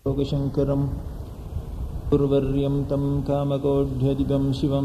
योगशङ्करं गुरुवर्यं तं कामकोढ्यदिपं शिवं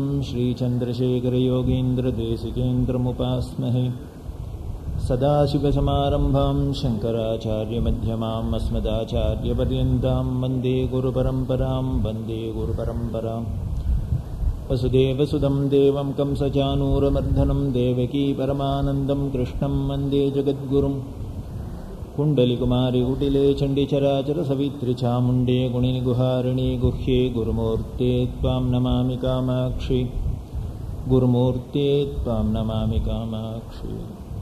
श्रीचन्द्रशेखरयोगीन्द्रदेशिकेन्द्रमुपास्महे सदाशिवसमारम्भां शङ्कराचार्यमध्यमाम् अस्मदाचार्यपर्यन्तां वन्दे गुरुपरम्परां वन्दे गुरुपरम्पराम् वसुदेवसुदं देवं कंसचानूरमर्दनं देवकी परमानन्दं कृष्णं वन्दे जगद्गुरुम् कुण्डलिकुमारि कुटिले चण्डिचराचरसवित्रिचामुण्डे गुणिनिगुहारिणि गुह्ये गुरुमूर्ते त्वां नमामि कामाक्षि गुरुमूर्ते त्वां नमामि कामाक्षि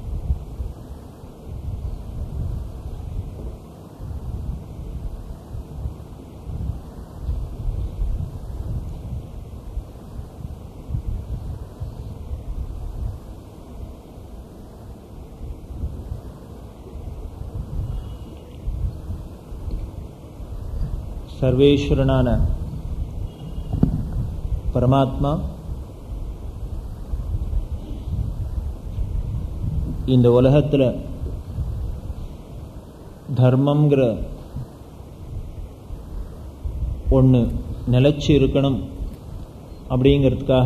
சர்வேஸ்வரனான பரமாத்மா இந்த உலகத்தில் தர்மங்கிற ஒன்று நிலச்சி இருக்கணும் அப்படிங்கிறதுக்காக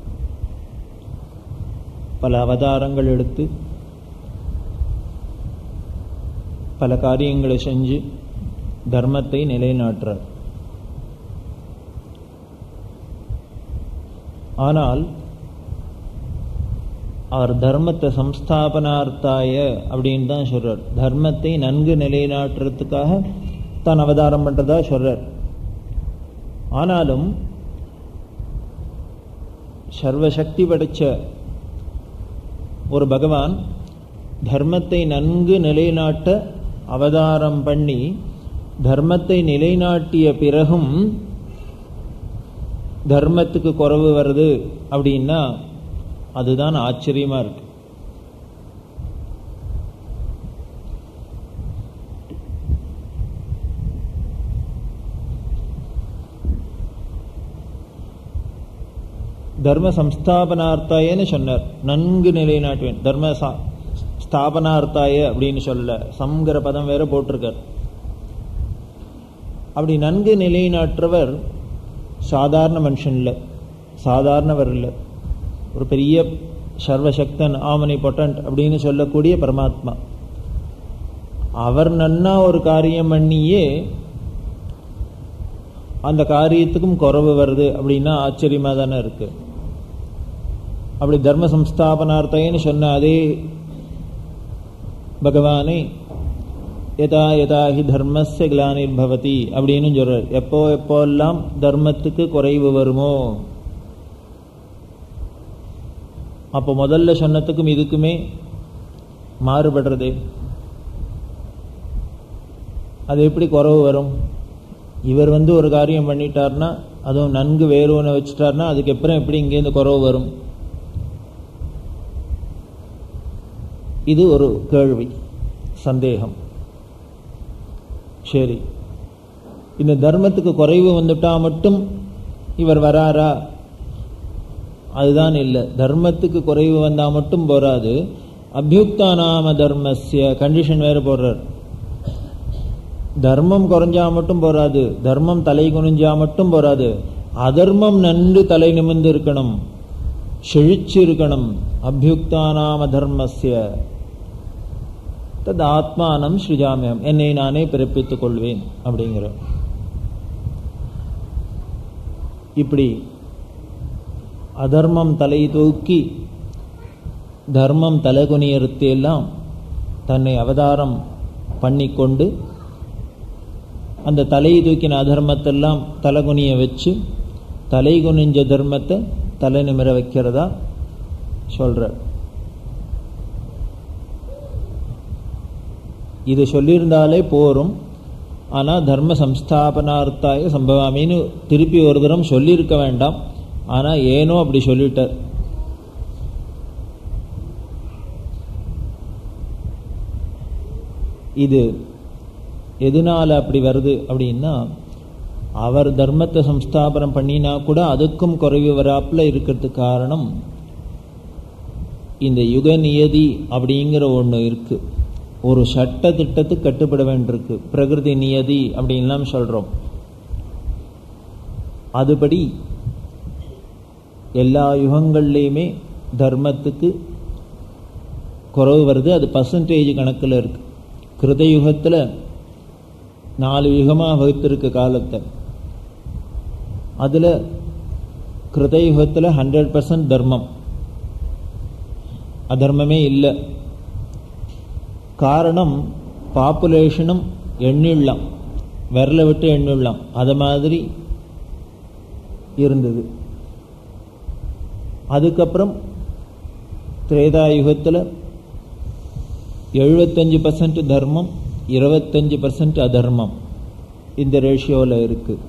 பல அவதாரங்கள் எடுத்து பல காரியங்களை செஞ்சு தர்மத்தை நிலைநாட்டுறார் ஆனால் அவர் தர்மத்தை சம்ஸ்தாபனார்த்தாய அப்படின்னு தான் சொல்றார் தர்மத்தை நன்கு நிலைநாட்டுறதுக்காக தான் அவதாரம் பண்றதா சொல்றார் ஆனாலும் சர்வசக்தி படைச்ச ஒரு பகவான் தர்மத்தை நன்கு நிலைநாட்ட அவதாரம் பண்ணி தர்மத்தை நிலைநாட்டிய பிறகும் தர்மத்துக்கு குறைவு வருது அப்படின்னா அதுதான் ஆச்சரியமா இருக்கு தர்ம சம்ஸ்தாபனார்த்தாயன்னு சொன்னார் நன்கு நிலைநாட்டுவேன் தர்ம ஸ்தாபனார்த்தாய அப்படின்னு சொல்ல சங்கிற பதம் வேற போட்டிருக்கார் அப்படி நன்கு நிலைநாற்றவர் சாதாரண மனுஷன் இல்லை சாதாரணவர் இல்லை ஒரு பெரிய சர்வசக்தன் ஆமனை பொட்டன்ட் அப்படின்னு சொல்லக்கூடிய பரமாத்மா அவர் நன்னா ஒரு காரியம் பண்ணியே அந்த காரியத்துக்கும் குறவு வருது அப்படின்னா ஆச்சரியமா தானே இருக்கு அப்படி தர்ம சம்ஸ்தாபனார்த்தைன்னு சொன்ன அதே பகவானை யதா யதா ஹி தர்மஸ்ய கிளானிர் பவதி அப்படின்னு சொல்றார் எப்போ எப்போல்லாம் தர்மத்துக்கு குறைவு வருமோ அப்போ முதல்ல சொன்னதுக்கும் இதுக்குமே மாறுபடுறது அது எப்படி குறவு வரும் இவர் வந்து ஒரு காரியம் பண்ணிட்டார்னா அதுவும் நன்கு வேறு ஒன்று வச்சுட்டார்னா அதுக்கப்புறம் எப்படி இங்கேருந்து குறவு வரும் இது ஒரு கேள்வி சந்தேகம் சரி இந்த தர்மத்துக்கு குறைவு வந்துட்டா மட்டும் இவர் வராரா அதுதான் இல்லை தர்மத்துக்கு குறைவு வந்தா மட்டும் போராது அபியுக்தா நாம தர்மஸ்ய கண்டிஷன் வேற போடுறார் தர்மம் குறைஞ்சா மட்டும் போராது தர்மம் தலை குனிஞ்சா மட்டும் போராது அதர்மம் நன்று தலை நிமிர்ந்து இருக்கணும் செழிச்சு இருக்கணும் அபியுக்தா நாம தர்மஸ்ய தது ஆத்மானம் ஸ்ருஜாமியம் என்னை நானே பிறப்பித்துக் கொள்வேன் அப்படிங்கிற இப்படி அதர்மம் தலை தூக்கி தர்மம் தலைகுனியறுத்து எல்லாம் தன்னை அவதாரம் பண்ணிக்கொண்டு அந்த தலையை தூக்கின அதர்மத்தெல்லாம் தலைகுனிய வச்சு தலை குனிஞ்ச தர்மத்தை தலை நிமிர வைக்கிறதா சொல்றார் இது சொல்லியிருந்தாலே போரும் ஆனால் தர்ம சம்ஸ்தாபனார்த்தாய சம்பவாமின்னு திருப்பி ஒரு தரம் சொல்லியிருக்க வேண்டாம் ஆனால் ஏனோ அப்படி சொல்லிட்டார் இது எதனால அப்படி வருது அப்படின்னா அவர் தர்மத்தை சம்ஸ்தாபனம் பண்ணினா கூட அதுக்கும் குறைவு வராப்புல இருக்கிறதுக்கு காரணம் இந்த யுக நியதி அப்படிங்கிற ஒன்று இருக்கு ஒரு சட்ட திட்டத்துக்கு கட்டுப்பட வேண்டியிருக்கு பிரகிருதி நியதி அப்படின்லாம் சொல்றோம் அதுபடி எல்லா யுகங்கள்லேயுமே தர்மத்துக்கு குறவு வருது அது பர்சன்டேஜ் கணக்கில் இருக்கு கிருத யுகத்தில் நாலு யுகமாக வகுத்திருக்க காலத்தை அதில் கிருதயுகத்தில் ஹண்ட்ரட் பர்சன்ட் தர்மம் அதர்மமே இல்லை காரணம் பாப்புலேஷனும் எண்ணிடலாம் விரல விட்டு எண்ணிடலாம் அது மாதிரி இருந்தது அதுக்கப்புறம் திரேதாயுகத்தில் எழுபத்தஞ்சு பர்சன்ட் தர்மம் இருபத்தஞ்சு பர்சன்ட் அதர்மம் இந்த ரேஷியோவில் இருக்குது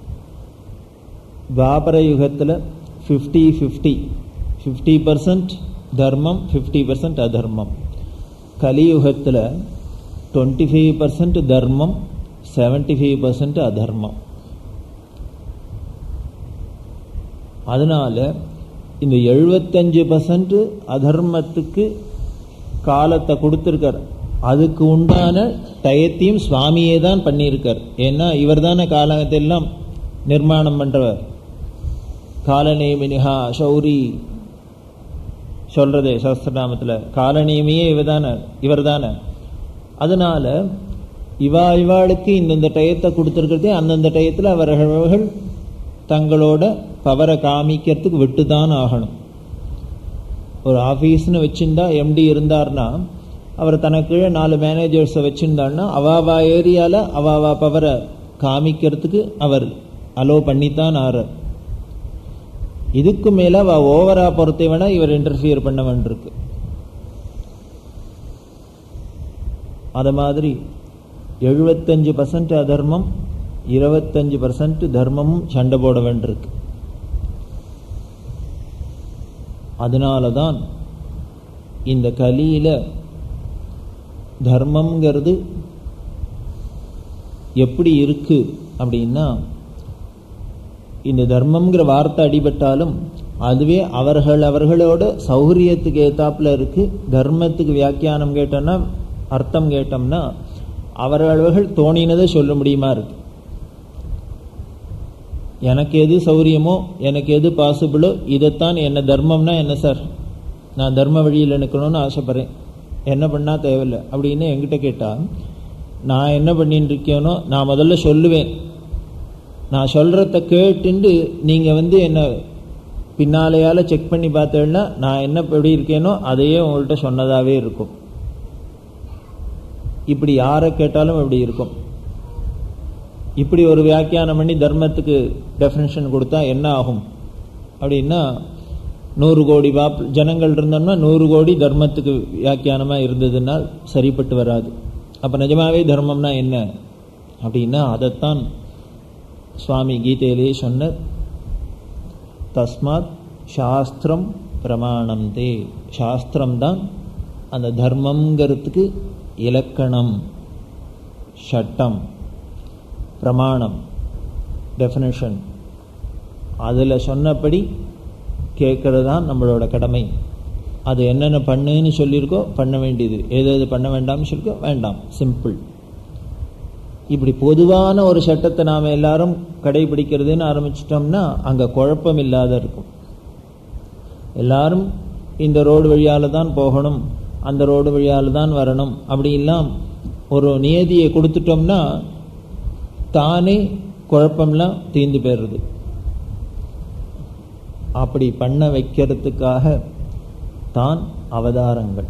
துவாபர யுகத்தில் ஃபிஃப்டி ஃபிஃப்டி ஃபிஃப்டி பர்சன்ட் தர்மம் ஃபிஃப்டி பர்சன்ட் அதர்மம் கலியுகத்தில் டுவெண்ட்டி ஃபைவ் பர்சன்ட் தர்மம் செவன்டி ஃபைவ் பர்சன்ட் அதர்மம் அதனால இந்த எழுபத்தஞ்சு பர்சன்ட் அதர்மத்துக்கு காலத்தை கொடுத்துருக்கார் அதுக்கு உண்டான டயத்தையும் சுவாமியே தான் பண்ணியிருக்கார் ஏன்னா இவர் தானே காலத்தெல்லாம் நிர்மாணம் பண்றவர் காலநேமினிஹா சௌரி சொல்றதே சஹஸ்திரநாமத்தில் காலநேமியே இவதான இவர் தானே அதனால இவா இவாளுக்கு இந்தந்த டயத்தை கொடுத்துருக்கிறதே அந்தந்த டயத்தில் அவர்கள் தங்களோட பவரை காமிக்கிறதுக்கு விட்டு தான் ஆகணும் ஒரு ஆஃபீஸ்னு வச்சிருந்தா எம்டி இருந்தார்னா அவர் தனக்கு கீழே நாலு மேனேஜர்ஸை வச்சிருந்தாருன்னா அவாவா ஏரியாவில் அவாவா பவரை காமிக்கிறதுக்கு அவர் அலோ பண்ணித்தான் ஆறார் இதுக்கு மேல அவ ஓவரா பொறுத்தை வேணா இவர் இன்டர்ஃபியர் பண்ண வேண்டியிருக்கு அது மாதிரி எழுபத்தஞ்சு பர்சன்ட் அதர்மம் இருபத்தஞ்சு பர்சன்ட் தர்மமும் சண்டை போட வேண்டியிருக்கு அதனால தான் இந்த கலியில தர்மம்ங்கிறது எப்படி இருக்கு அப்படின்னா இந்த தர்மம்ங்கிற வார்த்தை அடிபட்டாலும் அதுவே அவர்கள் அவர்களோட சௌகரியத்துக்கு ஏத்தாப்புல இருக்கு தர்மத்துக்கு வியாக்கியானம் கேட்டோம்னா அர்த்தம் கேட்டோம்னா அவரவர்கள் தோணினதை சொல்ல முடியுமா இருக்கு எனக்கு எது சௌரியமோ எனக்கு எது பாசிபிளோ இதைத்தான் என்ன தர்மம்னா என்ன சார் நான் தர்ம வழியில் நிற்கணும்னு ஆசைப்படுறேன் என்ன பண்ணா தேவையில்லை அப்படின்னு என்கிட்ட கேட்டா நான் என்ன பண்ணிட்டு இருக்கேனோ நான் முதல்ல சொல்லுவேன் நான் சொல்றத கேட்டுண்டு நீங்க வந்து என்ன பின்னாலேயால செக் பண்ணி பார்த்தேன்னா நான் என்ன எப்படி இருக்கேனோ அதையே உங்கள்கிட்ட சொன்னதாவே இருக்கும் இப்படி யாரை கேட்டாலும் இப்படி இருக்கும் இப்படி ஒரு வியாக்கியானம் பண்ணி தர்மத்துக்கு டெஃபினேஷன் கொடுத்தா என்ன ஆகும் அப்படின்னா நூறு கோடி பாப் ஜனங்கள் இருந்தோம்னா நூறு கோடி தர்மத்துக்கு வியாக்கியானமா இருந்ததுனால் சரிப்பட்டு வராது அப்ப நிஜமாவே தர்மம்னா என்ன அப்படின்னா அதைத்தான் சுவாமி கீதையிலே சொன்ன தஸ்மாத் சாஸ்திரம் பிரமாணம் தே சாஸ்திரம் தான் அந்த தர்மங்கிறதுக்கு இலக்கணம் சட்டம் பிரமாணம் டெஃபினேஷன் அதில் சொன்னபடி கேட்கறது தான் நம்மளோட கடமை அது என்னென்ன பண்ணுன்னு சொல்லியிருக்கோ பண்ண வேண்டியது எது எது பண்ண வேண்டாம்னு சொல்லியிருக்கோ வேண்டாம் சிம்பிள் இப்படி பொதுவான ஒரு சட்டத்தை நாம் எல்லாரும் கடைபிடிக்கிறதுன்னு ஆரம்பிச்சிட்டோம்னா அங்கே குழப்பம் இல்லாத இருக்கும் எல்லாரும் இந்த ரோடு வழியால் தான் போகணும் அந்த ரோடு வழியால் தான் வரணும் அப்படிலாம் ஒரு நியதியை கொடுத்துட்டோம்னா தானே குழப்பம்லாம் தீர்ந்து போயிடுறது அப்படி பண்ண வைக்கிறதுக்காக தான் அவதாரங்கள்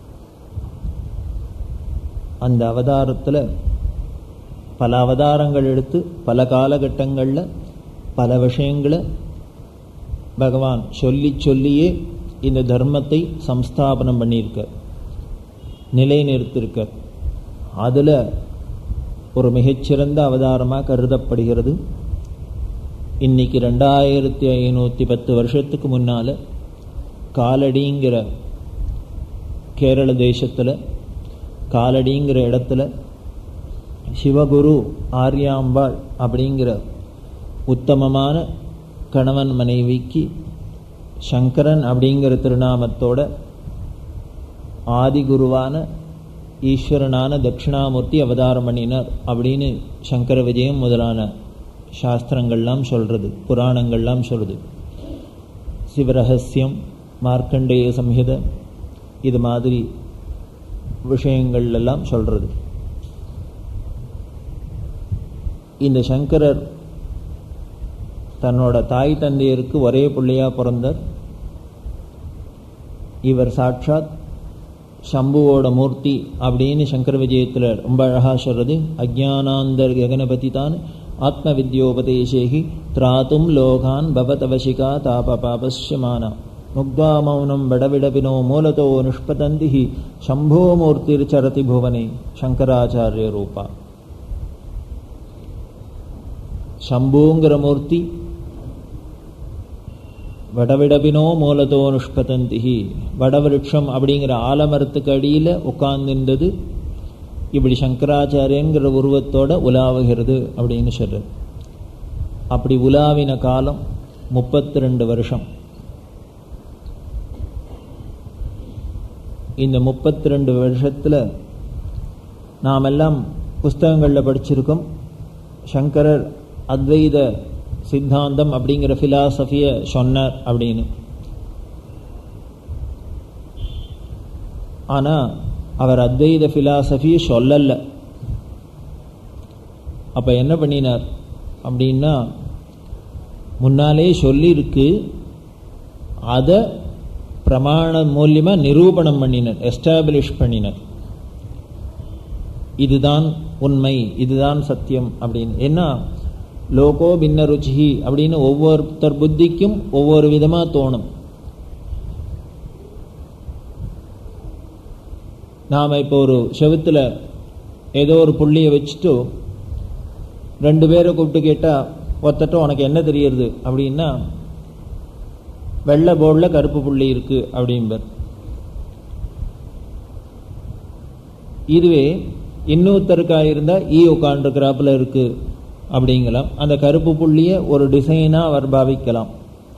அந்த அவதாரத்தில் பல அவதாரங்கள் எடுத்து பல காலகட்டங்களில் பல விஷயங்களை பகவான் சொல்லி சொல்லியே இந்த தர்மத்தை சம்ஸ்தாபனம் பண்ணியிருக்கார் நிலைநிறுத்திருக்கார் அதில் ஒரு மிகச்சிறந்த அவதாரமாக கருதப்படுகிறது இன்னைக்கு ரெண்டாயிரத்தி ஐநூற்றி பத்து வருஷத்துக்கு முன்னால் காலடிங்கிற கேரள தேசத்தில் காலடிங்கிற இடத்துல சிவகுரு ஆர்யாம்பாள் அப்படிங்கிற உத்தமமான கணவன் மனைவிக்கு சங்கரன் அப்படிங்கிற திருநாமத்தோட ஆதிகுருவான ஈஸ்வரனான தட்சிணாமூர்த்தி அவதாரம் பண்ணினார் அப்படின்னு சங்கர விஜயம் முதலான சாஸ்திரங்கள்லாம் சொல்றது புராணங்கள்லாம் சொல்றது சிவரகசியம் மார்க்கண்டேய சம்ஹித இது மாதிரி விஷயங்கள் எல்லாம் சொல்றது இந்த சங்கரர் தன்னோட தாய் தந்தையருக்கு ஒரே பிள்ளையா பிறந்தார் இவர் சாட்சாத் சம்புவோட மூர்த்தி அப்படின்னு சங்கர விஜயத்தில் ரொம்ப அழகா சொல்றது அஜானாந்தர் ககனபதி தான் ஆத்ம வித்யோபதேசேகி திராத்தும் லோகான் பவதவசிகா தாப பாபஸ்யமானா முக்வா மௌனம் விடவிடபினோ மூலதோ நிஷ்பதந்தி சம்போ மூர்த்திர்ச்சரதி புவனே சங்கராச்சாரிய ரூபா சம்புங்கிற மூர்த்தி வடவிடபினோ மூலதோ நிஷ்பதந்தி வடவிருட்சம் அப்படிங்கிற ஆலமரத்துக்கு அடியில் உட்கார்ந்துன்றது இப்படி சங்கராச்சாரியங்கிற உருவத்தோட உலாவுகிறது அப்படின்னு சொல்றது அப்படி உலாவின காலம் முப்பத்தி ரெண்டு வருஷம் இந்த முப்பத்தி ரெண்டு வருஷத்தில் நாமெல்லாம் புஸ்தகங்களில் படிச்சிருக்கோம் சங்கரர் அத்வைத சித்தாந்தம் அப்படிங்கிற ஃபிலாசபியை சொன்னார் அப்படின்னு ஆனால் அவர் அத்வைத ஃபிலாசபியை சொல்லலை அப்போ என்ன பண்ணினார் அப்படின்னா முன்னாலே சொல்லியிருக்கு அதை பிரமாண மூலியமாக நிரூபணம் பண்ணினர் எஸ்டாப்ளிஷ் பண்ணினர் இதுதான் உண்மை இதுதான் சத்தியம் அப்படின்னு ஏன்னா லோகோ பின்ன ருச்சி அப்படின்னு ஒவ்வொருத்தர் புத்திக்கும் ஒவ்வொரு விதமாக தோணும் நாம் இப்போ ஒரு செவுத்தில் ஏதோ ஒரு புள்ளியை வச்சுட்டு ரெண்டு பேரை கூப்பிட்டு கேட்டால் ஒத்தட்ட உனக்கு என்ன தெரியறது அப்படின்னா வெள்ளை போர்டில் கருப்பு புள்ளி இருக்கு அப்படிம்பர் இதுவே இன்னொருத்தருக்கா இருந்தால் ஈ உட்காண்டிருக்கிறாப்புல இருக்கு அப்படிங்கலாம் அந்த கருப்பு புள்ளியை ஒரு டிசைனாக அவர் பாவிக்கலாம்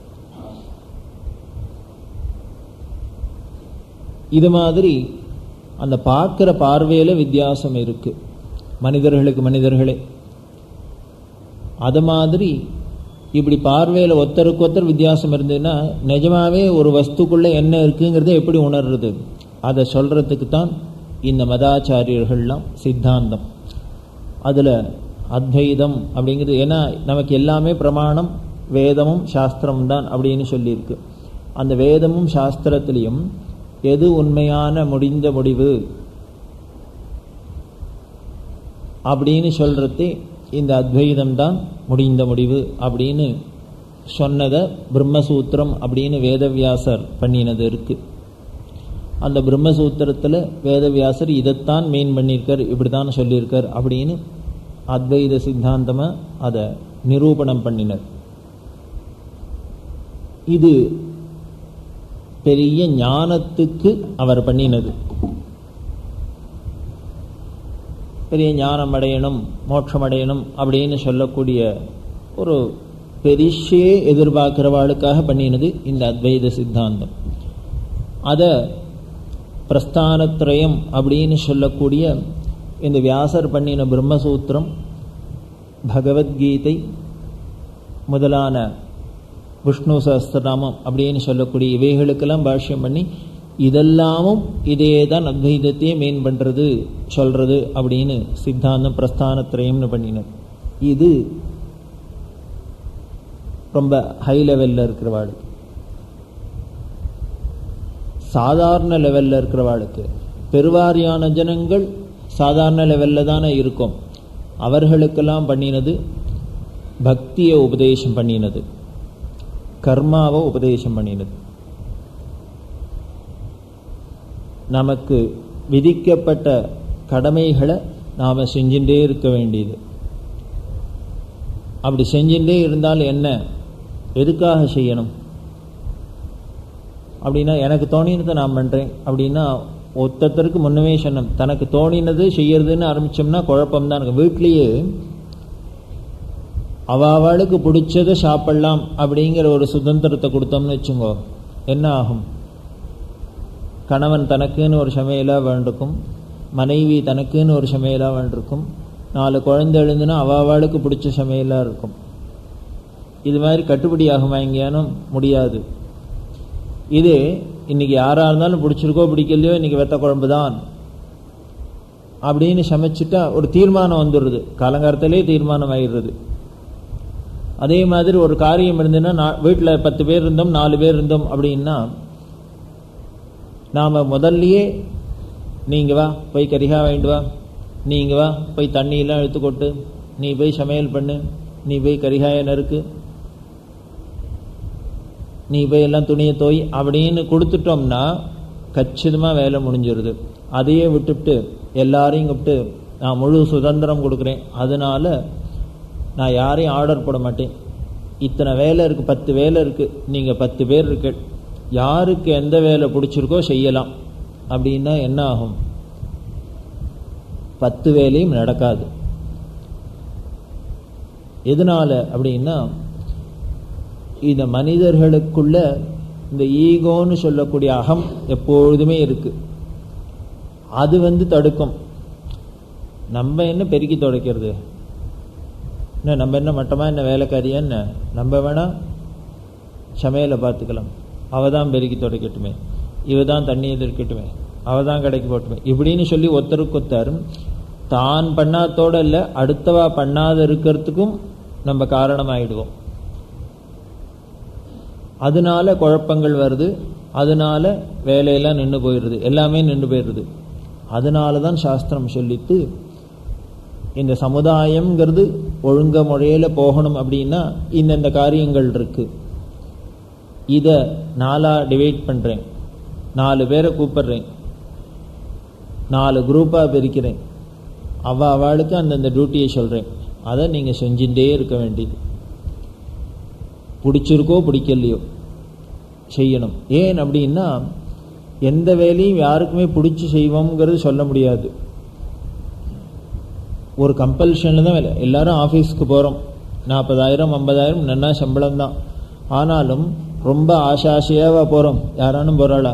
இது மாதிரி அந்த பார்க்குற பார்வையில் வித்தியாசம் இருக்கு மனிதர்களுக்கு மனிதர்களே அது மாதிரி இப்படி பார்வையில் ஒருத்தருக்கு ஒருத்தர் வித்தியாசம் இருந்ததுன்னா நிஜமாவே ஒரு வஸ்துக்குள்ளே என்ன இருக்குங்கிறத எப்படி உணர்றது அதை சொல்கிறதுக்கு தான் இந்த மதாச்சாரியர்கள்லாம் சித்தாந்தம் அதில் அத்வைதம் அப்படிங்கிறது ஏன்னா நமக்கு எல்லாமே பிரமாணம் வேதமும் சாஸ்திரம் தான் அப்படின்னு சொல்லியிருக்கு அந்த வேதமும் சாஸ்திரத்திலையும் எது உண்மையான முடிந்த முடிவு அப்படின்னு சொல்றது இந்த அத்வைதம் தான் முடிந்த முடிவு அப்படின்னு சொன்னதை பிரம்மசூத்திரம் அப்படின்னு வேதவியாசர் பண்ணினது இருக்கு அந்த பிரம்மசூத்திரத்தில் வேதவியாசர் இதைத்தான் மெயின் பண்ணியிருக்கார் இப்படி தான் சொல்லியிருக்கார் அப்படின்னு அத்வைத சித்தாந்தமாக அதை நிரூபணம் பண்ணினர் இது பெரிய ஞானத்துக்கு அவர் பண்ணினது பெரிய ஞானம் அடையணும் மோட்சம் அடையணும் அப்படின்னு சொல்லக்கூடிய ஒரு பெரிஷே எதிர்பார்க்கிறவாளுக்காக பண்ணினது இந்த அத்வைத சித்தாந்தம் அதை பிரஸ்தானத்ரயம் அப்படின்னு சொல்லக்கூடிய இந்த வியாசர் பண்ணின பிரம்மசூத்திரம் பகவத்கீதை முதலான விஷ்ணு சஹஸ்திரநாமம் அப்படின்னு சொல்லக்கூடிய இவைகளுக்கெல்லாம் பாஷ்யம் பண்ணி இதெல்லாமும் இதே தான் அத்வைதத்தையே மெயின் பண்ணுறது சொல்கிறது அப்படின்னு சித்தாந்தம் பிரஸ்தானத்திரயம்னு பண்ணினர் இது ரொம்ப ஹை லெவலில் இருக்கிறவாளுக்கு சாதாரண லெவலில் இருக்கிறவாளுக்கு பெருவாரியான ஜனங்கள் சாதாரண லெவலில் தானே இருக்கும் அவர்களுக்கெல்லாம் பண்ணினது பக்தியை உபதேசம் பண்ணினது கர்மாவை உபதேசம் பண்ணினது நமக்கு விதிக்கப்பட்ட கடமைகளை நாம் செஞ்சுட்டே இருக்க வேண்டியது அப்படி செஞ்சுட்டே இருந்தால் என்ன எதுக்காக செய்யணும் அப்படின்னா எனக்கு தோணினதை நான் பண்ணுறேன் அப்படின்னா ஒத்தத்தருக்கு முன்னமே சொன்னோம் தனக்கு தோணினது செய்யறதுன்னு ஆரம்பித்தோம்னா குழப்பம் தான் எனக்கு வீட்லேயே அவளுக்கு பிடிச்சதை சாப்பிடலாம் அப்படிங்கிற ஒரு சுதந்திரத்தை கொடுத்தோம்னு வச்சுங்கோ என்ன ஆகும் கணவன் தனக்குன்னு ஒரு சமையலாக வேண்டுக்கும் மனைவி தனக்குன்னு ஒரு சமையலாக இருக்கும் நாலு குழந்தை எழுந்துனா அவாவாளுக்கு பிடிச்ச சமையலாக இருக்கும் இது மாதிரி கட்டுப்படி ஆகுமா எங்கேயானும் முடியாது இது இன்னைக்கு யாராக இருந்தாலும் பிடிச்சிருக்கோ பிடிக்கலையோ இன்னைக்கு வெத்த குழம்பு தான் அப்படின்னு சமைச்சிட்டா ஒரு தீர்மானம் வந்துடுது காலங்காலத்திலே தீர்மானம் ஆயிடுறது அதே மாதிரி ஒரு காரியம் இருந்ததுன்னா வீட்டில் பத்து பேர் இருந்தோம் நாலு பேர் இருந்தோம் அப்படின்னா நாம் முதல்லையே நீங்கள் வா போய் கரிகா வாங்கிட்டு வா நீங்கள் வா போய் தண்ணியெல்லாம் எடுத்து கொட்டு நீ போய் சமையல் பண்ணு நீ போய் கரிகாய நறுக்கு நீ போய் எல்லாம் துணியை தோய் அப்படின்னு கொடுத்துட்டோம்னா கச்சிதமாக வேலை முடிஞ்சிருது அதையே விட்டுவிட்டு எல்லாரையும் கூப்பிட்டு நான் முழு சுதந்திரம் கொடுக்குறேன் அதனால நான் யாரையும் ஆர்டர் போட மாட்டேன் இத்தனை வேலை இருக்குது பத்து வேலை இருக்குது நீங்கள் பத்து பேர் இருக்கு யாருக்கு எந்த வேலை பிடிச்சிருக்கோ செய்யலாம் அப்படின்னா என்ன ஆகும் பத்து வேலையும் நடக்காது எதனால அப்படின்னா இந்த மனிதர்களுக்குள்ள இந்த ஈகோன்னு சொல்லக்கூடிய அகம் எப்பொழுதுமே இருக்கு அது வந்து தடுக்கும் நம்ம என்ன பெருக்கி துடைக்கிறது என்ன நம்ம என்ன மட்டமா என்ன வேலைக்காரியா என்ன நம்ம வேணா சமையலை பார்த்துக்கலாம் அவ தான் பெருக்கி துடைக்கட்டுமே இவ தான் தண்ணி எதிர்க்கட்டுமே அவ தான் கடைக்கு போட்டுமே இப்படின்னு சொல்லி ஒருத்தருக்கு ஒருத்தர் தான் பண்ணாதோட இல்லை அடுத்தவா பண்ணாத இருக்கிறதுக்கும் நம்ம காரணமாயிடுவோம் அதனால குழப்பங்கள் வருது அதனால வேலையெல்லாம் நின்று போயிடுது எல்லாமே நின்று போயிடுது அதனால தான் சாஸ்திரம் சொல்லித்து இந்த சமுதாயம்ங்கிறது ஒழுங்க முறையில் போகணும் அப்படின்னா இந்தந்த காரியங்கள் இருக்கு இதை நாலாக டிவைட் பண்ணுறேன் நாலு பேரை கூப்பிடுறேன் நாலு குரூப்பாக பிரிக்கிறேன் அவ அவளுக்கு அந்தந்த டியூட்டியை சொல்கிறேன் அதை நீங்கள் செஞ்சுட்டே இருக்க வேண்டியது பிடிச்சிருக்கோ பிடிக்கலையோ செய்யணும் ஏன் அப்படின்னா எந்த வேலையும் யாருக்குமே பிடிச்சி செய்வோங்கிறது சொல்ல முடியாது ஒரு கம்பல்ஷனில் தான் வேலை எல்லாரும் ஆஃபீஸ்க்கு போகிறோம் நாற்பதாயிரம் ஐம்பதாயிரம் நன்னா சம்பளம் தான் ஆனாலும் ரொம்ப ஆசாசையாக போகிறோம் யாரானும் போகிறாளா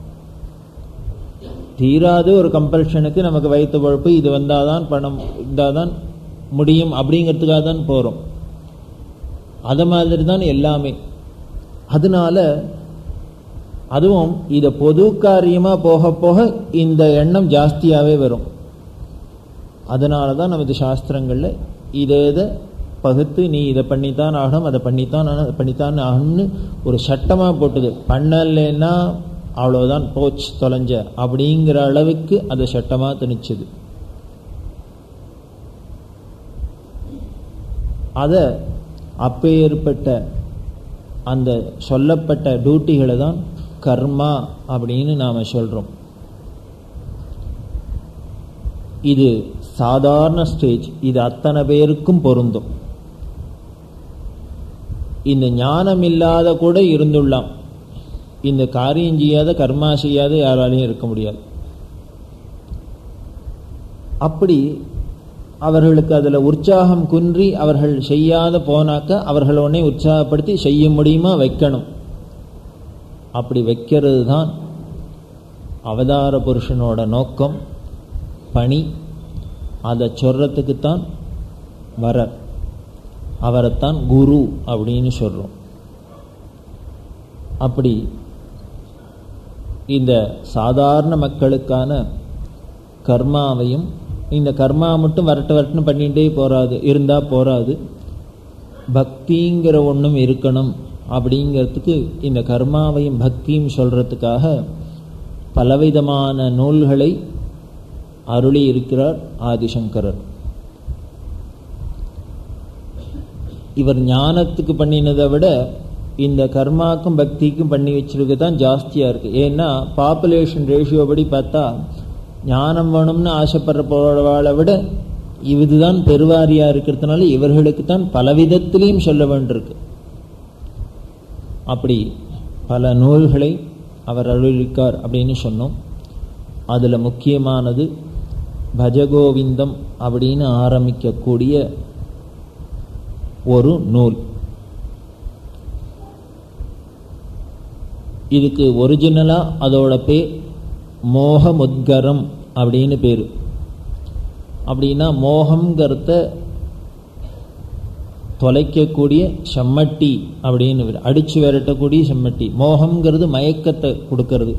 தீராது ஒரு கம்பல்ஷனுக்கு நமக்கு வயிற்று பழப்பு இது வந்தால் தான் பணம் இருந்தால் தான் முடியும் அப்படிங்கிறதுக்காக தான் போகிறோம் அது மாதிரி தான் எல்லாமே அதனால அதுவும் இதை பொது காரியமாக போக போக இந்த எண்ணம் ஜாஸ்தியாகவே வரும் அதனால தான் நமது சாஸ்திரங்களில் இதை இதை பகுத்து நீ இதை பண்ணித்தான் ஆகணும் அதை பண்ணித்தான் ஆகணும் அதை பண்ணித்தான் ஆகணும்னு ஒரு சட்டமாக போட்டுது பண்ணலைன்னா அவ்வளோதான் போச்சு தொலைஞ்ச அப்படிங்கிற அளவுக்கு அதை சட்டமாக திணிச்சுது அதை அப்பேற்பட்ட அந்த சொல்லப்பட்ட டியூட்டிகளை தான் கர்மா அப்படின்னு நாம் சொல்கிறோம் இது சாதாரண ஸ்டேஜ் இது அத்தனை பேருக்கும் பொருந்தும் இந்த ஞானம் இல்லாத கூட இருந்துள்ளாம் இந்த காரியம் செய்யாத கர்மா செய்யாத யாராலையும் இருக்க முடியாது அப்படி அவர்களுக்கு அதில் உற்சாகம் குன்றி அவர்கள் செய்யாத போனாக்க அவர்கள் உடனே உற்சாகப்படுத்தி செய்ய முடியுமா வைக்கணும் அப்படி வைக்கிறது தான் அவதார புருஷனோட நோக்கம் பணி அதை சொல்றதுக்குத்தான் வர அவரைத்தான் குரு அப்படின்னு சொல்கிறோம் அப்படி இந்த சாதாரண மக்களுக்கான கர்மாவையும் இந்த கர்மா மட்டும் வரட்டு வரட்டுன்னு பண்ணிகிட்டே போகாது இருந்தால் போகாது பக்திங்கிற ஒன்றும் இருக்கணும் அப்படிங்கிறதுக்கு இந்த கர்மாவையும் பக்தியும் சொல்கிறதுக்காக பலவிதமான நூல்களை அருளி இருக்கிறார் ஆதிசங்கரர் இவர் ஞானத்துக்கு பண்ணினதை விட இந்த கர்மாக்கும் பக்திக்கும் பண்ணி வச்சிருக்கு தான் ஜாஸ்தியாக இருக்குது ஏன்னா பாப்புலேஷன் ரேஷியோ படி பார்த்தா ஞானம் வேணும்னு ஆசைப்படுற போறவாளை விட இதுதான் பெருவாரியாக இருக்கிறதுனால இவர்களுக்கு தான் பலவிதத்திலையும் சொல்ல வேண்டியிருக்கு அப்படி பல நூல்களை அவர் அருளிருக்கார் அப்படின்னு சொன்னோம் அதில் முக்கியமானது பஜகோவிந்தம் அப்படின்னு ஆரம்பிக்கக்கூடிய ஒரு நூல் இதுக்கு ஒரிஜினலாக அதோட பேர் மோகமுத்கரம் அப்படின்னு பேர் அப்படின்னா மோகம்ங்கிறத தொலைக்கக்கூடிய செம்மட்டி அப்படின்னு அடிச்சு விரட்டக்கூடிய செம்மட்டி மோகம்ங்கிறது மயக்கத்தை கொடுக்கறது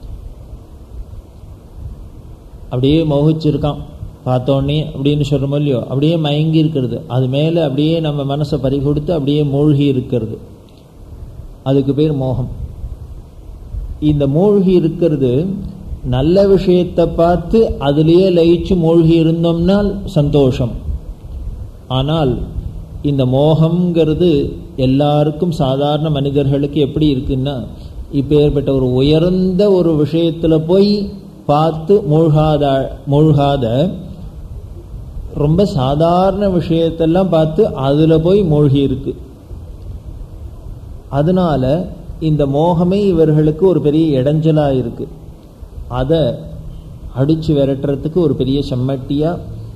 அப்படியே மோகிச்சிருக்கான் பார்த்தோன்னே அப்படின்னு சொல்கிறோமோ இல்லையோ அப்படியே மயங்கி இருக்கிறது அது மேலே அப்படியே நம்ம மனசை பறி கொடுத்து அப்படியே மூழ்கி இருக்கிறது அதுக்கு பேர் மோகம் இந்த மூழ்கி இருக்கிறது நல்ல விஷயத்தை பார்த்து அதுலேயே லயிச்சு மூழ்கி இருந்தோம்னால் சந்தோஷம் ஆனால் இந்த மோகம்ங்கிறது எல்லாருக்கும் சாதாரண மனிதர்களுக்கு எப்படி இருக்குன்னா இப்போ ஏற்பட்ட ஒரு உயர்ந்த ஒரு விஷயத்தில் போய் பார்த்து மூழ்காத மூழ்காத ரொம்ப சாதாரண விஷயத்தெல்லாம் பார்த்து அதில் போய் மூழ்கி இருக்கு அதனால இந்த மோகமே இவர்களுக்கு ஒரு பெரிய இடைஞ்சலாக இருக்கு அதை அடிச்சு விரட்டுறதுக்கு ஒரு பெரிய செம்மட்டியா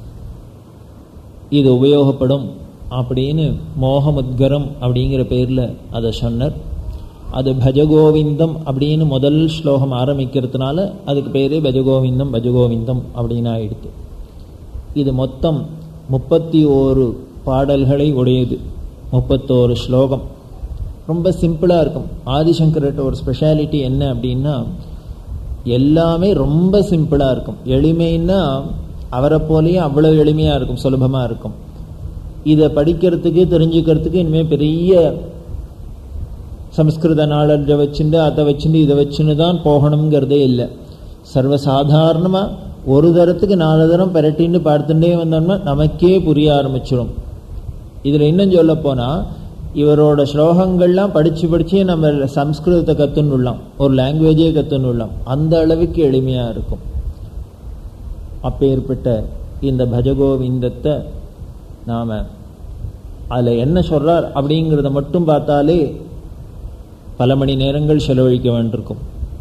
இது உபயோகப்படும் அப்படின்னு மோகமுத்கரம் அப்படிங்கிற பேரில் அதை சொன்னார் அது பஜகோவிந்தம் அப்படின்னு முதல் ஸ்லோகம் ஆரம்பிக்கிறதுனால அதுக்கு பேரே பஜகோவிந்தம் பஜகோவிந்தம் அப்படின்னு ஆயிடுது இது மொத்தம் முப்பத்தி ஓரு பாடல்களை உடையது முப்பத்தோரு ஸ்லோகம் ரொம்ப சிம்பிளாக இருக்கும் ஆதிசங்கர்கிட்ட ஒரு ஸ்பெஷாலிட்டி என்ன அப்படின்னா எல்லாமே ரொம்ப சிம்பிளாக இருக்கும் எளிமைன்னா அவரை போலேயே அவ்வளோ எளிமையாக இருக்கும் சுலபமாக இருக்கும் இதை படிக்கிறதுக்கு தெரிஞ்சுக்கிறதுக்கு இனிமேல் பெரிய சம்ஸ்கிருத நாளை வச்சுட்டு அதை வச்சுட்டு இதை வச்சுன்னு தான் போகணுங்கிறதே இல்லை சர்வசாதாரணமாக ஒரு தரத்துக்கு நாலு தரம் பெரட்டின்னு பார்த்துட்டே வந்தோம்னா நமக்கே புரிய ஆரம்பிச்சிடும் இதில் இன்னும் சொல்ல போனால் இவரோட ஸ்லோகங்கள்லாம் படித்து படித்து நம்ம சம்ஸ்கிருதத்தை கற்றுன்னுள்ளோம் ஒரு லாங்குவேஜே கற்றுன்னுள்ளோம் அந்த அளவுக்கு எளிமையாக இருக்கும் அப்பேற்பட்ட இந்த பஜகோவிந்தத்தை நாம் அதில் என்ன சொல்கிறார் அப்படிங்கிறத மட்டும் பார்த்தாலே பல மணி நேரங்கள் செலவழிக்க வேண்டியிருக்கும்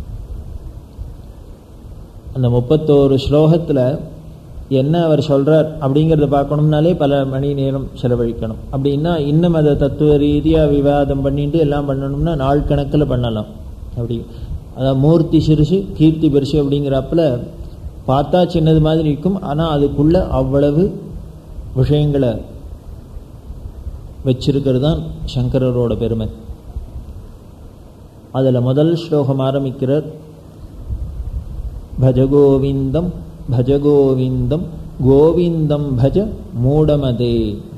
அந்த முப்பத்தோரு ஸ்லோகத்தில் என்ன அவர் சொல்கிறார் அப்படிங்கிறத பார்க்கணும்னாலே பல மணி நேரம் செலவழிக்கணும் அப்படின்னா இன்னும் அதை தத்துவ ரீதியாக விவாதம் பண்ணிட்டு எல்லாம் பண்ணணும்னா நாள் கணக்கில் பண்ணலாம் அப்படி அதான் மூர்த்தி சிறுசு கீர்த்தி பெருசு அப்படிங்கிறப்பல பார்த்தா சின்னது மாதிரி இருக்கும் ஆனால் அதுக்குள்ள அவ்வளவு விஷயங்களை வச்சிருக்கிறது தான் சங்கரரோட பெருமை அதில் முதல் ஸ்லோகம் ஆரம்பிக்கிறார் பஜகோவிந்தம் பஜகோவிந்தம் கோவிந்தம் பஜ மூடமதே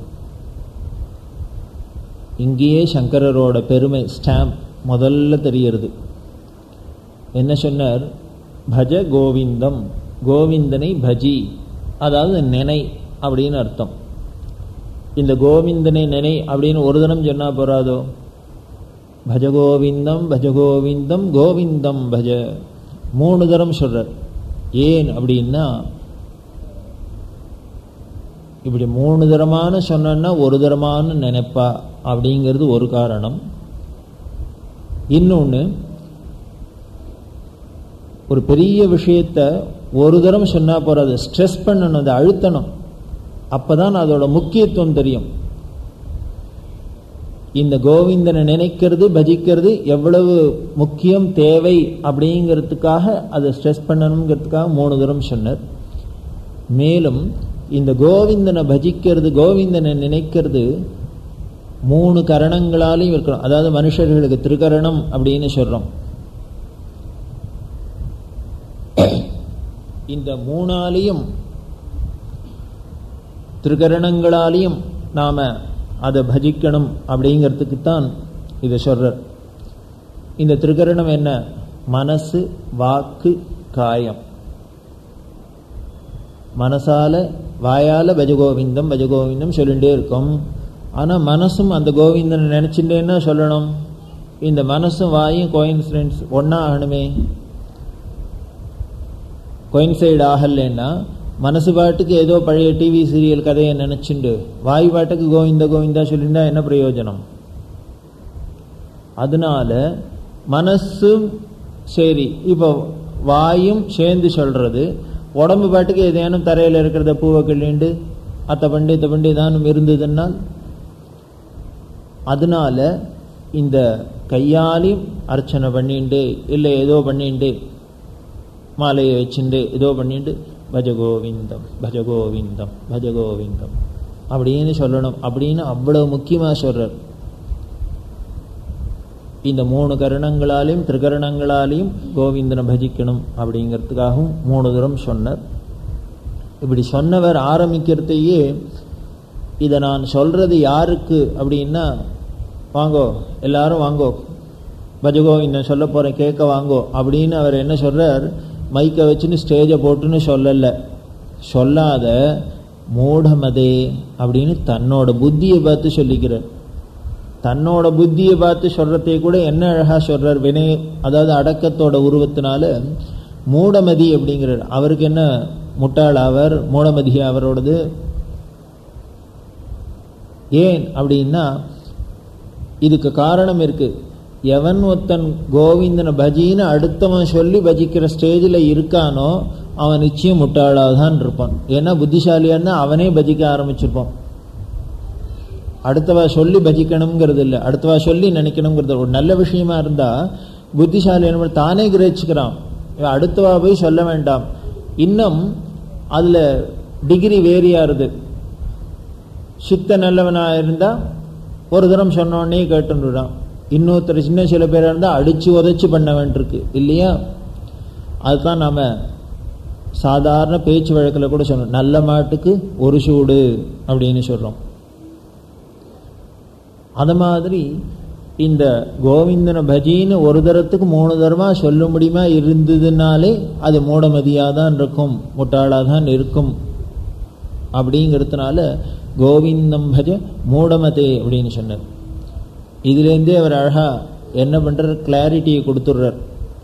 இங்கேயே சங்கரரோட பெருமை ஸ்டாம்ப் முதல்ல தெரியறது என்ன சொன்னார் பஜ கோவிந்தம் கோவிந்தனை பஜி அதாவது நினை அப்படின்னு அர்த்தம் இந்த கோவிந்தனை நினை அப்படின்னு ஒரு தினம் சொன்னா போறாதோ பஜகோவிந்தம் பஜகோவிந்தம் கோவிந்தம் பஜ மூணு தரம் சொல்றார் ஏன் அப்படின்னா இப்படி மூணு தரமான சொன்னா ஒரு தரமான நினைப்பா அப்படிங்கிறது ஒரு காரணம் இன்னொன்று ஒரு பெரிய விஷயத்த ஒரு தரம் சொன்னா போறாது ஸ்ட்ரெஸ் பண்ணணும் அதை அழுத்தணும் அப்பதான் அதோட முக்கியத்துவம் தெரியும் இந்த கோவிந்தனை நினைக்கிறது பஜிக்கிறது எவ்வளவு முக்கியம் தேவை அப்படிங்கிறதுக்காக அதை ஸ்ட்ரெஸ் பண்ணணுங்கிறதுக்காக மூணு தரம் சொன்னார் மேலும் இந்த கோவிந்தனை பஜிக்கிறது கோவிந்தனை நினைக்கிறது மூணு கரணங்களாலையும் இருக்கணும் அதாவது மனுஷர்களுக்கு திருக்கரணம் அப்படின்னு சொல்றோம் இந்த மூணாலையும் திருக்கரணங்களாலையும் நாம அதை பஜிக்கணும் அப்படிங்கிறதுக்கு தான் இதை சொல்றார் இந்த திருக்கரணம் என்ன மனசு வாக்கு காயம் மனசால வாயால பஜகோவிந்தம் பஜகோவிந்தம் சொல்லிகிட்டே இருக்கும் ஆனால் மனசும் அந்த கோவிந்தனை நினச்சிட்டேன்னா சொல்லணும் இந்த மனசும் வாயும் கோயின்சிடென்ஸ் ஒன்றா ஆகணுமே கோயின்சைடு ஆகலைன்னா மனசு பாட்டுக்கு ஏதோ பழைய டிவி சீரியல் கதையை நினச்சிண்டு வாய் பாட்டுக்கு கோவிந்த கோவிந்தா சொல்லிண்டா என்ன பிரயோஜனம் அதனால மனசும் சரி இப்போ வாயும் சேர்ந்து சொல்றது உடம்பு பாட்டுக்கு ஏதேனும் தரையில் இருக்கிறத பூவை கிள்ளிண்டு அத்தை பண்டு இத்த பண்டு ஏதானும் இருந்ததுன்னால் அதனால இந்த கையாலையும் அர்ச்சனை பண்ணிண்டு இல்லை ஏதோ பண்ணிண்டு மாலையை வச்சுட்டு ஏதோ பண்ணிட்டு பஜ கோவிந்தம் பஜ கோவிந்தம் பஜ கோவிந்தம் அப்படின்னு சொல்லணும் அப்படின்னு அவ்வளவு முக்கியமாக சொல்றார் இந்த மூணு கரணங்களாலையும் திரிகரணங்களாலையும் கோவிந்தனை பஜிக்கணும் அப்படிங்கிறதுக்காகவும் மூணு தூரம் சொன்னார் இப்படி சொன்னவர் ஆரம்பிக்கிறதையே இதை நான் சொல்றது யாருக்கு அப்படின்னா வாங்கோ எல்லாரும் வாங்கோ பஜகோவிந்தன் சொல்ல போறேன் கேட்க வாங்கோ அப்படின்னு அவர் என்ன சொல்றார் மைக்கை வச்சுன்னு ஸ்டேஜை போட்டுன்னு சொல்லலை சொல்லாத மூடமதே அப்படின்னு தன்னோட புத்தியை பார்த்து சொல்லிக்கிறார் தன்னோட புத்தியை பார்த்து சொல்றதை கூட என்ன அழகா சொல்றார் வினய அதாவது அடக்கத்தோட உருவத்தினால மூடமதி அப்படிங்கிறார் அவருக்கு என்ன முட்டாள் அவர் மூடமதி அவரோடது ஏன் அப்படின்னா இதுக்கு காரணம் இருக்கு எவன் ஒருத்தன் கோவிந்தனை பஜின்னு அடுத்தவன் சொல்லி பஜிக்கிற ஸ்டேஜில் இருக்கானோ அவன் நிச்சயம் முட்டாளாக தான் இருப்பான் ஏன்னா புத்திசாலியான்னா அவனே பஜிக்க ஆரம்பிச்சிருப்பான் அடுத்தவா சொல்லி பஜிக்கணுங்கிறது இல்லை அடுத்தவா சொல்லி நினைக்கணுங்கிறது ஒரு நல்ல விஷயமா இருந்தா புத்திசாலி என்ன தானே கிரகிச்சுக்கிறான் அடுத்தவா போய் சொல்ல வேண்டாம் இன்னும் அதுல டிகிரி வேரியாருது சுத்த நல்லவனா இருந்தா ஒரு தரம் சொன்னோடனே கேட்டுறான் இன்னொருத்தர் சின்ன சில பேரா இருந்தா அடிச்சு உதச்சு பண்ண வேண்டியிருக்கு இல்லையா அதுதான் நாம சாதாரண பேச்சு வழக்கில் கூட சொன்னோம் நல்ல மாட்டுக்கு ஒரு சூடு அப்படின்னு சொல்றோம் அது மாதிரி இந்த கோவிந்தன பஜின்னு ஒரு தரத்துக்கு மூணு தரமா சொல்ல முடியுமா இருந்ததுனாலே அது மூடமதியாக தான் இருக்கும் முட்டாளாக தான் இருக்கும் அப்படிங்கிறதுனால கோவிந்தம் பஜ மூடமதே அப்படின்னு சொன்னார் இதுலேருந்தே அவர் அழகா என்ன பண்றார் கிளாரிட்டியை கொடுத்துட்றார்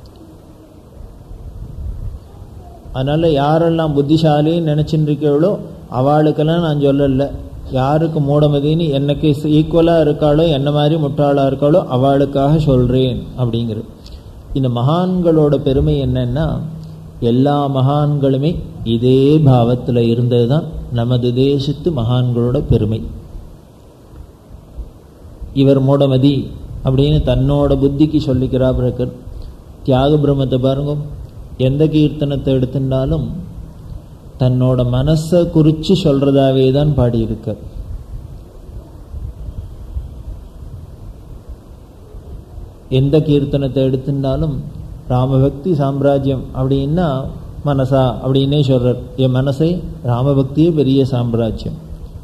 அதனால யாரெல்லாம் புத்திசாலின்னு நினைச்சுட்டு இருக்கவளோ அவளுக்கெல்லாம் நான் சொல்லலை யாருக்கு மூடமதின்னு எனக்கு ஈக்குவலாக இருக்காளோ என்ன மாதிரி முட்டாளாக இருக்காளோ அவளுக்காக சொல்கிறேன் அப்படிங்கிறது இந்த மகான்களோட பெருமை என்னன்னா எல்லா மகான்களுமே இதே பாவத்தில் இருந்தது தான் நமது தேசத்து மகான்களோட பெருமை இவர் மூடமதி அப்படின்னு தன்னோட புத்திக்கு சொல்லிக்கிறா பிறகு தியாக பிரம்மத்தை பாருங்க எந்த கீர்த்தனத்தை எடுத்துட்டாலும் தன்னோட மனசை குறித்து சொல்றதாவே தான் பாடியிருக்க எந்த கீர்த்தனத்தை எடுத்துட்டாலும் ராமபக்தி சாம்ராஜ்யம் அப்படின்னா மனசா அப்படின்னே சொல்றார் என் மனசை ராமபக்தியே பெரிய சாம்ராஜ்யம்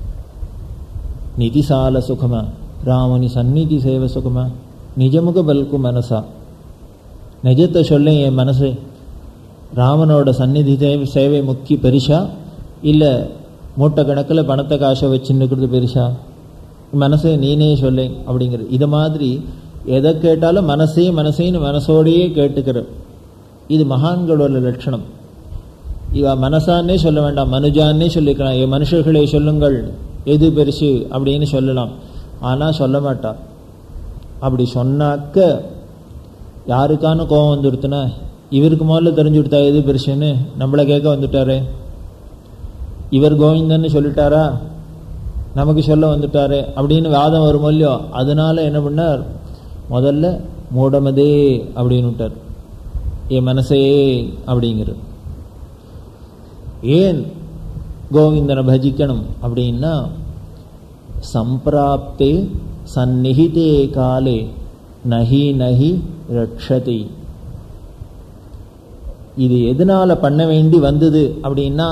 நிதிசால சுகமா ராமனி சந்நிதி சேவை சுகமா நிஜமுக பல்கு மனசா நிஜத்தை சொல்ல என் மனசு ராமனோட சந்நிதி சேவை சேவை முக்கிய பெருசா இல்லை மூட்டை கணக்கில் பணத்தை காசை வச்சுன்னுக்கிறது பெருசா மனசை நீனே சொல்ல அப்படிங்கிறது இது மாதிரி எதை கேட்டாலும் மனசே மனசேன்னு மனசோடையே கேட்டுக்கிற இது மகான்களோட லட்சணம் இவ மனசான்னே சொல்ல வேண்டாம் மனுஜான்னே சொல்லிக்கலாம் என் மனுஷர்களே சொல்லுங்கள் எது பெருசு அப்படின்னு சொல்லலாம் ஆனால் சொல்ல மாட்டா அப்படி சொன்னாக்க யாருக்கான கோபம் வந்துடுத்துனா இவருக்கு முதல்ல தெரிஞ்சு கொடுத்தா எது பெருசுன்னு நம்மளை கேட்க வந்துட்டாரே இவர் கோவிந்தன்னு சொல்லிட்டாரா நமக்கு சொல்ல வந்துட்டாரே அப்படின்னு வாதம் வரும் இல்லையோ அதனால என்ன பண்ணார் முதல்ல மூடமதே அப்படின்னு விட்டார் என் மனசே அப்படிங்கிறது ஏன் கோவிந்தனை பஜிக்கணும் அப்படின்னா சம்பிராப்தே சந்நிகிதே காலே நகி நகி ரக்ஷதி இது எதனால பண்ண வேண்டி வந்தது அப்படின்னா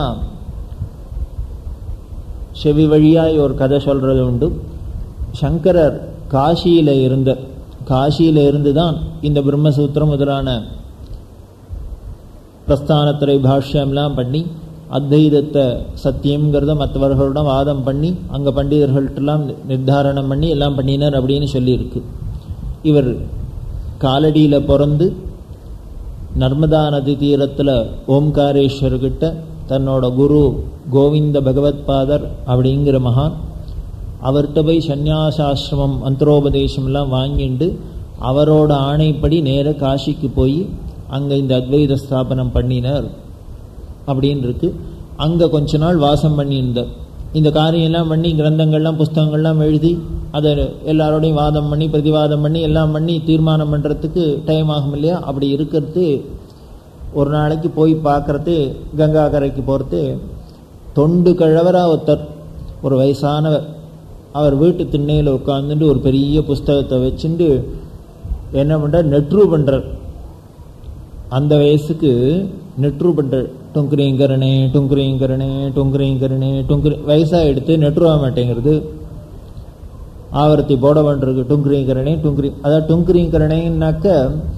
செவி வழியாய் ஒரு கதை சொல்றது உண்டு சங்கரர் காசியில இருந்த காசியில இருந்து தான் இந்த பிரம்மசூத்திரம் முதலான பிரஸ்தானத்துறை பாஷ்யம்லாம் பண்ணி அத்வைதத்தை சத்தியம்ங்கிறத மற்றவர்களோட வாதம் பண்ணி அங்கே பண்டிதர்கள்ட்டெல்லாம் நிர்தாரணம் பண்ணி எல்லாம் பண்ணினார் அப்படின்னு சொல்லியிருக்கு இவர் காலடியில் பிறந்து நர்மதா நதி தீரத்தில் ஓம்காரேஸ்வர்கிட்ட தன்னோட குரு கோவிந்த பகவத்பாதர் அப்படிங்கிற மகான் அவர்கிட்ட போய் சந்நியாசாசிரமம் மந்திரோபதேசம்லாம் வாங்கிண்டு அவரோட ஆணைப்படி நேர காசிக்கு போய் அங்கே இந்த அத்வைத ஸ்தாபனம் பண்ணினார் அப்படின்னு இருக்கு அங்கே கொஞ்ச நாள் வாசம் பண்ணியிருந்தார் இந்த காரியம்லாம் பண்ணி கிரந்தங்கள்லாம் புஸ்தகங்கள்லாம் எழுதி அதை எல்லாரோடையும் வாதம் பண்ணி பிரதிவாதம் பண்ணி எல்லாம் பண்ணி தீர்மானம் பண்ணுறதுக்கு டைம் ஆகும் இல்லையா அப்படி இருக்கிறது ஒரு நாளைக்கு போய் பார்க்கறது கங்கா கரைக்கு போகிறது தொண்டு கழவராக ஒருத்தர் ஒரு வயசானவர் அவர் வீட்டு திண்ணையில் உட்காந்துட்டு ஒரு பெரிய புஸ்தகத்தை வச்சுட்டு என்ன பண்ணுறார் நெட்ரு பண்ணுறார் அந்த வயசுக்கு நெட்ரு பண்ணுறார் டுங்குரீங்கரணே டுங்குரீங்கரணே டுங்குரீங்கரணே டுங்குரி வயசாக எடுத்து நெட்ரு ஆக மாட்டேங்கிறது ஆவர்த்தி போட வேண்டியிருக்கு டுங்குரீங்கரணே டுங்குரி அதாவது டுங்குரீங்கரணேன்னாக்க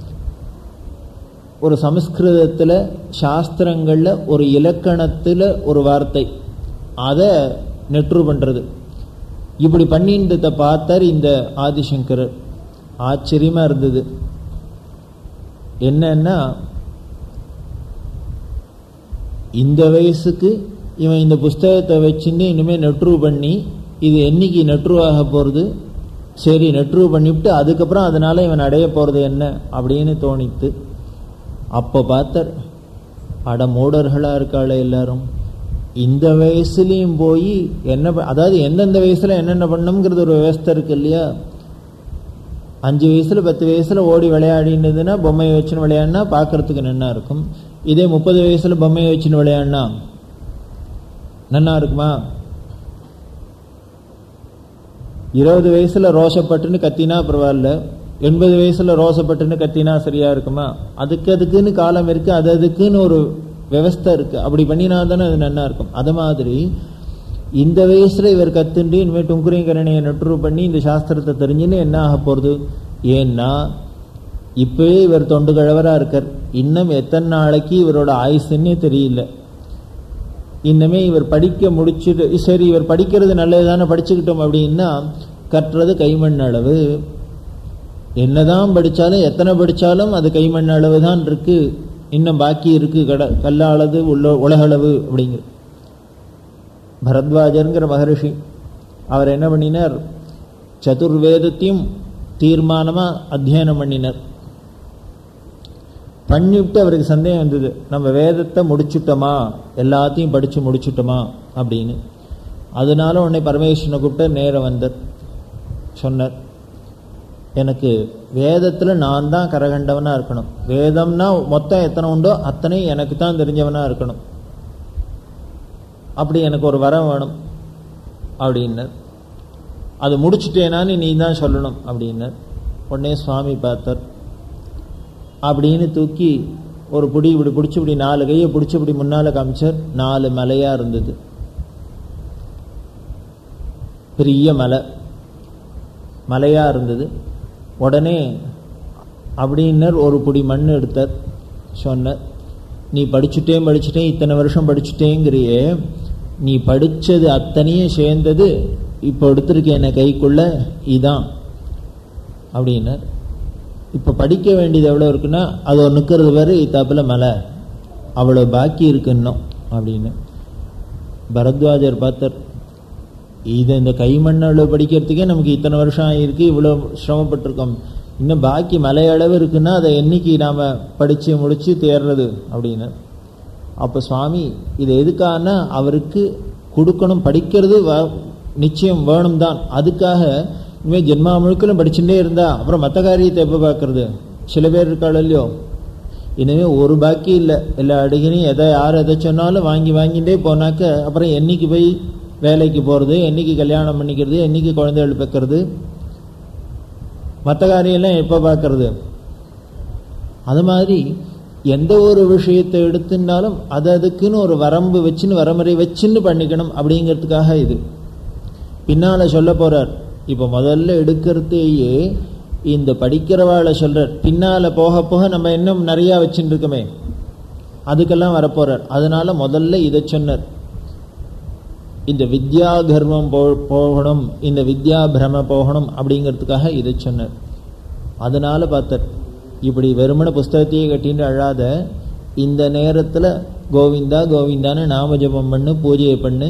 ஒரு சமஸ்கிருதத்தில் சாஸ்திரங்களில் ஒரு இலக்கணத்தில் ஒரு வார்த்தை அதை நெட்ரு பண்ணுறது இப்படி பண்ணின்றதை பார்த்தார் இந்த ஆதிசங்கரர் ஆச்சரியமாக இருந்தது என்னன்னா இந்த வயசுக்கு இவன் இந்த புஸ்தகத்தை வச்சுட்டு இனிமேல் நெட்ரு பண்ணி இது என்னைக்கு நெட்ரு ஆக போகிறது சரி நெட்ரு பண்ணிவிட்டு அதுக்கப்புறம் அதனால் இவன் அடைய போகிறது என்ன அப்படின்னு தோணித்து அப்போ பார்த்தார் அட மூடர்களாக இருக்காளே எல்லாரும் இந்த வயசுலேயும் போய் என்ன அதாவது எந்தெந்த வயசில் என்னென்ன பண்ணணுங்கிறது ஒரு விவஸ்தை இருக்கு இல்லையா அஞ்சு வயசில் பத்து வயசில் ஓடி விளையாடினதுன்னா பொம்மையை வச்சுன்னு விளையாடினா பார்க்கறதுக்கு நன்னா இருக்கும் இதே முப்பது வயசில் பொம்மையை வச்சுன்னு விளையாடினா நன்னா இருக்குமா இருபது வயசில் ரோஷப்பட்டுன்னு கத்தினா பரவாயில்ல எண்பது வயசில் ரோசப்பட்டுன்னு கத்தினா சரியா இருக்குமா அதுக்கு அதுக்குன்னு காலம் இருக்கு அது அதுக்குன்னு ஒரு விவஸ்தை இருக்கு அப்படி பண்ணினா தானே அது நல்லா இருக்கும் அது மாதிரி இந்த வயசுல இவர் கத்துண்டு இனிமேல் டுங்குரிங்கரணையை நெட்ரு பண்ணி இந்த சாஸ்திரத்தை தெரிஞ்சுன்னு என்ன ஆக போகிறது ஏன்னா இப்பவே இவர் தொண்டு கழவராக இருக்கார் இன்னும் எத்தனை நாளைக்கு இவரோட ஆயுசுன்னே தெரியல இன்னமே இவர் படிக்க முடிச்சுட்டு சரி இவர் படிக்கிறது நல்லது தானே படிச்சுக்கிட்டோம் அப்படின்னா கற்றது கைமண் அளவு என்னதான் படித்தாலும் எத்தனை படித்தாலும் அது கைமண் அளவு தான் இருக்கு இன்னும் பாக்கி இருக்கு கட கல்லாளது உள்ள உலகளவு அப்படிங்கிற பரத்வாஜருங்கிற மகரிஷி அவர் என்ன பண்ணினார் சதுர்வேதத்தையும் தீர்மானமாக அத்தியனம் பண்ணினார் பண்ணிவிட்டு அவருக்கு சந்தேகம் வந்தது நம்ம வேதத்தை முடிச்சுட்டோமா எல்லாத்தையும் படித்து முடிச்சுட்டோமா அப்படின்னு அதனால உடனே பரமேஸ்வரனை கூப்பிட்டு நேரம் வந்தார் சொன்னார் எனக்கு வேதத்தில் நான் தான் கரகண்டவனாக இருக்கணும் வேதம்னா மொத்தம் எத்தனை உண்டோ அத்தனை எனக்கு தான் தெரிஞ்சவனாக இருக்கணும் அப்படி எனக்கு ஒரு வரம் வேணும் அப்படின்னார் அது முடிச்சுட்டேனான்னு நீ தான் சொல்லணும் அப்படின்னார் உடனே சுவாமி பார்த்தார் அப்படின்னு தூக்கி ஒரு பிடி இப்படி பிடிச்சி இப்படி நாலு கையை பிடிச்சி இப்படி முன்னால் காமிச்சார் நாலு மலையாக இருந்தது பெரிய மலை மலையாக இருந்தது உடனே அப்படின்னர் ஒரு பிடி மண் எடுத்தார் சொன்னார் நீ படிச்சுட்டேன் படிச்சுட்டேன் இத்தனை வருஷம் படிச்சுட்டேங்கிறியே நீ படித்தது அத்தனையும் சேர்ந்தது இப்போ எடுத்திருக்க என்ன கைக்குள்ள இதான் அப்படின்னார் இப்போ படிக்க வேண்டியது எவ்வளோ இருக்குன்னா அது ஒரு நிற்கிறது வேறு இத்தாப்பில் மலை அவ்வளோ பாக்கி இருக்கு இன்னும் அப்படின்னு பரத்வாஜர் பார்த்தார் இது இந்த கைமண்ணளவு படிக்கிறதுக்கே நமக்கு இத்தனை வருஷம் ஆகிருக்கு இவ்வளோ சிரமப்பட்டிருக்கோம் இன்னும் பாக்கி மலையளவு இருக்குன்னா அதை என்னைக்கு நாம் படித்து முடித்து தேர்றது அப்படின்னு அப்போ சுவாமி இது எதுக்காகனா அவருக்கு கொடுக்கணும் படிக்கிறது வ நிச்சயம் வேணும் தான் அதுக்காக இனிமேல் ஜென்மா முழுக்கலும் படிச்சுட்டே இருந்தா அப்புறம் மற்ற காரியத்தை எப்போ பார்க்கறது சில பேர் இருக்காள் இல்லையோ இனிமேல் ஒரு பாக்கி இல்லை எல்லா அடிகளையும் எதை யார் எதை சொன்னாலும் வாங்கி வாங்கிட்டே போனாக்க அப்புறம் என்னைக்கு போய் வேலைக்கு போகிறது என்னைக்கு கல்யாணம் பண்ணிக்கிறது என்னைக்கு குழந்தைகள் பெக்கிறது மற்ற காரியம்லாம் எப்போ பார்க்கறது அது மாதிரி எந்த ஒரு விஷயத்தை எடுத்துனாலும் அது அதுக்குன்னு ஒரு வரம்பு வச்சுன்னு வரமுறை வச்சுன்னு பண்ணிக்கணும் அப்படிங்கிறதுக்காக இது பின்னால் சொல்ல போகிறார் இப்போ முதல்ல எடுக்கிறதையே இந்த படிக்கிறவாளை சொல்கிறார் பின்னால் போக போக நம்ம இன்னும் நிறையா வச்சுட்டு இருக்கோமே அதுக்கெல்லாம் வரப்போகிறார் அதனால முதல்ல இதை சொன்னார் இந்த வித்யா கர்வம் போ போகணும் இந்த வித்யா பிரம போகணும் அப்படிங்கிறதுக்காக இதை சொன்னார் அதனால பார்த்தார் இப்படி வெறுமன புஸ்தகத்தையே கட்டின்னு அழாத இந்த நேரத்தில் கோவிந்தா கோவிந்தான்னு நாம ஜபம் பண்ணு பூஜையை பண்ணு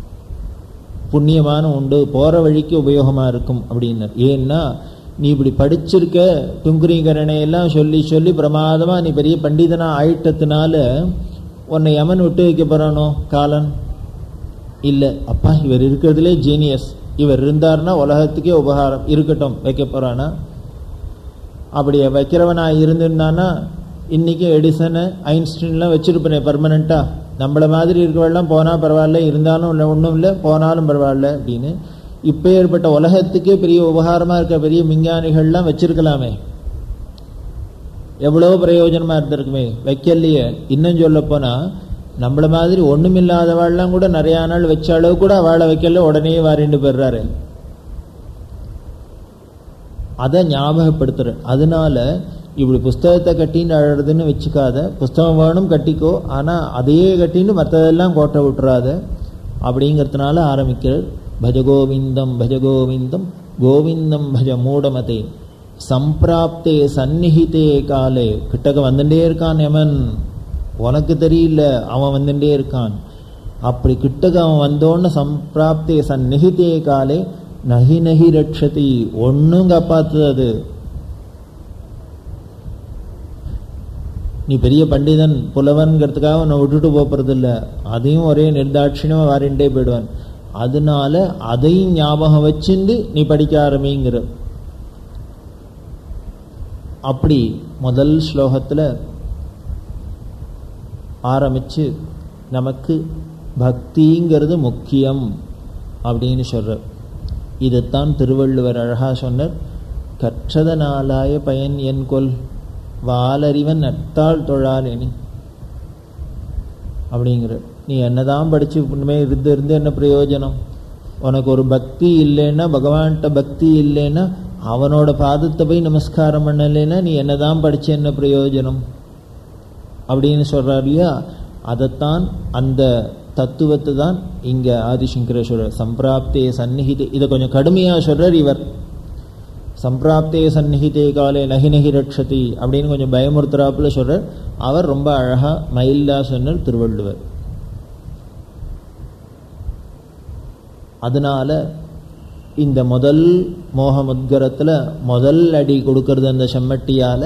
புண்ணியமான உண்டு போகிற வழிக்கு உபயோகமாக இருக்கும் அப்படின்னார் ஏன்னா நீ இப்படி படிச்சிருக்க துங்குரீகரணை எல்லாம் சொல்லி சொல்லி பிரமாதமாக நீ பெரிய பண்டிதனா ஆயிட்டதுனால உன்னை யமன் விட்டு வைக்க போகிறானோ காலன் இல்லை அப்பா இவர் இருக்கிறதுலே ஜீனியஸ் இவர் இருந்தார்னா உலகத்துக்கே உபகாரம் இருக்கட்டும் வைக்க போகிறானா அப்படி வைக்கிறவனா இருந்திருந்தானா இன்னைக்கு எடிசனு ஐன்ஸ்டீன்லாம் வச்சிருப்பேனே பர்மனெண்ட்டாக நம்மளை மாதிரி இருக்கவெல்லாம் போனால் பரவாயில்ல இருந்தாலும் இல்லை ஒன்றும் இல்லை போனாலும் பரவாயில்ல அப்படின்னு இப்போ ஏற்பட்ட உலகத்துக்கே பெரிய உபகாரமாக இருக்க பெரிய விஞ்ஞானிகள்லாம் வச்சிருக்கலாமே எவ்வளோ பிரயோஜனமாக இருந்திருக்குமே வைக்கலையே இன்னும் சொல்ல போனால் நம்மள மாதிரி ஒன்றுமில்லாதவாள்லாம் கூட நிறையா நாள் வச்ச அளவு கூட வாழ வைக்கல உடனே வாரிண்டு போயிடுறாரு அதை ஞாபகப்படுத்துற அதனால இப்படி புஸ்தகத்தை கட்டின்னு அழறதுன்னு வச்சுக்காத புஸ்தகம் வேணும் கட்டிக்கோ ஆனால் அதையே கட்டின்னு மற்றதெல்லாம் கோட்டை விட்டுறாத அப்படிங்கிறதுனால ஆரம்பிக்கிறார் பஜகோவிந்தம் பஜகோவிந்தம் கோவிந்தம் பஜ மூடமதே சம்பிராப்தே சந்நிஹிதே காலே கிட்டக்க வந்துட்டே இருக்கான் எமன் உனக்கு தெரியல அவன் வந்துட்டே இருக்கான் அப்படி கிட்டக்க அவன் வந்தோன்னு சம்பிராப்தே சந்நிஹிதே காலே நகி நகி ரட்சதி ஒன்றும் காப்பாத்துது அது நீ பெரிய பண்டிதன் புலவன்கிறதுக்காக உன்னை விட்டுட்டு போறது இல்லை அதையும் ஒரே நிர்தாட்சியமாக வாரிண்டே போயிடுவான் அதனால அதையும் ஞாபகம் வச்சுண்டு நீ படிக்க ஆரம்பிங்கிற அப்படி முதல் ஸ்லோகத்தில் ஆரம்பிச்சு நமக்கு பக்திங்கிறது முக்கியம் அப்படின்னு சொல்ற இதைத்தான் திருவள்ளுவர் அழகா சொன்னார் கற்றதனாலாய பயன் என் கொல் வாலறிவன் நட்டாள் தொழாலேனி அப்படிங்கிற நீ என்னதான் படிச்சு உண்மையே இருந்து இருந்து என்ன பிரயோஜனம் உனக்கு ஒரு பக்தி இல்லைன்னா பகவான்கிட்ட பக்தி இல்லைன்னா அவனோட பாதத்தை போய் நமஸ்காரம் பண்ணலைன்னா நீ என்னதான் படிச்சு என்ன பிரயோஜனம் அப்படின்னு சொல்றார் இல்லையா அதைத்தான் அந்த தத்துவத்தை தான் இங்க ஆதிசங்கரேஸ்வரர் சம்பிராப்தே சந்நிகிதே இதை கொஞ்சம் கடுமையா சொல்றார் இவர் சம்பிராப்தே சந்நிகிதே காலே நகி நகி ரட்சதி அப்படின்னு கொஞ்சம் பயமுறுத்துறாப்புல சொல்றார் அவர் ரொம்ப அழகா மயில்லா சொன்னார் திருவள்ளுவர் அதனால இந்த முதல் மோகமுத்கரத்தில் முதல் அடி கொடுக்கறது அந்த செம்மட்டியால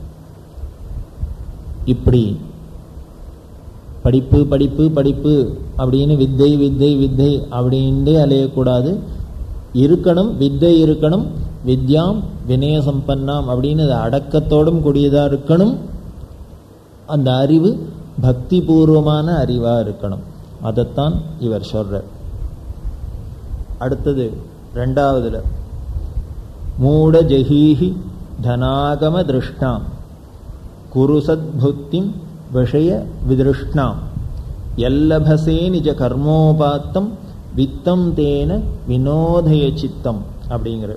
இப்படி படிப்பு படிப்பு படிப்பு அப்படின்னு வித்தை வித்தை வித்தை அப்படின்ட்டே அலையக்கூடாது இருக்கணும் வித்தை இருக்கணும் வித்யாம் வினய சம்பன்னாம் அப்படின்னு அது அடக்கத்தோடும் கூடியதாக இருக்கணும் அந்த அறிவு பக்தி பூர்வமான அறிவாக இருக்கணும் அதைத்தான் இவர் சொல்றார் அடுத்தது ரெண்டாவதுல மூட ஜஹீஹி தனாகம திருஷ்டாம் குரு சத்புத்திம் விஷய விதிருஷ்ணாம் எல்லபசே நிஜ கர்மோபாத்தம் வித்தம் தேன வினோதய சித்தம் அப்படிங்கிற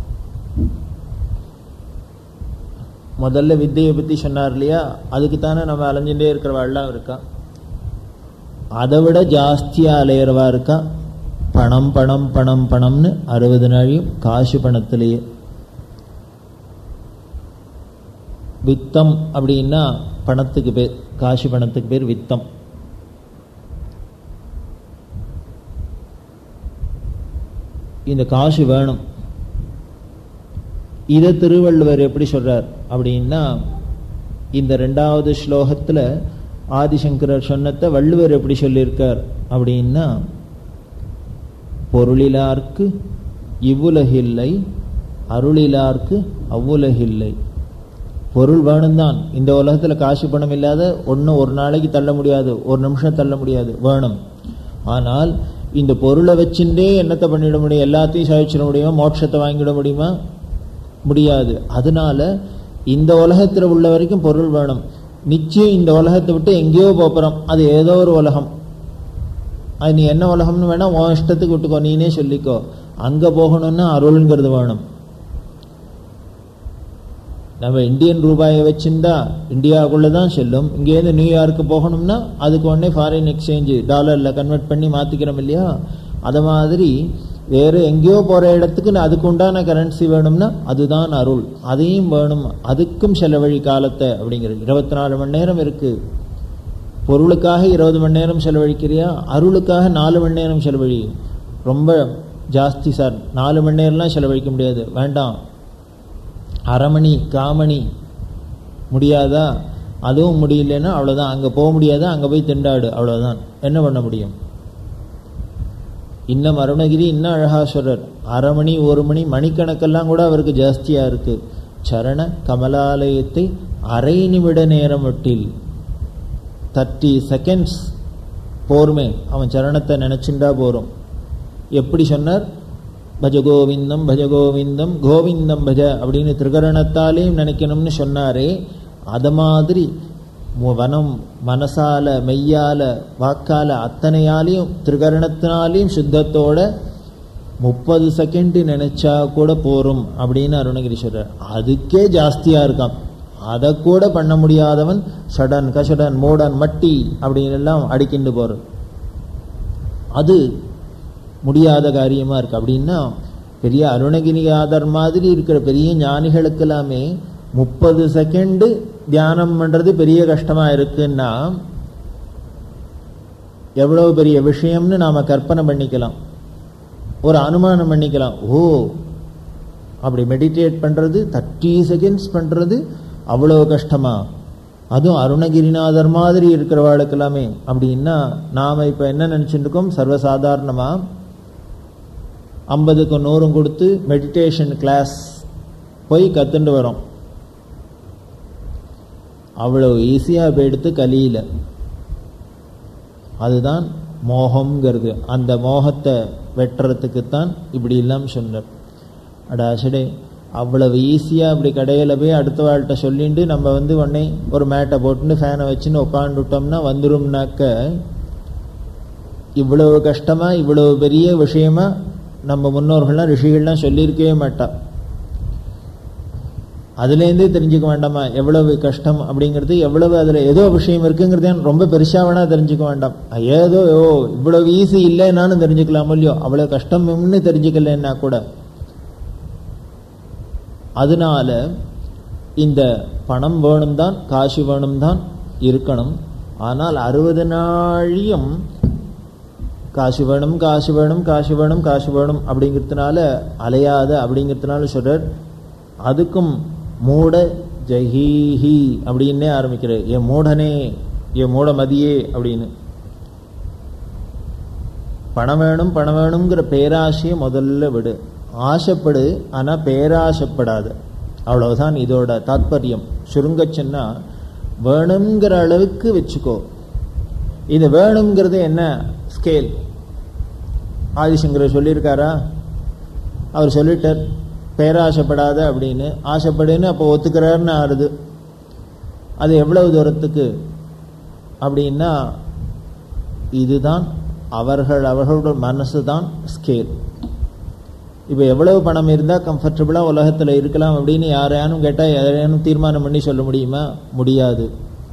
முதல்ல வித்தையை பற்றி சொன்னார் இல்லையா அதுக்கு தானே நம்ம அலைஞ்சுட்டே இருக்கிறவாள்லாம் இருக்கா அதை விட ஜாஸ்தியாக அலையிறவா இருக்கா பணம் பணம் பணம் பணம்னு அறுபது நாளையும் காசு பணத்திலேயே வித்தம் அப்படின்னா பணத்துக்கு பேர் காசு பணத்துக்கு பேர் வித்தம் இந்த காசு வேணும் இதை திருவள்ளுவர் எப்படி சொல்றார் அப்படின்னா இந்த ரெண்டாவது ஸ்லோகத்தில் ஆதிசங்கரர் சொன்னத்தை வள்ளுவர் எப்படி சொல்லியிருக்கார் அப்படின்னா பொருளிலார்க்கு இவ்வுலகில்லை அருளிலார்க்கு அவ்வுலகில்லை பொருள் வேணும்தான் இந்த உலகத்தில் காசு பணம் இல்லாத ஒன்றும் ஒரு நாளைக்கு தள்ள முடியாது ஒரு நிமிஷம் தள்ள முடியாது வேணும் ஆனால் இந்த பொருளை வச்சுட்டே என்னத்தை பண்ணிட முடியும் எல்லாத்தையும் சாதிச்சிட முடியுமா மோட்சத்தை வாங்கிட முடியுமா முடியாது அதனால இந்த உலகத்தில் உள்ள வரைக்கும் பொருள் வேணும் நிச்சயம் இந்த உலகத்தை விட்டு எங்கேயோ போகிறோம் அது ஏதோ ஒரு உலகம் அது நீ என்ன உலகம்னு வேணா உன் இஷ்டத்துக்கு விட்டுக்கோ நீனே சொல்லிக்கோ அங்கே போகணும்னா அருள்ங்கிறது வேணும் நம்ம இந்தியன் ரூபாயை வச்சிருந்தா இந்தியாவுக்குள்ள தான் செல்லும் இங்கேருந்து நியூயார்க்கு போகணும்னா அதுக்கு உடனே ஃபாரின் எக்ஸ்சேஞ்சு டாலரில் கன்வெர்ட் பண்ணி மாற்றிக்கிறோம் இல்லையா அது மாதிரி வேறு எங்கேயோ போகிற இடத்துக்கு அதுக்கு உண்டான கரன்சி வேணும்னா அதுதான் அருள் அதையும் வேணும் அதுக்கும் செலவழி காலத்தை அப்படிங்கிறது இருபத்தி நாலு மணி நேரம் இருக்குது பொருளுக்காக இருபது மணி நேரம் செலவழிக்கிறியா அருளுக்காக நாலு மணி நேரம் செலவழி ரொம்ப ஜாஸ்தி சார் நாலு மணி நேரம்லாம் செலவழிக்க முடியாது வேண்டாம் அரை மணி காமணி முடியாதா அதுவும் முடியலன்னா அவ்வளோதான் அங்கே போக முடியாதா அங்கே போய் திண்டாடு அவ்வளோதான் என்ன பண்ண முடியும் இன்னும் அருணகிரி இன்னும் அழகா சொல்றார் அரை மணி ஒரு மணி மணிக்கணக்கெல்லாம் கூட அவருக்கு ஜாஸ்தியாக இருக்கு சரண கமலாலயத்தை அரை நிமிட நேரம் விட்டில் தேர்ட்டி செகண்ட்ஸ் போருமே அவன் சரணத்தை நினைச்சுண்டா போறோம் எப்படி சொன்னார் பஜ கோவிந்தம் பஜ கோவிந்தம் கோவிந்தம் பஜ அப்படின்னு திரிகரணத்தாலேயும் நினைக்கணும்னு சொன்னாரே அது மாதிரி மு- வனம் மனசால மெய்யால வாக்கால அத்தனையாலையும் திரிகரணத்தினாலையும் சுத்தத்தோட முப்பது செகண்ட் நினைச்சா கூட போரும் அப்படின்னு அருணகிரி சொல்றார் அதுக்கே ஜாஸ்தியா இருக்கான் அதை கூட பண்ண முடியாதவன் சடன் கசடன் மூடன் மட்டி அப்படின்னு எல்லாம் அடிக்கிண்டு போறது அது முடியாத காரியமா இருக்கு அப்படின்னா பெரிய அருணகிரிநாதர் மாதிரி இருக்கிற பெரிய ஞானிகளுக்கெல்லாமே முப்பது செகண்டு தியானம் பண்றது பெரிய கஷ்டமா இருக்குன்னா எவ்வளவு பெரிய விஷயம்னு நாம கற்பனை பண்ணிக்கலாம் ஒரு அனுமானம் பண்ணிக்கலாம் ஓ அப்படி மெடிடேட் பண்றது தேர்ட்டி செகண்ட்ஸ் பண்றது அவ்வளோ கஷ்டமா அதுவும் அருணகிரிநாதர் மாதிரி இருக்கிறவாளுக்கு எல்லாமே அப்படின்னா நாம இப்ப என்ன நினைச்சிட்டு இருக்கோம் சர்வசாதாரணமா ஐம்பதுக்கு நூறும் கொடுத்து மெடிடேஷன் கிளாஸ் போய் கத்துண்டு வரோம் அவ்வளவு ஈஸியா போய் எடுத்து கலியில அதுதான் மோகம்ங்கிறது அந்த மோகத்தை வெட்டுறதுக்குத்தான் இப்படி எல்லாம் சொன்னார் அடாசடே அவ்வளவு ஈஸியாக இப்படி கடையில் போய் அடுத்த வாழ்கிட்ட சொல்லிட்டு நம்ம வந்து உடனே ஒரு மேட்டை போட்டுன்னு ஃபேனை வச்சுன்னு உட்காந்துட்டோம்னா வந்துரும்னாக்க இவ்வளவு கஷ்டமா இவ்வளவு பெரிய விஷயமா நம்ம முன்னோர்கள்லாம் ரிஷிகள்லாம் சொல்லியிருக்கவே மாட்டா அதுலேருந்தே தெரிஞ்சுக்க வேண்டாமா எவ்வளவு கஷ்டம் அப்படிங்கிறது எவ்வளவு அதில் ஏதோ விஷயம் இருக்குங்கிறதே ரொம்ப பெருசா வேணா தெரிஞ்சுக்க வேண்டாம் ஏதோ ஓ இவ்வளவு ஈஸி இல்லைன்னாலும் தெரிஞ்சுக்கலாம் இல்லையோ அவ்வளவு கஷ்டம்னு தெரிஞ்சுக்கலன்னா கூட அதனால இந்த பணம் வேணும் தான் காசு வேணும் தான் இருக்கணும் ஆனால் அறுபது நாழியும் காசு வேணும் காசு வேணும் காசு வேணும் காசு வேணும் அப்படிங்கிறதுனால அலையாத அப்படிங்கிறதுனால சொல்றார் அதுக்கும் மூட ஜஹீஹி அப்படின்னே ஆரம்பிக்கிறார் என் மூடனே என் மூட மதியே அப்படின்னு பணம் வேணும் பணம் வேணுங்கிற பேராசையை முதல்ல விடு ஆசைப்படு ஆனா பேராசைப்படாது அவ்வளவுதான் இதோட தாத்பரியம் சுருங்கச் சொன்னா வேணுங்கிற அளவுக்கு வச்சுக்கோ இது வேணுங்கிறது என்ன ஸ்கேல் ஆதிசங்கர் சொல்லியிருக்காரா அவர் சொல்லிட்டார் பேராசைப்படாத அப்படின்னு ஆசைப்படுன்னு அப்போ ஒத்துக்கிறாருன்னு ஆறுது அது எவ்வளவு தூரத்துக்கு அப்படின்னா இதுதான் அவர்கள் அவர்களோட மனசு தான் ஸ்கேல் இப்போ எவ்வளவு பணம் இருந்தால் கம்ஃபர்டபுளாக உலகத்தில் இருக்கலாம் அப்படின்னு யாரையானும் கேட்டால் யாரையானும் தீர்மானம் பண்ணி சொல்ல முடியுமா முடியாது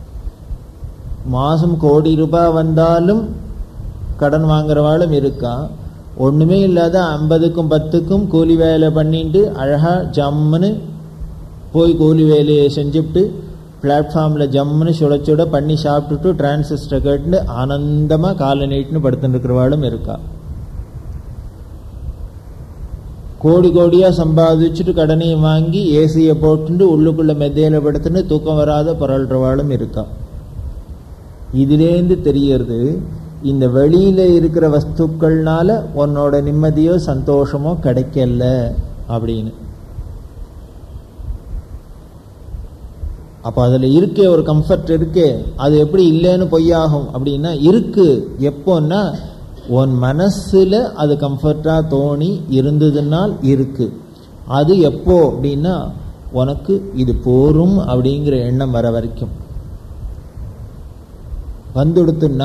மாதம் கோடி ரூபாய் வந்தாலும் கடன் வாங்குறவாளும் இருக்கா ஒன்றுமே இல்லாத ஐம்பதுக்கும் பத்துக்கும் கூலி வேலை பண்ணிட்டு அழகாக ஜம்முன்னு போய் கூலி வேலையை செஞ்சுட்டு பிளாட்ஃபார்மில் ஜம்முன்னு சுட சுட பண்ணி சாப்பிட்டுட்டு டிரான்சிஸ்டர் கேட்டு ஆனந்தமாக காலை நீட்டுன்னு படுத்துட்டு இருக்கிறவாளும் இருக்கா கோடி கோடியாக சம்பாதிச்சுட்டு கடனையும் வாங்கி ஏசியை போட்டுட்டு உள்ளுக்குள்ள மெத்தையில படுத்துட்டு தூக்கம் வராத புரள்றவாளும் இருக்கா இதுலேருந்து தெரியறது இந்த வெளியில இருக்கிற வஸ்துக்கள்னால உன்னோட நிம்மதியோ சந்தோஷமோ கிடைக்கல அப்படின்னு அப்போ அதில் இருக்கே ஒரு கம்ஃபர்ட் இருக்கே அது எப்படி இல்லைன்னு பொய்யாகும் அப்படின்னா இருக்கு எப்போன்னா உன் மனசுல அது கம்ஃபர்டா தோணி இருந்ததுனால் இருக்கு அது எப்போ அப்படின்னா உனக்கு இது போரும் அப்படிங்கிற எண்ணம் வர வரைக்கும் வந்துடுத்துன்னா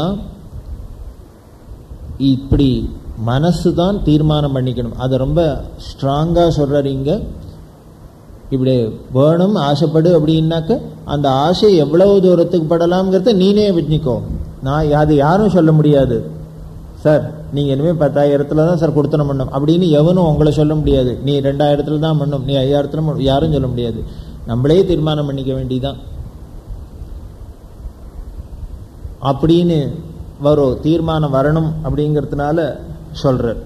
இப்படி மனசு தான் தீர்மானம் பண்ணிக்கணும் அதை ரொம்ப ஸ்ட்ராங்காக சொல்கிறீங்க இப்படி வேணும் ஆசைப்படு அப்படின்னாக்க அந்த ஆசை எவ்வளவு தூரத்துக்கு படலாம்ங்கிறத நீனே விட்னிக்கோ நான் அது யாரும் சொல்ல முடியாது சார் நீங்கள் இனிமேல் பத்தாயிரத்துல தான் சார் கொடுத்தனம் பண்ணும் அப்படின்னு எவனும் உங்களை சொல்ல முடியாது நீ ரெண்டாயிரத்துல தான் பண்ணும் நீ ஐயாயிரத்துல பண்ணும் யாரும் சொல்ல முடியாது நம்மளே தீர்மானம் பண்ணிக்க வேண்டியதான் அப்படின்னு வரும் தீர்மானம் வரணும் அப்படிங்கிறதுனால சொல்றார்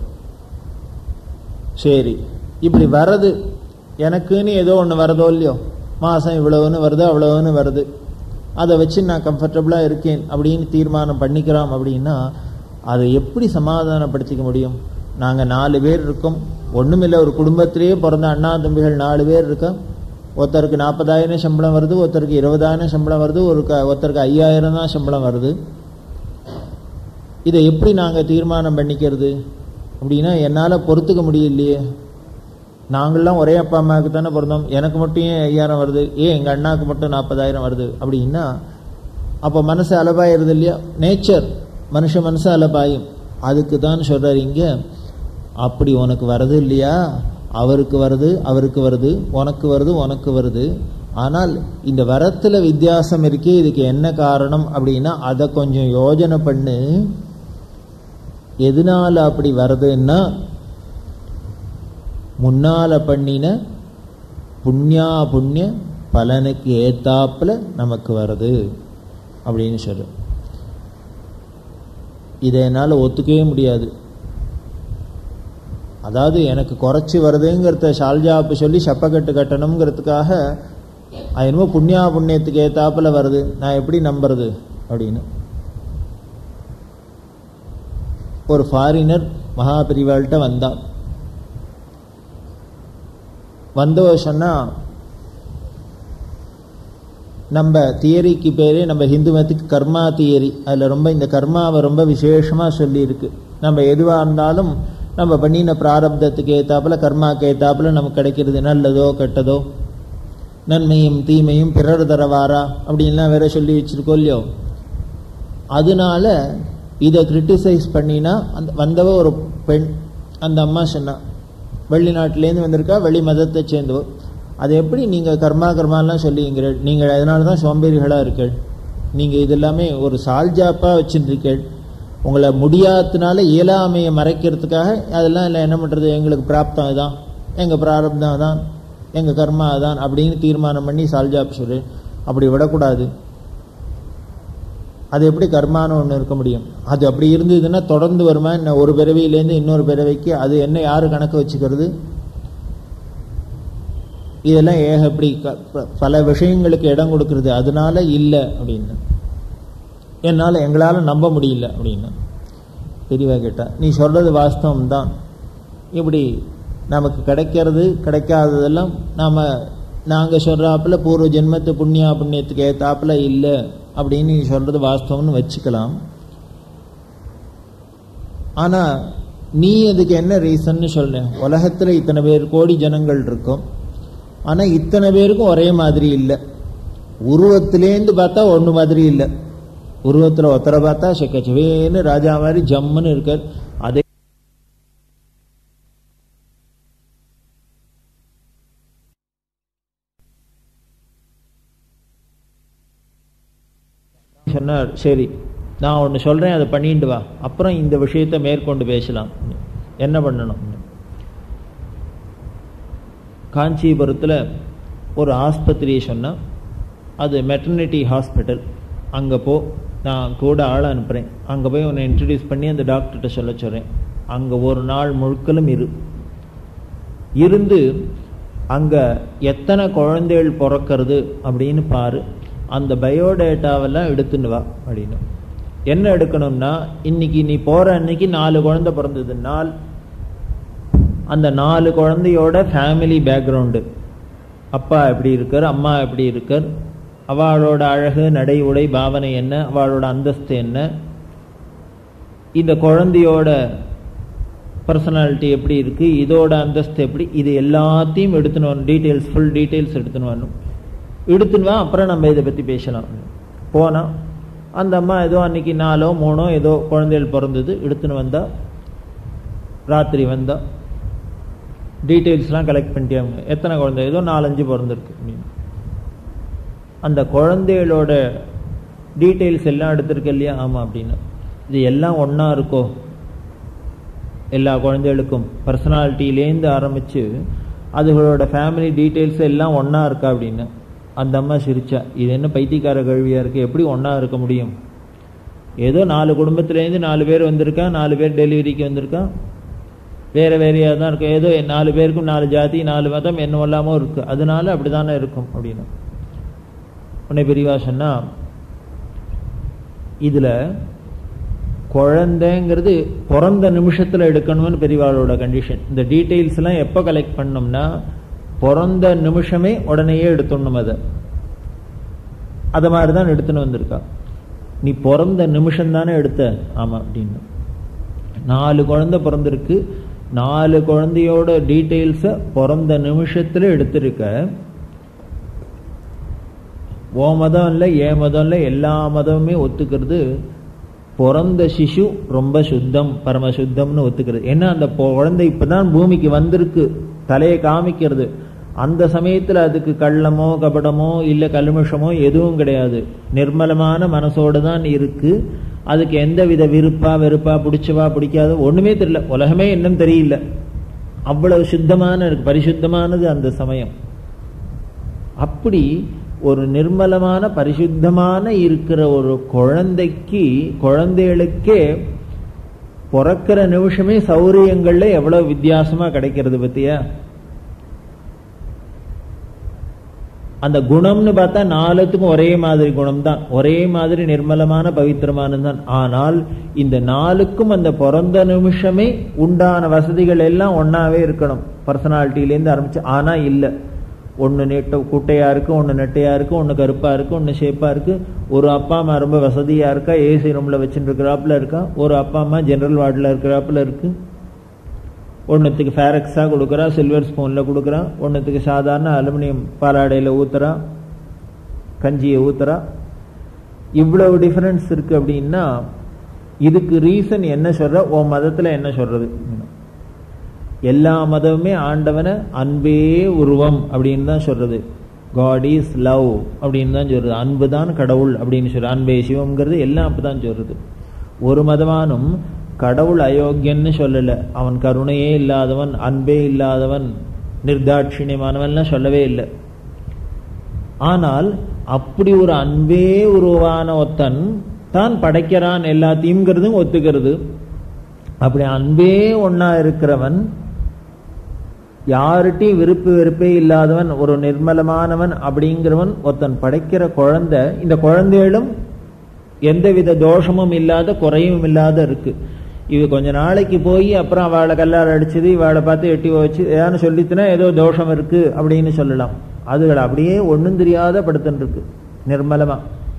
சரி இப்படி வர்றது எனக்குன்னு ஏதோ ஒன்று வரதோ இல்லையோ மாதம் இவ்வளவுன்னு வருது அவ்வளவுன்னு வருது அதை வச்சு நான் கம்ஃபர்டபுளாக இருக்கேன் அப்படின்னு தீர்மானம் பண்ணிக்கிறோம் அப்படின்னா அதை எப்படி சமாதானப்படுத்திக்க முடியும் நாங்கள் நாலு பேர் இருக்கோம் ஒன்றுமில்லை ஒரு குடும்பத்திலேயே பிறந்த அண்ணா தம்பிகள் நாலு பேர் இருக்கோம் ஒருத்தருக்கு நாற்பதாயிரம் சம்பளம் வருது ஒருத்தருக்கு இருபதாயிரம் சம்பளம் வருது ஒரு க ஒருத்தருக்கு ஐயாயிரம் தான் சம்பளம் வருது இதை எப்படி நாங்கள் தீர்மானம் பண்ணிக்கிறது அப்படின்னா என்னால் பொறுத்துக்க முடியலையே நாங்கள்லாம் ஒரே அப்பா அம்மாவுக்கு தானே பிறந்தோம் எனக்கு மட்டும் ஏன் ஐயாயிரம் வருது ஏன் எங்கள் அண்ணாவுக்கு மட்டும் நாற்பதாயிரம் வருது அப்படின்னா அப்போ மனசு அலபாயிருது இல்லையா நேச்சர் மனுஷ மனசு அலபாயும் அதுக்கு தான் சொல்கிறார் இங்கே அப்படி உனக்கு வருது இல்லையா அவருக்கு வருது அவருக்கு வருது உனக்கு வருது உனக்கு வருது ஆனால் இந்த வரத்தில் வித்தியாசம் இருக்கே இதுக்கு என்ன காரணம் அப்படின்னா அதை கொஞ்சம் யோஜனை பண்ணு எதனால அப்படி வருதுன்னா முன்னால பண்ணின புண்ணியா புண்ணிய பலனுக்கு ஏத்தாப்புல நமக்கு வருது அப்படின்னு சொல்லு இதை என்னால் ஒத்துக்கவே முடியாது அதாவது எனக்கு குறைச்சி வருதுங்கிறத ஷால்ஜாப்பு சொல்லி சப்பக்கட்டு கட்டணுங்கிறதுக்காக அது என்னமோ புண்ணியா புண்ணியத்துக்கு ஏத்தாப்புல வருது நான் எப்படி நம்புறது அப்படின்னு ஒரு ஃபாரினர் மகாபிரிவாள்கிட்ட வந்தான் வந்தவ சொன்னா நம்ம தியரிக்கு பேரே நம்ம ஹிந்து மதத்துக்கு கர்மா தியரி அதில் ரொம்ப இந்த கர்மாவை ரொம்ப விசேஷமாக சொல்லியிருக்கு நம்ம எதுவாக இருந்தாலும் நம்ம பண்ணின பிராரப்தத்துக்கு ஏத்தாப்புல கர்மாக்கு ஏத்தாப்புல நமக்கு கிடைக்கிறது நல்லதோ கெட்டதோ நன்மையும் தீமையும் பிறர் தரவாரா அப்படின்லாம் வேற சொல்லி வச்சிருக்கோம் இல்லையோ அதனால இதை கிரிட்டிசைஸ் பண்ணினா அந்த வந்தவ ஒரு பெண் அந்த அம்மா சொன்னா வெளிநாட்டிலேருந்து வந்திருக்கா வெளி மதத்தை சேர்ந்தவோ அது எப்படி நீங்கள் கர்மா கர்மாலாம் சொல்லிங்கிறீர்கள் நீங்கள் அதனால தான் சோம்பேறிகளாக இருக்கீள் நீங்கள் இதெல்லாமே ஒரு சால்ஜாப்பாக வச்சுருக்கீள் உங்களை முடியாததுனால இயலாமையை மறைக்கிறதுக்காக அதெல்லாம் இல்லை என்ன பண்ணுறது எங்களுக்கு பிராப்தம் தான் எங்கள் பிராரப்தம் தான் எங்கள் கர்மா தான் அப்படின்னு தீர்மானம் பண்ணி சால்ஜாப் சொல்லு அப்படி விடக்கூடாது அது எப்படி கர்மான்னு ஒன்று இருக்க முடியும் அது அப்படி இருந்ததுன்னா தொடர்ந்து வருமா என்ன ஒரு பிறவியிலேருந்து இன்னொரு பிறவிக்கு அது என்ன யார் கணக்கு வச்சுக்கிறது இதெல்லாம் ஏக எப்படி பல விஷயங்களுக்கு இடம் கொடுக்கறது அதனால இல்லை அப்படின்னு என்னால் எங்களால் நம்ப முடியல அப்படின்னு தெளிவாக கேட்டா நீ சொல்கிறது வாஸ்தவம் தான் இப்படி நமக்கு கிடைக்கிறது கிடைக்காததெல்லாம் நாம் நாங்கள் சொல்கிறாப்புல பூர்வ ஜென்மத்து புண்ணியா புண்ணியத்துக்கு ஏற்றாப்புல இல்லை அப்படின்னு நீ சொல்கிறது வாஸ்தவம்னு வச்சுக்கலாம் ஆனால் நீ அதுக்கு என்ன ரீசன்னு சொல்ல உலகத்தில் இத்தனை பேர் கோடி ஜனங்கள் இருக்கும் ஆனால் இத்தனை பேருக்கும் ஒரே மாதிரி இல்லை உருவத்திலேருந்து பார்த்தா ஒன்று மாதிரி இல்லை உருவத்தில் ஒருத்தரை பார்த்தா செக்கச்சவேன்னு ராஜா மாதிரி ஜம்முன்னு இருக்கார் அதே சொன்னார் சரி நான் ஒன்று சொல்கிறேன் அதை பண்ணிட்டு வா அப்புறம் இந்த விஷயத்தை மேற்கொண்டு பேசலாம் என்ன பண்ணணும் காஞ்சிபுரத்தில் ஒரு ஆஸ்பத்திரியை சொன்னால் அது மெட்டர்னிட்டி ஹாஸ்பிட்டல் அங்கே போ நான் கூட ஆளை அனுப்புகிறேன் அங்கே போய் உன்னை இன்ட்ரடியூஸ் பண்ணி அந்த டாக்டர்கிட்ட சொல்ல சொல்கிறேன் அங்கே ஒரு நாள் முழுக்கலும் இரு இருந்து அங்கே எத்தனை குழந்தைகள் பிறக்கிறது அப்படின்னு பாரு அந்த பயோடேட்டாவெல்லாம் எடுத்துன்னு வா அப்படின்னு என்ன எடுக்கணும்னா இன்னைக்கு நீ போகிற அன்னைக்கு நாலு குழந்தை பிறந்ததுனால் அந்த நாலு குழந்தையோட ஃபேமிலி பேக்ரவுண்டு அப்பா எப்படி இருக்கார் அம்மா எப்படி இருக்கார் அவளோட அழகு நடை உடை பாவனை என்ன அவளோட அந்தஸ்து என்ன இந்த குழந்தையோட பர்சனாலிட்டி எப்படி இருக்கு இதோட அந்தஸ்து எப்படி இது எல்லாத்தையும் எடுத்துன்னு வரணும் டீட்டெயில்ஸ் ஃபுல் டீட்டெயில்ஸ் எடுத்துன்னு வரணும் எடுத்துன்னு வா அப்புறம் நம்ம இதை பற்றி பேசலாம் போனால் அந்த அம்மா ஏதோ அன்னைக்கு நாலோ மூணோ ஏதோ குழந்தைகள் பிறந்தது எடுத்துன்னு வந்தா ராத்திரி வந்தா டீட்டெயில்ஸ்லாம் கலெக்ட் பண்ணிட்டாங்க எத்தனை குழந்தை ஏதோ நாலஞ்சு பிறந்திருக்கு அப்படின்னு அந்த குழந்தைகளோட டீட்டெயில்ஸ் எல்லாம் எடுத்திருக்கு இல்லையா ஆமாம் அப்படின்னு இது எல்லாம் ஒன்றா இருக்கோ எல்லா குழந்தைகளுக்கும் பர்சனாலிட்டியிலேருந்து ஆரம்பித்து அதுகளோட ஃபேமிலி டீட்டெயில்ஸ் எல்லாம் ஒன்றா இருக்கா அப்படின்னு அந்த அம்மா சிரிச்சா இது என்ன பைத்தியக்கார கல்வியாக இருக்குது எப்படி ஒன்றா இருக்க முடியும் ஏதோ நாலு குடும்பத்துலேருந்து நாலு பேர் வந்திருக்கா நாலு பேர் டெலிவரிக்கு வந்திருக்கா வேறு வேறையாக தான் இருக்கும் ஏதோ நாலு பேருக்கும் நாலு ஜாதி நாலு மதம் என்ன இல்லாமல் இருக்குது அதனால அப்படி தானே இருக்கும் அப்படின்னு உன்னை பெரியவா சொன்னால் இதில் குழந்தைங்கிறது பிறந்த நிமிஷத்தில் எடுக்கணும்னு பெரியவாளோட கண்டிஷன் இந்த டீட்டெயில்ஸ்லாம் எப்போ கலெக்ட் பண்ணோம்னா பிறந்த நிமிஷமே உடனேயே எடுத்துடணும் அதை அது மாதிரி தான் எடுத்துன்னு வந்திருக்கா நீ பிறந்த நிமிஷம் தானே எடுத்த ஆமா அப்படின்னு நாலு குழந்தை பிறந்திருக்கு நாலு குழந்தையோட டீட்டெயில்ஸை பிறந்த நிமிஷத்துல எடுத்திருக்க ஓ மதம் இல்லை ஏ மதம் இல்லை எல்லா மதமுமே ஒத்துக்கிறது பிறந்த சிசு ரொம்ப சுத்தம் பரம சுத்தம்னு ஒத்துக்கிறது ஏன்னா அந்த குழந்தை இப்பதான் பூமிக்கு வந்திருக்கு தலையை காமிக்கிறது அந்த சமயத்துல அதுக்கு கள்ளமோ கபடமோ இல்ல கல்மிஷமோ எதுவும் கிடையாது நிர்மலமான மனசோடு தான் இருக்கு அதுக்கு எந்த வித விருப்பா வெறுப்பா பிடிச்சவா பிடிக்காத ஒண்ணுமே தெரியல உலகமே இன்னும் தெரியல அவ்வளவு சுத்தமான இருக்கு பரிசுத்தமானது அந்த சமயம் அப்படி ஒரு நிர்மலமான பரிசுத்தமான இருக்கிற ஒரு குழந்தைக்கு குழந்தைகளுக்கே பிறக்கிற நிமிஷமே சௌரியங்கள்ல எவ்வளவு வித்தியாசமா கிடைக்கிறது பத்தியா அந்த குணம்னு பார்த்தா நாலுத்துக்கும் ஒரே மாதிரி குணம் தான் ஒரே மாதிரி நிர்மலமான பவித்திரமானது தான் ஆனால் இந்த நாளுக்கும் அந்த பிறந்த நிமிஷமே உண்டான வசதிகள் எல்லாம் ஒன்னாவே இருக்கணும் பர்சனாலிட்டியிலேருந்து ஆரம்பிச்சு ஆனா இல்லை ஒன்று நெட்ட குட்டையா இருக்கு ஒன்று நெட்டையா இருக்கு ஒன்று கருப்பா இருக்கு ஒன்று ஷேப்பா இருக்கு ஒரு அப்பா அம்மா ரொம்ப வசதியா இருக்கா ஏசி ரூம்ல வச்சுட்டு இருக்கிறாப்புல இருக்கா ஒரு அப்பா அம்மா ஜெனரல் வார்டில் இருக்கிறாப்புல இருக்கு ஒன்றுத்துக்கு ஃபேரக்ஸாக கொடுக்குறா சில்வர் ஸ்பூனில் கொடுக்குறா ஒன்றுத்துக்கு சாதாரண அலுமினியம் பாலாடையில் ஊத்துறா கஞ்சியை ஊத்துறா இவ்வளவு டிஃபரன்ஸ் இருக்கு அப்படின்னா இதுக்கு ரீசன் என்ன சொல்ற ஓ மதத்தில் என்ன சொல்றது எல்லா மதமுமே ஆண்டவனை அன்பே உருவம் அப்படின்னு தான் சொல்றது காட் இஸ் லவ் அப்படின்னு தான் சொல்றது அன்பு தான் கடவுள் அப்படின்னு சொல்றது அன்பே சிவம்ங்கிறது எல்லாம் அப்படிதான் சொல்றது ஒரு மதமானும் கடவுள் அயோக்கியன்னு சொல்லல அவன் கருணையே இல்லாதவன் அன்பே இல்லாதவன் நிர்தாட்சிணியமானவன்லாம் சொல்லவே இல்லை ஆனால் அப்படி ஒரு அன்பே உருவான ஒத்தன் தான் படைக்கிறான் எல்லாத்தையும்ங்கிறதும் ஒத்துக்கிறது அப்படி அன்பே ஒன்னா இருக்கிறவன் யார்கிட்டையும் விருப்பு வெறுப்பே இல்லாதவன் ஒரு நிர்மலமானவன் அப்படிங்கிறவன் ஒருத்தன் படைக்கிற குழந்தை இந்த குழந்தைகளும் எந்தவித தோஷமும் இல்லாத குறையும் இல்லாத இருக்கு இது கொஞ்ச நாளைக்கு போய் அப்புறம் அவளை கல்லால் அடிச்சது இவளை பார்த்து எட்டி வச்சு ஏன்னு சொல்லித்துனா ஏதோ தோஷம் இருக்கு அப்படின்னு சொல்லலாம் அதுகள் அப்படியே ஒன்றும் தெரியாத படுத்துன்னு இருக்கு நிர்மலமா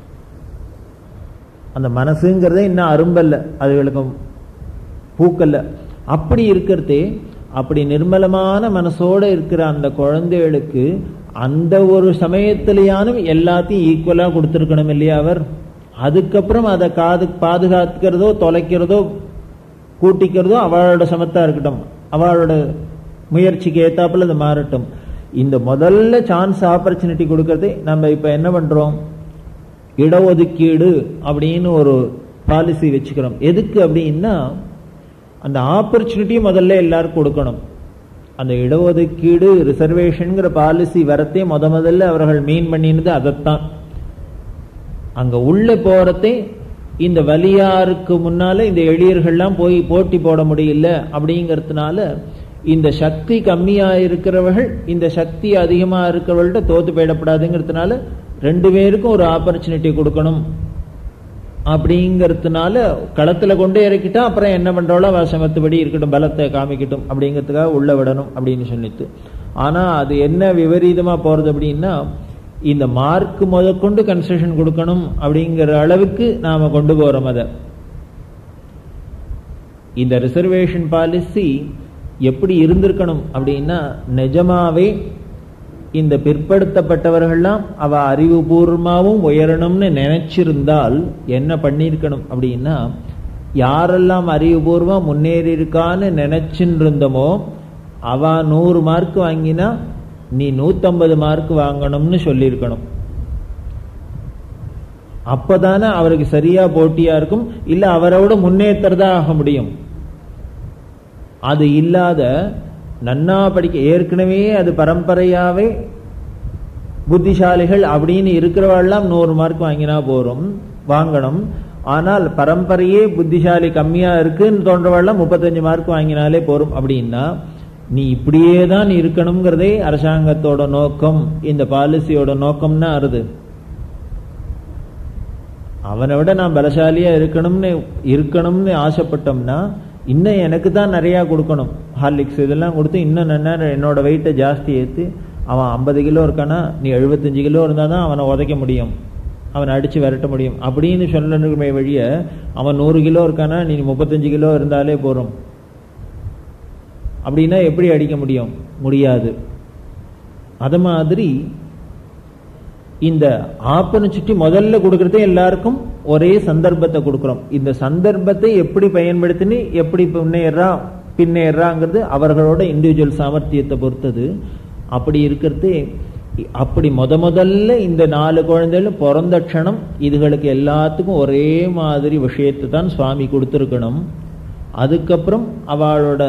அந்த மனசுங்கிறதே இன்னும் அரும்பல்ல அதுகளுக்கு பூக்கல்ல அப்படி இருக்கிறதே அப்படி நிர்மலமான மனசோட இருக்கிற அந்த குழந்தைகளுக்கு அந்த ஒரு சமயத்திலேயானும் எல்லாத்தையும் ஈக்குவலா கொடுத்துருக்கணும் இல்லையா அவர் அதுக்கப்புறம் அதை காது பாதுகாத்துக்கிறதோ தொலைக்கிறதோ கூட்டிக்கிறதோ அவளோட சமத்தா இருக்கட்டும் அவளோட முயற்சிக்கு ஏத்தாப்புல அது மாறட்டும் இந்த முதல்ல சான்ஸ் ஆப்பர்ச்சுனிட்டி கொடுக்கறதே நம்ம இப்ப என்ன பண்றோம் இடஒதுக்கீடு அப்படின்னு ஒரு பாலிசி வச்சுக்கிறோம் எதுக்கு அப்படின்னா அந்த ஆப்பர்ச்சுனிட்டி முதல்ல எல்லாருக்கும் கொடுக்கணும் அந்த இடஒதுக்கீடு ரிசர்வேஷன்ங்கிற பாலிசி வரத்தே முத முதல்ல அவர்கள் மீன் பண்ணினது அதைத்தான் அங்க உள்ள போறதே இந்த வலியாருக்கு முன்னால இந்த எளியர்கள்லாம் போய் போட்டி போட முடியல அப்படிங்கிறதுனால இந்த சக்தி கம்மியா இருக்கிறவர்கள் இந்த சக்தி அதிகமா இருக்கிறவர்கள்ட்ட தோத்து போயிடப்படாதுங்கிறதுனால ரெண்டு பேருக்கும் ஒரு ஆப்பர்ச்சுனிட்டி கொடுக்கணும் அப்படிங்கிறதுனால களத்துல கொண்டு இறக்கிட்டா அப்புறம் என்ன பண்றாளோ அவ சமத்துபடி இருக்கட்டும் பலத்தை காமிக்கட்டும் அப்படிங்கிறதுக்காக உள்ள விடணும் அப்படின்னு சொல்லிட்டு ஆனா அது என்ன விபரீதமா போறது அப்படின்னா இந்த மார்க் முதற்கொண்டு கன்செஷன் கொடுக்கணும் அப்படிங்கிற அளவுக்கு நாம கொண்டு போறோம் அதை இந்த ரிசர்வேஷன் பாலிசி எப்படி இருந்திருக்கணும் அப்படின்னா நிஜமாவே இந்த பிற்படுத்தப்பட்டவர்கள்லாம் அவ அறிவுபூர்வமாகவும் உயரணும்னு நினைச்சிருந்தால் என்ன பண்ணியிருக்கணும் அப்படின்னா யாரெல்லாம் அறிவுபூர்வமா முன்னேறி இருக்கான்னு நினைச்சுட்டு இருந்தோமோ அவ நூறு மார்க் வாங்கினா நீ நூத்தம்பது மார்க் வாங்கணும்னு சொல்லியிருக்கணும் அப்பதானே அவருக்கு சரியா போட்டியா இருக்கும் இல்ல அவரோட முன்னேற்றதா ஆக முடியும் அது இல்லாத நன்னா படிக்க ஏற்கனவே அது பரம்பரையாவே புத்திசாலிகள் அப்படின்னு இருக்கிறவாள்லாம் நூறு மார்க் வாங்கினா போறோம் வாங்கணும் ஆனால் பரம்பரையே புத்திசாலி கம்மியா இருக்குன்னு தோன்றவாள்லாம் முப்பத்தஞ்சு மார்க் வாங்கினாலே போறோம் அப்படின்னா நீ இப்படியே தான் இருக்கணுங்கிறதே அரசாங்கத்தோட நோக்கம் இந்த பாலிசியோட நோக்கம்னா அறுது அவனை விட நான் பலசாலியா இருக்கணும்னு இருக்கணும்னு ஆசைப்பட்டோம்னா இன்னும் எனக்கு தான் நிறைய கொடுக்கணும் ஹார்லிக்ஸ் இதெல்லாம் கொடுத்து இன்னும் என்ன என்னோட வெயிட்டை ஜாஸ்தி ஏற்றி அவன் ஐம்பது கிலோ இருக்கானா நீ எழுபத்தஞ்சு கிலோ இருந்தால் தான் அவனை உதைக்க முடியும் அவனை அடித்து விரட்ட முடியும் அப்படின்னு சொல்லணுமே வழிய அவன் நூறு கிலோ இருக்கானா நீ முப்பத்தஞ்சு கிலோ இருந்தாலே போகிறோம் அப்படின்னா எப்படி அடிக்க முடியும் முடியாது அது மாதிரி இந்த ஆப்பனை சுற்றி முதல்ல கொடுக்கறதே எல்லாருக்கும் ஒரே சந்தர்ப்பத்தை கொடுக்குறோம் இந்த சந்தர்ப்பத்தை எப்படி பயன்படுத்தினு எப்படி முன்னேறா பின்னேறாங்கிறது அவர்களோட இண்டிவிஜுவல் சாமர்த்தியத்தை பொறுத்தது அப்படி இருக்கிறது அப்படி முத முதல்ல இந்த நாலு குழந்தைகள் பிறந்த க்ஷணம் இதுகளுக்கு எல்லாத்துக்கும் ஒரே மாதிரி விஷயத்தை தான் சுவாமி கொடுத்துருக்கணும் அதுக்கப்புறம் அவளோட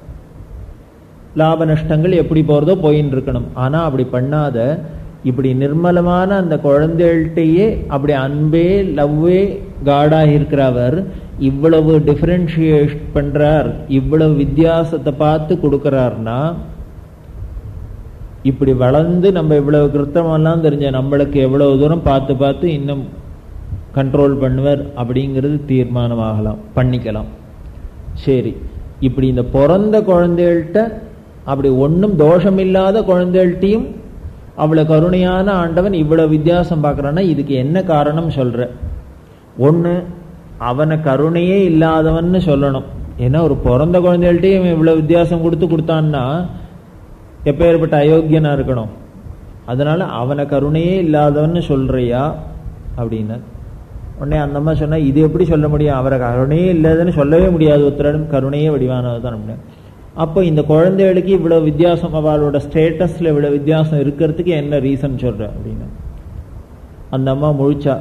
லாப நஷ்டங்கள் எப்படி போகிறதோ போயின்னு இருக்கணும் ஆனால் அப்படி பண்ணாத இப்படி நிர்மலமான அந்த குழந்தைகள்கிட்டயே அப்படி அன்பே லவ்வே காடாக இருக்கிறவர் இவ்வளவு டிஃபரன்ஷியேட் பண்றார் இவ்வளவு வித்தியாசத்தை பார்த்து கொடுக்கறாருன்னா இப்படி வளர்ந்து நம்ம இவ்வளவு கிருத்தமெல்லாம் தெரிஞ்ச நம்மளுக்கு எவ்வளவு தூரம் பார்த்து பார்த்து இன்னும் கண்ட்ரோல் பண்ணுவார் அப்படிங்கிறது தீர்மானமாகலாம் பண்ணிக்கலாம் சரி இப்படி இந்த பிறந்த குழந்தைகள்கிட்ட அப்படி ஒன்றும் தோஷம் இல்லாத குழந்தைகள்கிட்டையும் அவ்வளோ கருணையான ஆண்டவன் இவ்வளவு வித்தியாசம் பார்க்குறான்னா இதுக்கு என்ன காரணம் சொல்ற ஒன்று அவனை கருணையே இல்லாதவன்னு சொல்லணும் ஏன்னா ஒரு பிறந்த குழந்தைகள்கிட்டையும் இவன் இவ்வளோ வித்தியாசம் கொடுத்து கொடுத்தான்னா எப்பேற்பட்ட அயோக்கியனா இருக்கணும் அதனால அவனை கருணையே இல்லாதவன்னு சொல்றியா அப்படின்னு உடனே அந்த அம்மா சொன்னா இது எப்படி சொல்ல முடியும் அவரை கருணையே இல்லாதன்னு சொல்லவே முடியாது ஒருத்தரிடம் கருணையே வடிவானது தான் அப்படின்னு அப்போ இந்த குழந்தைகளுக்கு இவ்வளவு வித்தியாசம் அவளோட ஸ்டேட்டஸ்ல இவ்வளவு வித்தியாசம் இருக்கிறதுக்கு என்ன ரீசன் சொல்ற அப்படின்னு அந்த அம்மா முழிச்சா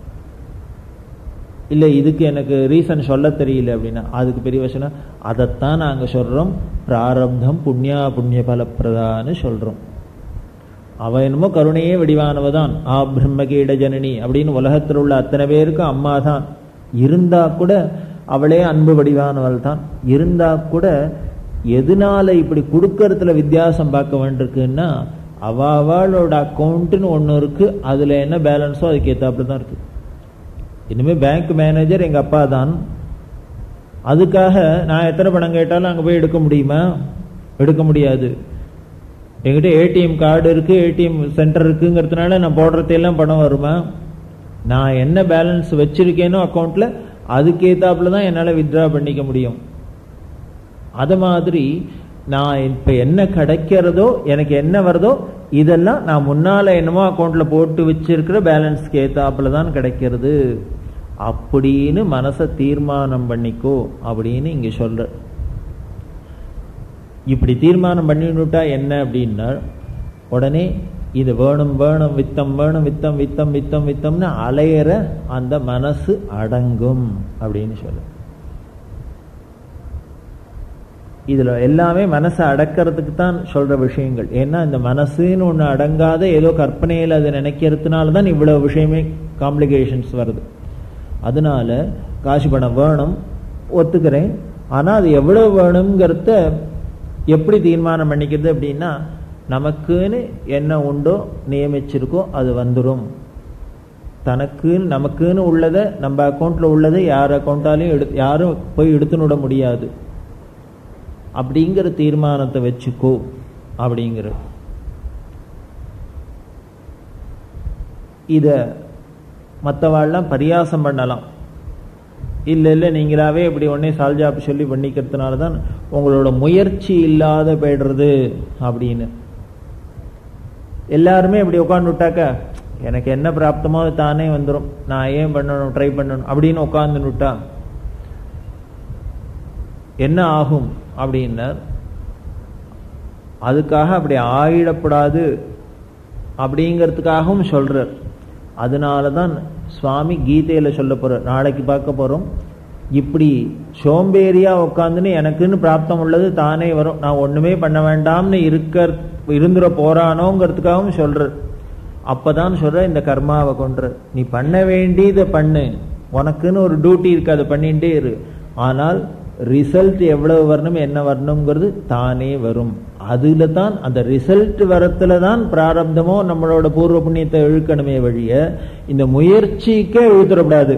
இல்லை இதுக்கு எனக்கு ரீசன் சொல்ல தெரியல அப்படின்னா அதுக்கு பெரிய விஷயம் அதைத்தான் நாங்கள் சொல்கிறோம் பிராரப்தம் புண்ணியா புண்ணிய பலப்பிரதான்னு சொல்கிறோம் அவ என்னமோ கருணையே வடிவானவ தான் ஆ பிரம்மகீட ஜனனி அப்படின்னு உலகத்தில் உள்ள அத்தனை பேருக்கும் அம்மா தான் இருந்தா கூட அவளே அன்பு வடிவானவள் தான் இருந்தா கூட எதனால இப்படி கொடுக்கறதுல வித்தியாசம் பார்க்க வேண்டியிருக்குன்னா அவ அவளோட அக்கௌண்ட்டுன்னு ஒன்று இருக்கு அதில் என்ன பேலன்ஸோ அதுக்கு ஏற்றாப்புல தான் இருக்கு இனிமேல் பேங்க் மேனேஜர் எங்கள் அப்பா தான் அதுக்காக நான் எத்தனை பணம் கேட்டாலும் அங்கே போய் எடுக்க முடியுமா எடுக்க முடியாது என்கிட்ட ஏடிஎம் கார்டு இருக்கு ஏடிஎம் சென்டர் இருக்குங்கிறதுனால நான் போடுறதையெல்லாம் பணம் வருமா நான் என்ன பேலன்ஸ் வச்சிருக்கேனோ அக்கௌண்ட்ல அதுக்கேத்தாப்புல தான் என்னால் வித்ட்ரா பண்ணிக்க முடியும் அது மாதிரி நான் இப்போ என்ன கிடைக்கிறதோ எனக்கு என்ன வருதோ இதெல்லாம் நான் முன்னால என்னமோ அக்கௌண்ட்ல போட்டு வச்சிருக்கிற பேலன்ஸ்க்கு ஏத்தாப்புல தான் கிடைக்கிறது அப்படின்னு மனசை தீர்மானம் பண்ணிக்கோ அப்படின்னு இங்க சொல்ற இப்படி தீர்மானம் பண்ணிவிட்டா என்ன அப்படின்னா உடனே இது வேணும் வேணும் வித்தம் வேணும் வித்தம் வித்தம் வித்தம் வித்தம்னு அலையிற அந்த மனசு அடங்கும் அப்படின்னு சொல்ல இதுல எல்லாமே மனசை அடக்கிறதுக்கு தான் சொல்ற விஷயங்கள் ஏன்னா இந்த மனசுன்னு ஒண்ணு அடங்காத ஏதோ கற்பனையில் அதை நினைக்கிறதுனால தான் இவ்வளவு விஷயமே காம்ப்ளிகேஷன்ஸ் வருது அதனால காசு பணம் வேணும் ஒத்துக்கிறேன் ஆனா அது எவ்வளவு வேணுங்கிறத எப்படி தீர்மானம் பண்ணிக்கிறது அப்படின்னா நமக்குன்னு என்ன உண்டோ நியமிச்சிருக்கோ அது வந்துடும் தனக்குன்னு நமக்குன்னு உள்ளதை நம்ம அக்கௌண்ட்ல உள்ளதை யார் அக்கௌண்ட்டாலையும் எடு யாரும் போய் எடுத்துன்னு விட முடியாது அப்படிங்கிற தீர்மானத்தை வச்சுக்கோ அப்படிங்கிற இத மற்றவாள்லாம் பரியாசம் பண்ணலாம் இல்லை இல்லை நீங்களாவே இப்படி உடனே சால்ஜாப் சொல்லி பண்ணிக்கிறதுனால தான் உங்களோட முயற்சி இல்லாத போயிடுறது அப்படின்னு எல்லாருமே இப்படி உட்காந்து விட்டாக்க எனக்கு என்ன பிராப்தமோ அது தானே வந்துடும் நான் ஏன் பண்ணணும் ட்ரை பண்ணணும் அப்படின்னு உட்காந்து விட்டா என்ன ஆகும் அப்படின்னார் அதுக்காக அப்படி ஆயிடப்படாது அப்படிங்கிறதுக்காகவும் சொல்றார் அதனால தான் சுவாமி கீதையில சொல்ல போறார் நாளைக்கு பார்க்க போறோம் இப்படி சோம்பேறியா உட்காந்துன்னு எனக்குன்னு பிராப்தம் உள்ளது தானே வரும் நான் ஒண்ணுமே பண்ண வேண்டாம்னு இருக்க இருந்துட போறானோங்கிறதுக்காகவும் சொல்றார் அப்பதான் சொல்ற இந்த கர்மாவை கொன்ற நீ பண்ண வேண்டியதை பண்ணு உனக்குன்னு ஒரு டியூட்டி இருக்கு அதை பண்ணிட்டே இரு ஆனால் ரிசல்ட் எவ்வளவு வரணும் என்ன வரணுங்கிறது தானே வரும் அதுல தான் அந்த ரிசல்ட் வரத்துல தான் பிராரப்தமோ நம்மளோட பூர்வ புண்ணியத்தை இழுக்கணுமே வழிய இந்த முயற்சிக்கே இழுத்துடக்கூடாது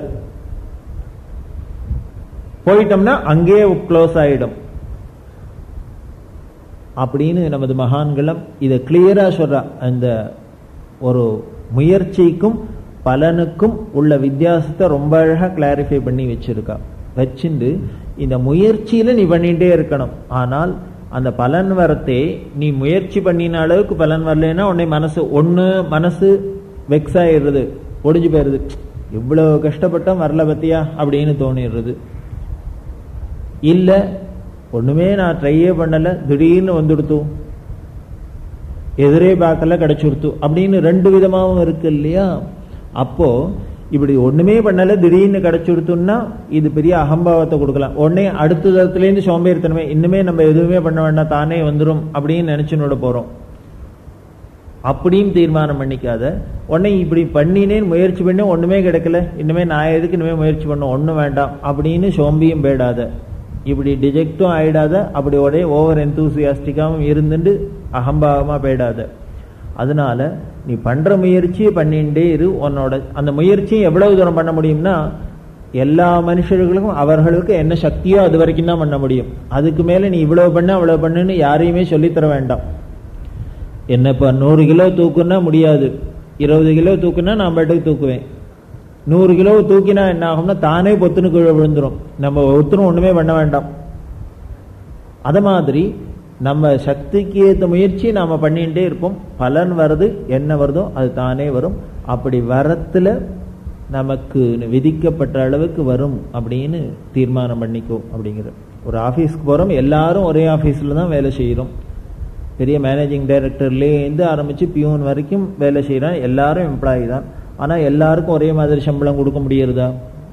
போயிட்டோம்னா அங்கேயே க்ளோஸ் ஆயிடும் அப்படின்னு நமது மகான்களும் இதை கிளியரா சொல்றா அந்த ஒரு முயற்சிக்கும் பலனுக்கும் உள்ள வித்தியாசத்தை ரொம்ப அழகா கிளாரிஃபை பண்ணி வச்சிருக்கா வச்சுண்டு இந்த முயற்சியில நீ பண்ணிட்டே இருக்கணும் ஆனால் அந்த பலன் வரத்தே நீ முயற்சி பண்ணின அளவுக்கு பலன் வரலைன்னா உன்னை மனசு ஒண்ணு மனசு வெக்ஸ் ஆயிடுறது ஒடிஞ்சு போயிருது இவ்வளவு கஷ்டப்பட்டோம் வரல பத்தியா அப்படின்னு தோணிடுறது இல்ல ஒண்ணுமே நான் ட்ரையே பண்ணல திடீர்னு வந்துடுத்து எதிரே பார்க்கல கிடைச்சுடுத்து அப்படின்னு ரெண்டு விதமாவும் இருக்கு இல்லையா அப்போ இப்படி ஒண்ணுமே பண்ணல திடீர்னு கிடைச்சுடுத்துன்னா இது பெரிய அகம்பாவத்தை கொடுக்கலாம் உடனே அடுத்த தரத்துலேருந்து சோம்பேறித்தனமே இன்னுமே நம்ம எதுவுமே பண்ண வேண்டாம் தானே வந்துடும் அப்படின்னு நினைச்சுனோட போறோம் அப்படியும் தீர்மானம் பண்ணிக்காத உடனே இப்படி பண்ணினேன் முயற்சி பண்ணி ஒண்ணுமே கிடைக்கல இன்னுமே நான் எதுக்கு இனிமே முயற்சி பண்ண ஒண்ணும் வேண்டாம் அப்படின்னு சோம்பியும் போயிடாத இப்படி டிஜெக்டும் ஆயிடாத அப்படி உடனே ஓவர் எந்தூசியாஸ்டிக்காவும் இருந்துட்டு அகம்பாவமா போயிடாத அதனால நீ பண்ற முயற்சியை பண்ணிட்டே இரு உன்னோட அந்த முயற்சியை எவ்வளவு தூரம் பண்ண முடியும்னா எல்லா மனுஷர்களுக்கும் அவர்களுக்கு என்ன சக்தியோ அது வரைக்கும் தான் பண்ண முடியும் அதுக்கு மேல நீ இவ்வளவு பண்ண அவ்வளவு பண்ணுன்னு யாரையுமே சொல்லித்தர வேண்டாம் என்ன இப்ப நூறு கிலோ தூக்குன்னா முடியாது இருபது கிலோ தூக்குனா நான் பாட்டுக்கு தூக்குவேன் நூறு கிலோ தூக்கினா என்ன ஆகும்னா தானே பொத்துன்னு கீழே விழுந்துரும் நம்ம ஒருத்தரும் ஒண்ணுமே பண்ண வேண்டாம் அத மாதிரி நம்ம சக்திக்கு ஏற்ற முயற்சி நாம பண்ணிட்டே இருப்போம் பலன் வருது என்ன வருதோ அது தானே வரும் அப்படி வரத்துல நமக்கு விதிக்கப்பட்ட அளவுக்கு வரும் அப்படின்னு தீர்மானம் பண்ணிக்கோ அப்படிங்கிற ஒரு ஆபீஸ்க்கு போறோம் எல்லாரும் ஒரே ஆபீஸ்ல தான் வேலை செய்யறோம் பெரிய மேனேஜிங் டைரக்டர்லேருந்து ஆரம்பிச்சு பியூன் வரைக்கும் வேலை செய்யறான் எல்லாரும் எம்ப்ளாயி தான் ஆனா எல்லாருக்கும் ஒரே மாதிரி சம்பளம் கொடுக்க முடியறதா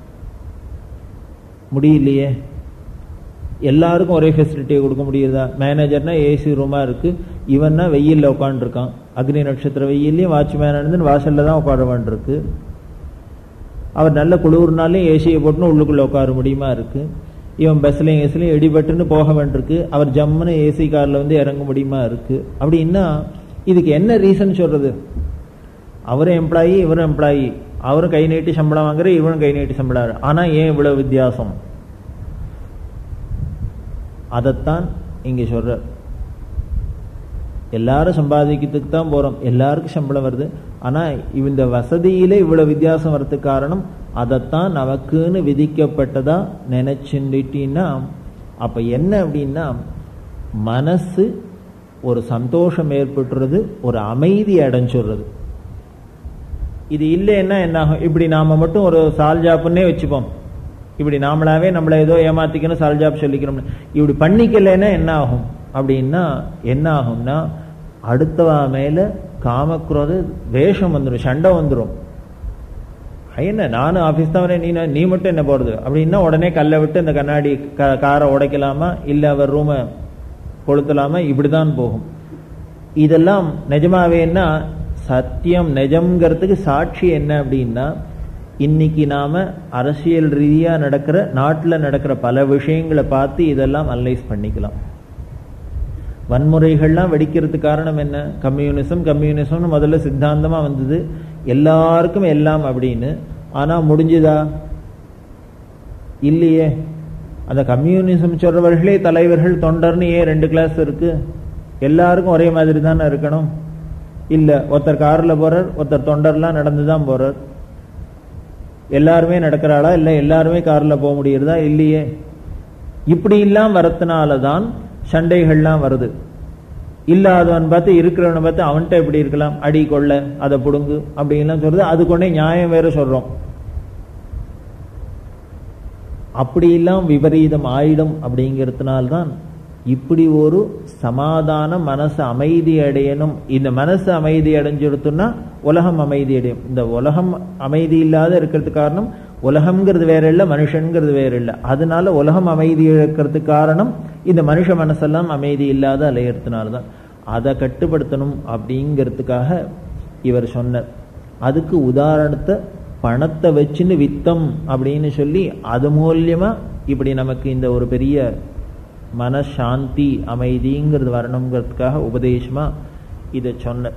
முடியலையே எல்லாருக்கும் ஒரே ஃபெசிலிட்டியை கொடுக்க முடியுதா மேனேஜர்னா ஏசி ரூமா இருக்கு இவன்னா வெயில்ல உட்காந்துருக்கான் அக்னி நட்சத்திர வெயிலையும் வாட்ச்மேன் இருந்து வாசல்ல தான் உட்கார வேண்டியிருக்கு அவர் நல்ல குளிர்னாலையும் ஏசியை போட்டுன்னு உள்ளுக்குள்ள உட்கார முடியுமா இருக்கு இவன் பஸ்லையும் ஏசிலையும் இடிபட்டுன்னு போக வேண்டியிருக்கு அவர் ஜம்முன்னு ஏசி கார்ல வந்து இறங்க முடியுமா இருக்கு அப்படின்னா இதுக்கு என்ன ரீசன் சொல்றது அவரும் எம்ப்ளாயி இவரும் எம்ப்ளாயி அவரும் கை நீட்டி சம்பளம் வாங்குற இவரும் கை நீட்டி சம்பளம் ஆனா ஏன் இவ்வளவு வித்தியாசம் அதைத்தான் இங்க சொல்ற எல்லாரும் சம்பாதிக்கிறதுக்கு தான் போறோம் எல்லாருக்கும் சம்பளம் வருது ஆனா இந்த வசதியில இவ்வளவு வித்தியாசம் வர்றதுக்கு காரணம் அதைத்தான் நமக்குன்னு விதிக்கப்பட்டதா நினைச்சுட்டீங்கன்னா அப்ப என்ன அப்படின்னா மனசு ஒரு சந்தோஷம் ஏற்பட்டுறது ஒரு அமைதி அடைஞ்சுடுறது இது இல்லைன்னா என்ன ஆகும் இப்படி நாம மட்டும் ஒரு சால் ஜாப்புன்னே வச்சுப்போம் இப்படி நாமளாவே நம்மள ஏதோ ஏமாத்திக்கணும் சால் ஜாப் சொல்லிக்கணும் இப்படி பண்ணிக்கலைன்னா என்ன ஆகும் அப்படின்னா என்ன ஆகும்னா அடுத்தவா மேல காமக்குறது வேஷம் வந்துடும் சண்டை வந்துடும் என்ன நானும் ஆபீஸ் தான் வரேன் நீ நீ மட்டும் என்ன போறது அப்படின்னா உடனே கல்லை விட்டு இந்த கண்ணாடி காரை உடைக்கலாமா இல்ல அவர் ரூமை கொளுத்தலாமா இப்படிதான் போகும் இதெல்லாம் நிஜமாவேன்னா சத்தியம் நிஜம்ங்கிறதுக்கு சாட்சி என்ன அப்படின்னா இன்னைக்கு நாம அரசியல் ரீதியா நடக்கிற நாட்டுல நடக்கிற பல விஷயங்களை பார்த்து இதெல்லாம் அனலைஸ் பண்ணிக்கலாம் வன்முறைகள்லாம் வெடிக்கிறதுக்கு காரணம் என்ன கம்யூனிசம் கம்யூனிசம்னு முதல்ல சித்தாந்தமா வந்தது எல்லாருக்கும் எல்லாம் அப்படின்னு ஆனா முடிஞ்சுதா இல்லையே அந்த கம்யூனிசம் சொல்றவர்களே தலைவர்கள் தொண்டர்னு ஏன் ரெண்டு கிளாஸ் இருக்கு எல்லாருக்கும் ஒரே மாதிரி தானே இருக்கணும் இல்ல ஒருத்தர் கார்ல போறார் ஒருத்தர் தொண்டர்லாம் நடந்துதான் போறார் எல்லாருமே நடக்கிறாளா இல்ல எல்லாருமே கார்ல போக முடியுறதா இல்லையே இப்படி எல்லாம் வரத்தினாலதான் சண்டைகள்லாம் வருது இல்லாதவன் பார்த்து இருக்கிறவனை பார்த்து அவன்கிட்ட எப்படி இருக்கலாம் அடி கொள்ள அதை புடுங்கு அப்படின்லாம் சொல்றது அது கொண்டே நியாயம் வேற சொல்றோம் அப்படியெல்லாம் விபரீதம் ஆயிடும் அப்படிங்கிறதுனால்தான் இப்படி ஒரு சமாதான மனசு அமைதி அடையணும் இந்த மனசு அமைதி அடைஞ்சிருத்துன்னா உலகம் அமைதி அடையும் இந்த உலகம் அமைதி இல்லாத இருக்கிறதுக்கு காரணம் உலகம்ங்கிறது வேற இல்லை மனுஷன்கிறது வேற இல்லை அதனால உலகம் அமைதி இழக்கிறதுக்கு காரணம் இந்த மனுஷ மனசெல்லாம் அமைதி இல்லாத அலையறதுனால தான் அதை கட்டுப்படுத்தணும் அப்படிங்கிறதுக்காக இவர் சொன்னார் அதுக்கு உதாரணத்தை பணத்தை வச்சுன்னு வித்தம் அப்படின்னு சொல்லி அது மூலியமா இப்படி நமக்கு இந்த ஒரு பெரிய மனசாந்தி அமைதிங்கிறது வரணுங்கிறதுக்காக உபதேசமா இதை சொன்ன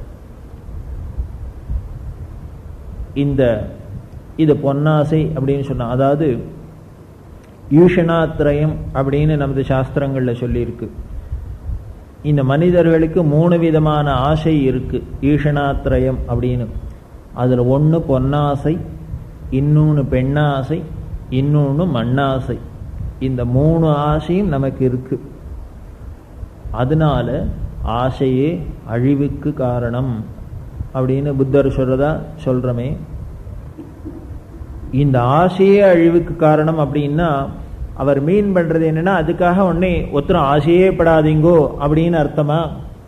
இந்த இது பொன்னாசை அப்படின்னு சொன்னா அதாவது யூஷனாத்திரயம் அப்படின்னு நமது சாஸ்திரங்கள்ல சொல்லியிருக்கு இந்த மனிதர்களுக்கு மூணு விதமான ஆசை இருக்கு ஈஷணாத்திரயம் அப்படின்னு அதில் ஒன்று பொன்னாசை இன்னொன்று பெண்ணாசை இன்னொன்று மண்ணாசை இந்த மூணு ஆசையும் நமக்கு இருக்கு அதனால ஆசையே அழிவுக்கு காரணம் அப்படின்னு புத்தர் சொல்றதா சொல்றமே இந்த ஆசையே அழிவுக்கு காரணம் அப்படின்னா அவர் மீன் பண்றது என்னன்னா அதுக்காக உடனே ஒருத்தரும் ஆசையே படாதீங்கோ அப்படின்னு அர்த்தமா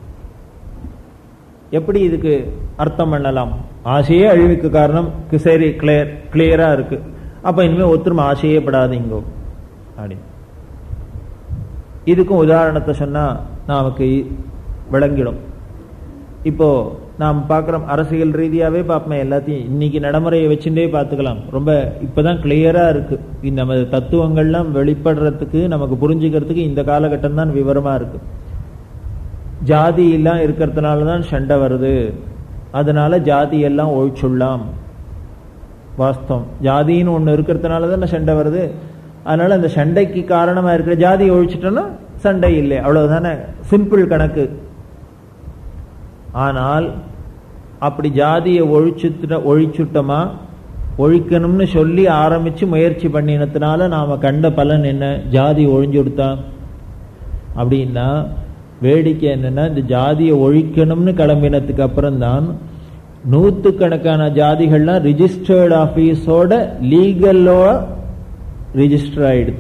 எப்படி இதுக்கு அர்த்தம் பண்ணலாம் ஆசையே அழிவுக்கு காரணம் சரி கிளியர் கிளியரா இருக்கு அப்ப இனிமே ஒருத்தரும் ஆசையே படாதீங்கோ அப்படின்னு இதுக்கும் உதாரணத்தை சொன்னா நமக்கு விளங்கிடும் இப்போ நாம் பார்க்குறோம் அரசியல் ரீதியாகவே பார்ப்போம் எல்லாத்தையும் இன்னைக்கு நடைமுறையை வச்சுட்டே பார்த்துக்கலாம் ரொம்ப இப்போதான் கிளியராக இருக்கு இந்த நமது தத்துவங்கள்லாம் வெளிப்படுறதுக்கு நமக்கு புரிஞ்சுக்கிறதுக்கு இந்த காலகட்டம் தான் விவரமா இருக்கு ஜாதி எல்லாம் இருக்கிறதுனால தான் சண்டை வருது அதனால ஜாதி எல்லாம் ஒழிச்சுடலாம் வாஸ்தவம் ஜாதின்னு ஒன்று இருக்கிறதுனால தானே சண்டை வருது அதனால அந்த சண்டைக்கு காரணமா இருக்கிற ஜாதியை ஒழிச்சிட்டோம்னா சண்டை இல்லை அவ்வளவுதானே சிம்பிள் கணக்கு ஆனால் அப்படி ஜாதியை ஒழிச்சுட்ட ஒழிச்சுட்டோமா ஒழிக்கணும்னு சொல்லி ஆரம்பிச்சு முயற்சி பண்ணினதுனால நாம கண்ட பலன் என்ன ஜாதி ஒழிஞ்சு கொடுத்தா அப்படின்னா வேடிக்கை என்னன்னா இந்த ஜாதியை ஒழிக்கணும்னு கிளம்பினதுக்கு அப்புறம் தான் நூற்றுக்கணக்கான ஜாதிகள்லாம் ரிஜிஸ்டர்டு ஆஃபீஸோட லீகலோ ரிஜிஸ்டர் ஆயிடுது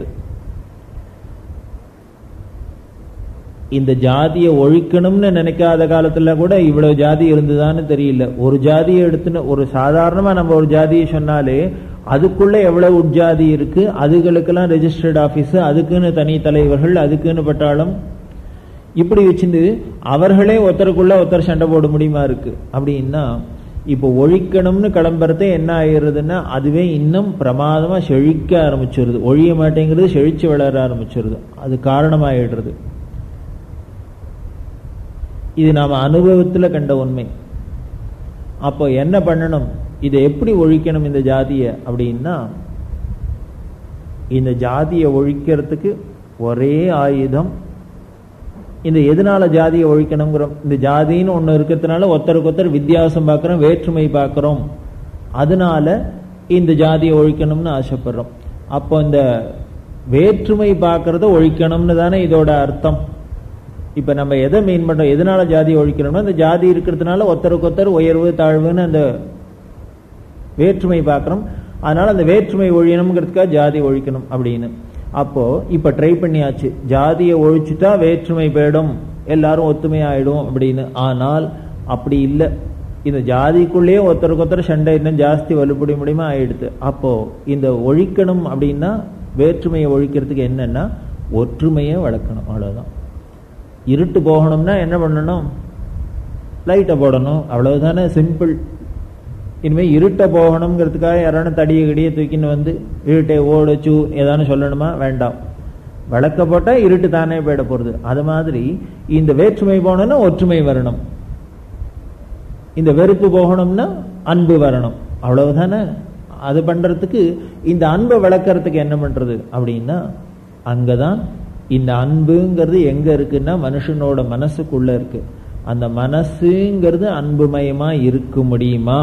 இந்த ஜாதியை ஒழிக்கணும்னு நினைக்காத காலத்துல கூட இவ்வளவு ஜாதி இருந்ததான்னு தெரியல ஒரு ஜாதியை எடுத்துன்னு ஒரு சாதாரணமா நம்ம ஒரு ஜாதியை சொன்னாலே அதுக்குள்ள எவ்வளவு உட்ஜாதி இருக்கு அதுகளுக்கெல்லாம் ரெஜிஸ்டர்ட் ஆபீஸ் அதுக்குன்னு தனி தலைவர்கள் அதுக்குன்னு பட்டாளம் இப்படி வச்சிருந்து அவர்களே ஒருத்தருக்குள்ள ஒருத்தர் சண்டை போட முடியுமா இருக்கு அப்படின்னா இப்போ ஒழிக்கணும்னு கிளம்புறது என்ன ஆயிடுறதுன்னா அதுவே இன்னும் பிரமாதமா செழிக்க ஆரம்பிச்சிருது ஒழிய மாட்டேங்கிறது செழிச்சு வளர ஆரம்பிச்சிருது அது காரணமாயிடுறது இது நாம அனுபவத்துல கண்ட உண்மை அப்போ என்ன பண்ணணும் இதை எப்படி ஒழிக்கணும் இந்த ஜாதியை அப்படின்னா இந்த ஜாதியை ஒழிக்கிறதுக்கு ஒரே ஆயுதம் இந்த எதனால ஜாதியை ஒழிக்கணுங்கிறோம் இந்த ஜாதின்னு ஒன்று இருக்கிறதுனால ஒருத்தருக்கு ஒருத்தர் வித்தியாசம் பார்க்குறோம் வேற்றுமை பார்க்குறோம் அதனால இந்த ஜாதியை ஒழிக்கணும்னு ஆசைப்படுறோம் அப்போ இந்த வேற்றுமை பார்க்கறத ஒழிக்கணும்னு தானே இதோட அர்த்தம் இப்ப நம்ம எதை மீன் பண்றோம் எதனால ஜாதி ஒழிக்கிறோம்னா இந்த ஜாதி இருக்கிறதுனால ஒருத்தருக்கு ஒருத்தர் உயர்வு தாழ்வுன்னு அந்த வேற்றுமை பார்க்கிறோம் அதனால அந்த வேற்றுமை ஒழியணுங்கிறதுக்காக ஜாதி ஒழிக்கணும் அப்படின்னு அப்போ இப்ப ட்ரை பண்ணியாச்சு ஜாதியை ஒழிச்சுட்டா வேற்றுமை போயிடும் எல்லாரும் ஒத்துமை ஆயிடும் அப்படின்னு ஆனால் அப்படி இல்லை இந்த ஜாதிக்குள்ளேயே ஒருத்தருக்கு ஒருத்தர் சண்டை இன்னும் ஜாஸ்தி வலுப்படி முடியுமா ஆயிடுது அப்போ இந்த ஒழிக்கணும் அப்படின்னா வேற்றுமையை ஒழிக்கிறதுக்கு என்னன்னா ஒற்றுமையை வளர்க்கணும் அவ்வளவுதான் இருட்டு போகணும்னா என்ன பண்ணணும் லைட்டை போடணும் அவ்வளவுதானே சிம்பிள் இனிமேல் இருட்டை போகணுங்கிறதுக்காக யாரான தடியை கடியை தூக்கின்னு வந்து இருட்டை ஓடச்சு ஏதானு சொல்லணுமா வேண்டாம் விளக்க போட்டால் இருட்டு தானே போயிட போகிறது அது மாதிரி இந்த வேற்றுமை போகணும்னா ஒற்றுமை வரணும் இந்த வெறுப்பு போகணும்னா அன்பு வரணும் அவ்வளவுதானே அது பண்றதுக்கு இந்த அன்பை விளக்கறதுக்கு என்ன பண்றது அப்படின்னா அங்கதான் இந்த அன்புங்கிறது எங்க இருக்குன்னா மனுஷனோட மனசுக்குள்ள இருக்கு அந்த மனசுங்கிறது அன்புமயமா இருக்க முடியுமா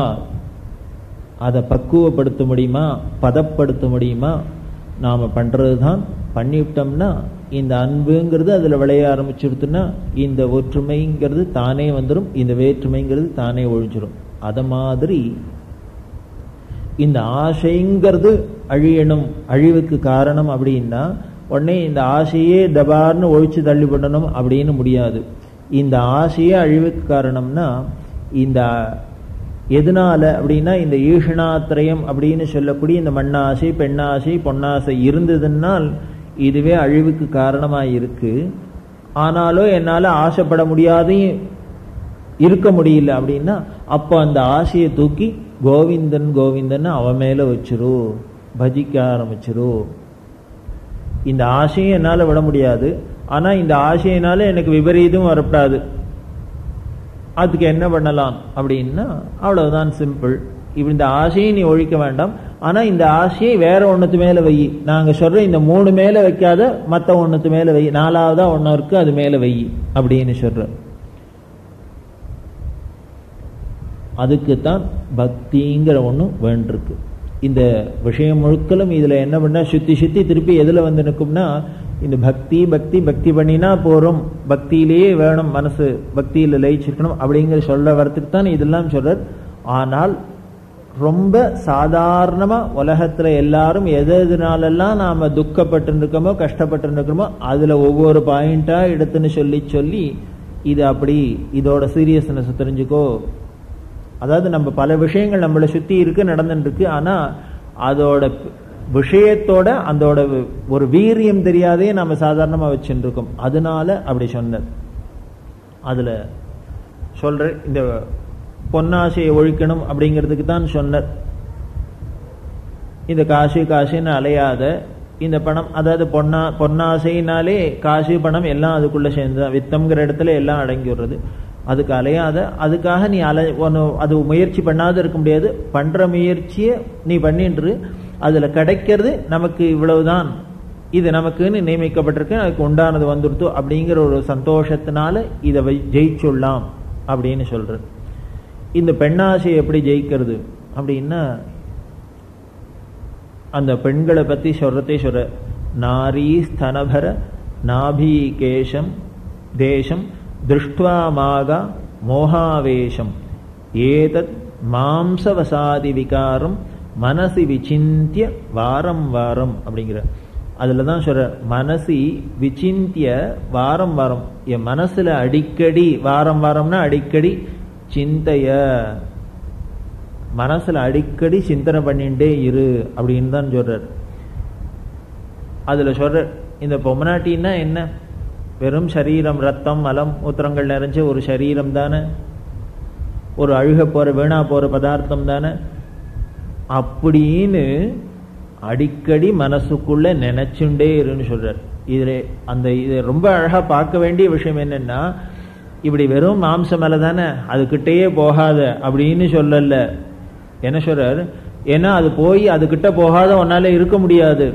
அதை பக்குவப்படுத்த முடியுமா பதப்படுத்த முடியுமா நாம பண்றது தான் பண்ணிவிட்டோம்னா இந்த அன்புங்கிறது அதுல விளைய ஆரம்பிச்சிருத்துன்னா இந்த ஒற்றுமைங்கிறது தானே வந்துடும் இந்த வேற்றுமைங்கிறது தானே ஒழிஞ்சிடும் அத மாதிரி இந்த ஆசைங்கிறது அழியணும் அழிவுக்கு காரணம் அப்படின்னா உடனே இந்த ஆசையே தபார்னு ஒழிச்சு தள்ளி பண்ணணும் அப்படின்னு முடியாது இந்த ஆசையே அழிவுக்கு காரணம்னா இந்த எதனால அப்படின்னா இந்த ஈஷணாத்திரயம் அப்படின்னு சொல்லக்கூடிய இந்த மண்ணாசை பெண்ணாசை பொன்னாசை இருந்ததுனால் இதுவே அழிவுக்கு காரணமாக இருக்கு ஆனாலும் என்னால் ஆசைப்பட முடியாது இருக்க முடியல அப்படின்னா அப்போ அந்த ஆசையை தூக்கி கோவிந்தன் கோவிந்தன் அவன் மேல வச்சிரு பஜிக்க ஆரம்பிச்சிரு இந்த ஆசையை என்னால் விட முடியாது ஆனா இந்த ஆசையினால எனக்கு விபரீதம் வரப்படாது அதுக்கு என்ன பண்ணலாம் அப்படின்னா அவ்வளவுதான் சிம்பிள் இப்ப இந்த ஆசையை நீ ஒழிக்க வேண்டாம் ஆனா இந்த ஆசையை வேற ஒண்ணுத்து மேல வை நாங்க சொல்ற இந்த மூணு மேல வைக்காத மத்த ஒண்ணுத்து மேல வை நாலாவதா ஒண்ணு இருக்கு அது மேல வை அப்படின்னு சொல்ற அதுக்கு தான் பக்திங்கிற ஒண்ணு வேண்டிருக்கு இந்த விஷயம் முழுக்கலும் இதுல என்ன பண்ணா சுத்தி சுத்தி திருப்பி எதுல வந்து நிற்கும்னா இந்த பக்தி பக்தி பக்தி பண்ணினா போறோம் பக்தியிலேயே வேணும் மனசு பக்தியில லயிச்சிருக்கணும் அப்படிங்கிற சொல்ல வரத்துக்கு தான் இதெல்லாம் சொல்றார் ஆனால் ரொம்ப சாதாரணமா உலகத்துல எல்லாரும் எது எதுனாலெல்லாம் நாம துக்கப்பட்டு இருக்கோமோ கஷ்டப்பட்டு இருக்கோமோ அதுல ஒவ்வொரு பாயிண்டா எடுத்துன்னு சொல்லி சொல்லி இது அப்படி இதோட சீரியஸ்னஸ் தெரிஞ்சுக்கோ அதாவது நம்ம பல விஷயங்கள் நம்மளை சுத்தி இருக்கு நடந்துட்டு இருக்கு ஆனா அதோட விஷயத்தோட அதோட ஒரு வீரியம் தெரியாதே நம்ம சாதாரணமா வச்சுட்டு இருக்கோம் அதனால அப்படி சொன்னது அதுல சொல்ற இந்த பொன்னாசையை ஒழிக்கணும் அப்படிங்கிறதுக்கு தான் சொன்னார் இந்த காசு காசுன்னு அலையாத இந்த பணம் அதாவது பொன்னா பொன்னாசைனாலே காசு பணம் எல்லாம் அதுக்குள்ள சேர்ந்து வித்தம்ங்கிற இடத்துல எல்லாம் அடங்கி விடுறது அதுக்கு அலையாத அதுக்காக நீ அலை ஒன்று அது முயற்சி பண்ணாத இருக்க முடியாது பண்ற முயற்சியை நீ பண்ணின்று அதுல கிடைக்கிறது நமக்கு இவ்வளவுதான் இது நமக்குன்னு நியமிக்கப்பட்டிருக்கு அதுக்கு உண்டானது வந்துடுத்து அப்படிங்கிற ஒரு சந்தோஷத்தினால இதை ஜெயிச்சுடலாம் அப்படின்னு சொல்றது இந்த பெண்ணாசையை எப்படி ஜெயிக்கிறது அப்படின்னா அந்த பெண்களை பத்தி சொல்றதே சொல்ற நாரி ஸ்தனபர நாபீகேஷம் தேசம் திருஷ்டுவா மாகா மோகாவேஷம் ஏதத் மாம்சவசாதி விகாரம் மனசி விசிந்திய வாரம் வாரம் அப்படிங்கிற அதுல தான் சொல்ற மனசி விசிந்திய வாரம் வாரம் என் மனசுல அடிக்கடி வாரம் வாரம்னா அடிக்கடி சிந்தைய மனசுல அடிக்கடி சிந்தனை பண்ணிட்டே இரு அப்படின்னு தான் சொல்றார் அதுல சொல்ற இந்த பொம்மநாட்டின்னா என்ன வெறும் சரீரம் ரத்தம் மலம் மூத்திரங்கள் நிறைஞ்ச ஒரு சரீரம் தானே ஒரு அழுக போற வீணா போற பதார்த்தம் தானே அப்படின்னு அடிக்கடி மனசுக்குள்ள நினைச்சுண்டே இருன்னு சொல்றார் இதுல அந்த இது ரொம்ப அழகா பார்க்க வேண்டிய விஷயம் என்னன்னா இப்படி வெறும் மாம்சம் மேல தானே அதுகிட்டயே போகாத அப்படின்னு சொல்லல என்ன சொல்றார் ஏன்னா அது போய் அதுகிட்ட போகாத உன்னால இருக்க முடியாது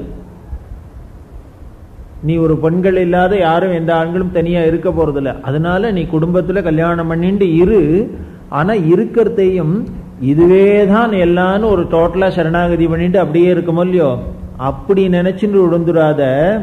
நீ ஒரு பெண்கள் இல்லாத யாரும் எந்த ஆண்களும் தனியா இருக்க போறதில்ல அதனால நீ குடும்பத்துல கல்யாணம் பண்ணிட்டு இரு ஆனா இருக்கிறதையும் இதுவே தான் எல்லான்னு ஒரு டோட்டலா சரணாகதி பண்ணிட்டு அப்படியே இருக்குமோ இல்லையோ அப்படி நினைச்சுட்டு உடந்துடாத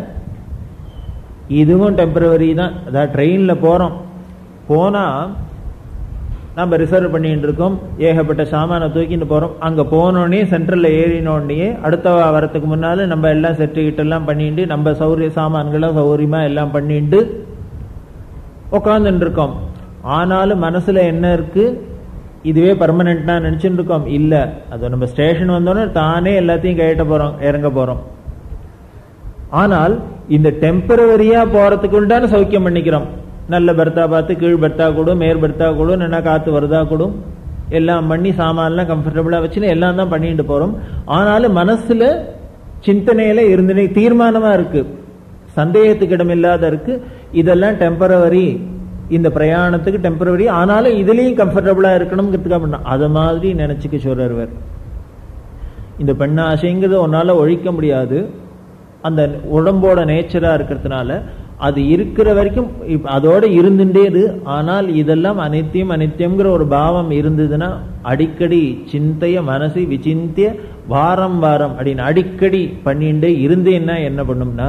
இதுவும் டெம்பரவரி தான் அதாவது ட்ரெயின்ல போறோம் போனா நம்ம ரிசர்வ் பண்ணிட்டு இருக்கோம் ஏகப்பட்ட சாமானை தூக்கிட்டு போறோம் அங்க போனோடனே சென்ட்ரல்ல ஏறினோடனே அடுத்த வரத்துக்கு முன்னால நம்ம எல்லாம் செட்டுக்கிட்டு எல்லாம் பண்ணிட்டு நம்ம சௌரிய சாமான்களை சௌரியமா எல்லாம் பண்ணிட்டு உட்காந்துட்டு இருக்கோம் ஆனாலும் மனசுல என்ன இருக்கு இதுவே பர்மனெண்ட்னா நினைச்சுட்டு இருக்கோம் இல்ல அது நம்ம ஸ்டேஷன் வந்தோடனே தானே எல்லாத்தையும் கேட்ட போறோம் இறங்க போறோம் ஆனால் இந்த டெம்பரவரியா போறதுக்கு உண்டான சௌக்கியம் பண்ணிக்கிறோம் நல்ல பெர்த்தா பார்த்து கீழ் பெர்த்தா கூடும் மேற் பெர்த்தா கூடும் என்ன காத்து வருதா கூடும் எல்லாம் பண்ணி சாமான்லாம் கம்ஃபர்டபுளா வச்சுன்னு எல்லாம் தான் பண்ணிட்டு போறோம் ஆனாலும் மனசுல சிந்தனையில இருந்து தீர்மானமா இருக்கு சந்தேகத்துக்கு இடம் இல்லாத இருக்கு இதெல்லாம் டெம்பரவரி இந்த பிரயாணத்துக்கு டெம்பரவரி ஆனாலும் இதுலயும் கம்ஃபர்டபுளா இருக்கணுங்கிறதுக்காக பண்ண அதை மாதிரி நினைச்சுக்க சொல்றார் இந்த பெண்ணாசைங்கிறத உன்னால ஒழிக்க முடியாது அந்த உடம்போட நேச்சரா இருக்கிறதுனால அது இருக்கிற வரைக்கும் அதோட இருந்துட்டே இரு ஆனால் இதெல்லாம் அனித்தியம் அனித்தியம்ங்கிற ஒரு பாவம் இருந்ததுன்னா அடிக்கடி சிந்தைய மனசு விசிந்திய வாரம் வாரம் அப்படின்னு அடிக்கடி பண்ணிட்டே இருந்தேன்னா என்ன பண்ணும்னா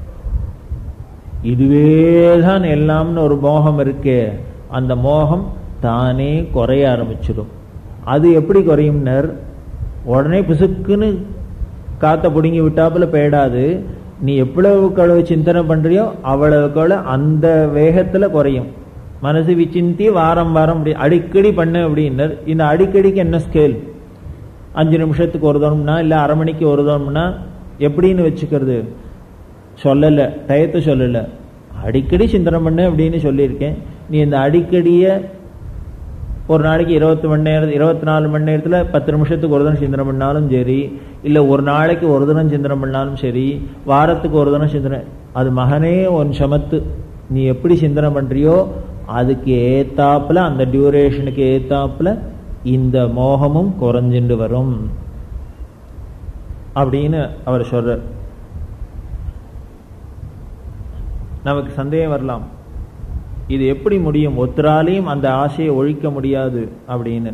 இதுவேதான் எல்லாம்னு ஒரு மோகம் இருக்கே அந்த மோகம் தானே குறைய ஆரம்பிச்சிடும் அது எப்படி குறையும்னர் உடனே பிசுக்குன்னு காத்த பிடுங்கி விட்டாப்புல போயிடாது நீ எவ்வளவுக்கு அளவு சிந்தனை பண்றியோ அவ்வளவுக்கு அவ்வளவு அந்த வேகத்துல குறையும் மனசு விசிந்தி வாரம் வாரம் அப்படி அடிக்கடி பண்ண அப்படின்னர் இந்த அடிக்கடிக்கு என்ன ஸ்கேல் அஞ்சு நிமிஷத்துக்கு ஒரு தோணும்னா இல்ல அரை மணிக்கு ஒரு தோணும்னா எப்படின்னு வச்சுக்கிறது சொல்லல டயத்தை சொல்லல அடிக்கடி சிந்தனை பண்ணு அப்படின்னு சொல்லியிருக்கேன் நீ இந்த அடிக்கடிய ஒரு நாளைக்கு இருபத்தி மணி நேரம் இருபத்தி நாலு மணி நேரத்துல பத்து நிமிஷத்துக்கு ஒரு தினம் சிந்தனை பண்ணாலும் சரி இல்ல ஒரு நாளைக்கு ஒரு தினம் சிந்தனை பண்ணாலும் சரி வாரத்துக்கு ஒரு தினம் சிந்தனை அது மகனே உன் சமத்து நீ எப்படி சிந்தனை பண்றியோ அதுக்கு ஏத்தாப்புல அந்த டியூரேஷனுக்கு ஏத்தாப்புல இந்த மோகமும் குறைஞ்சிட்டு வரும் அப்படின்னு அவர் சொல்றார் நமக்கு சந்தேகம் வரலாம் இது எப்படி முடியும் ஒத்தராலையும் அந்த ஆசையை ஒழிக்க முடியாது அப்படின்னு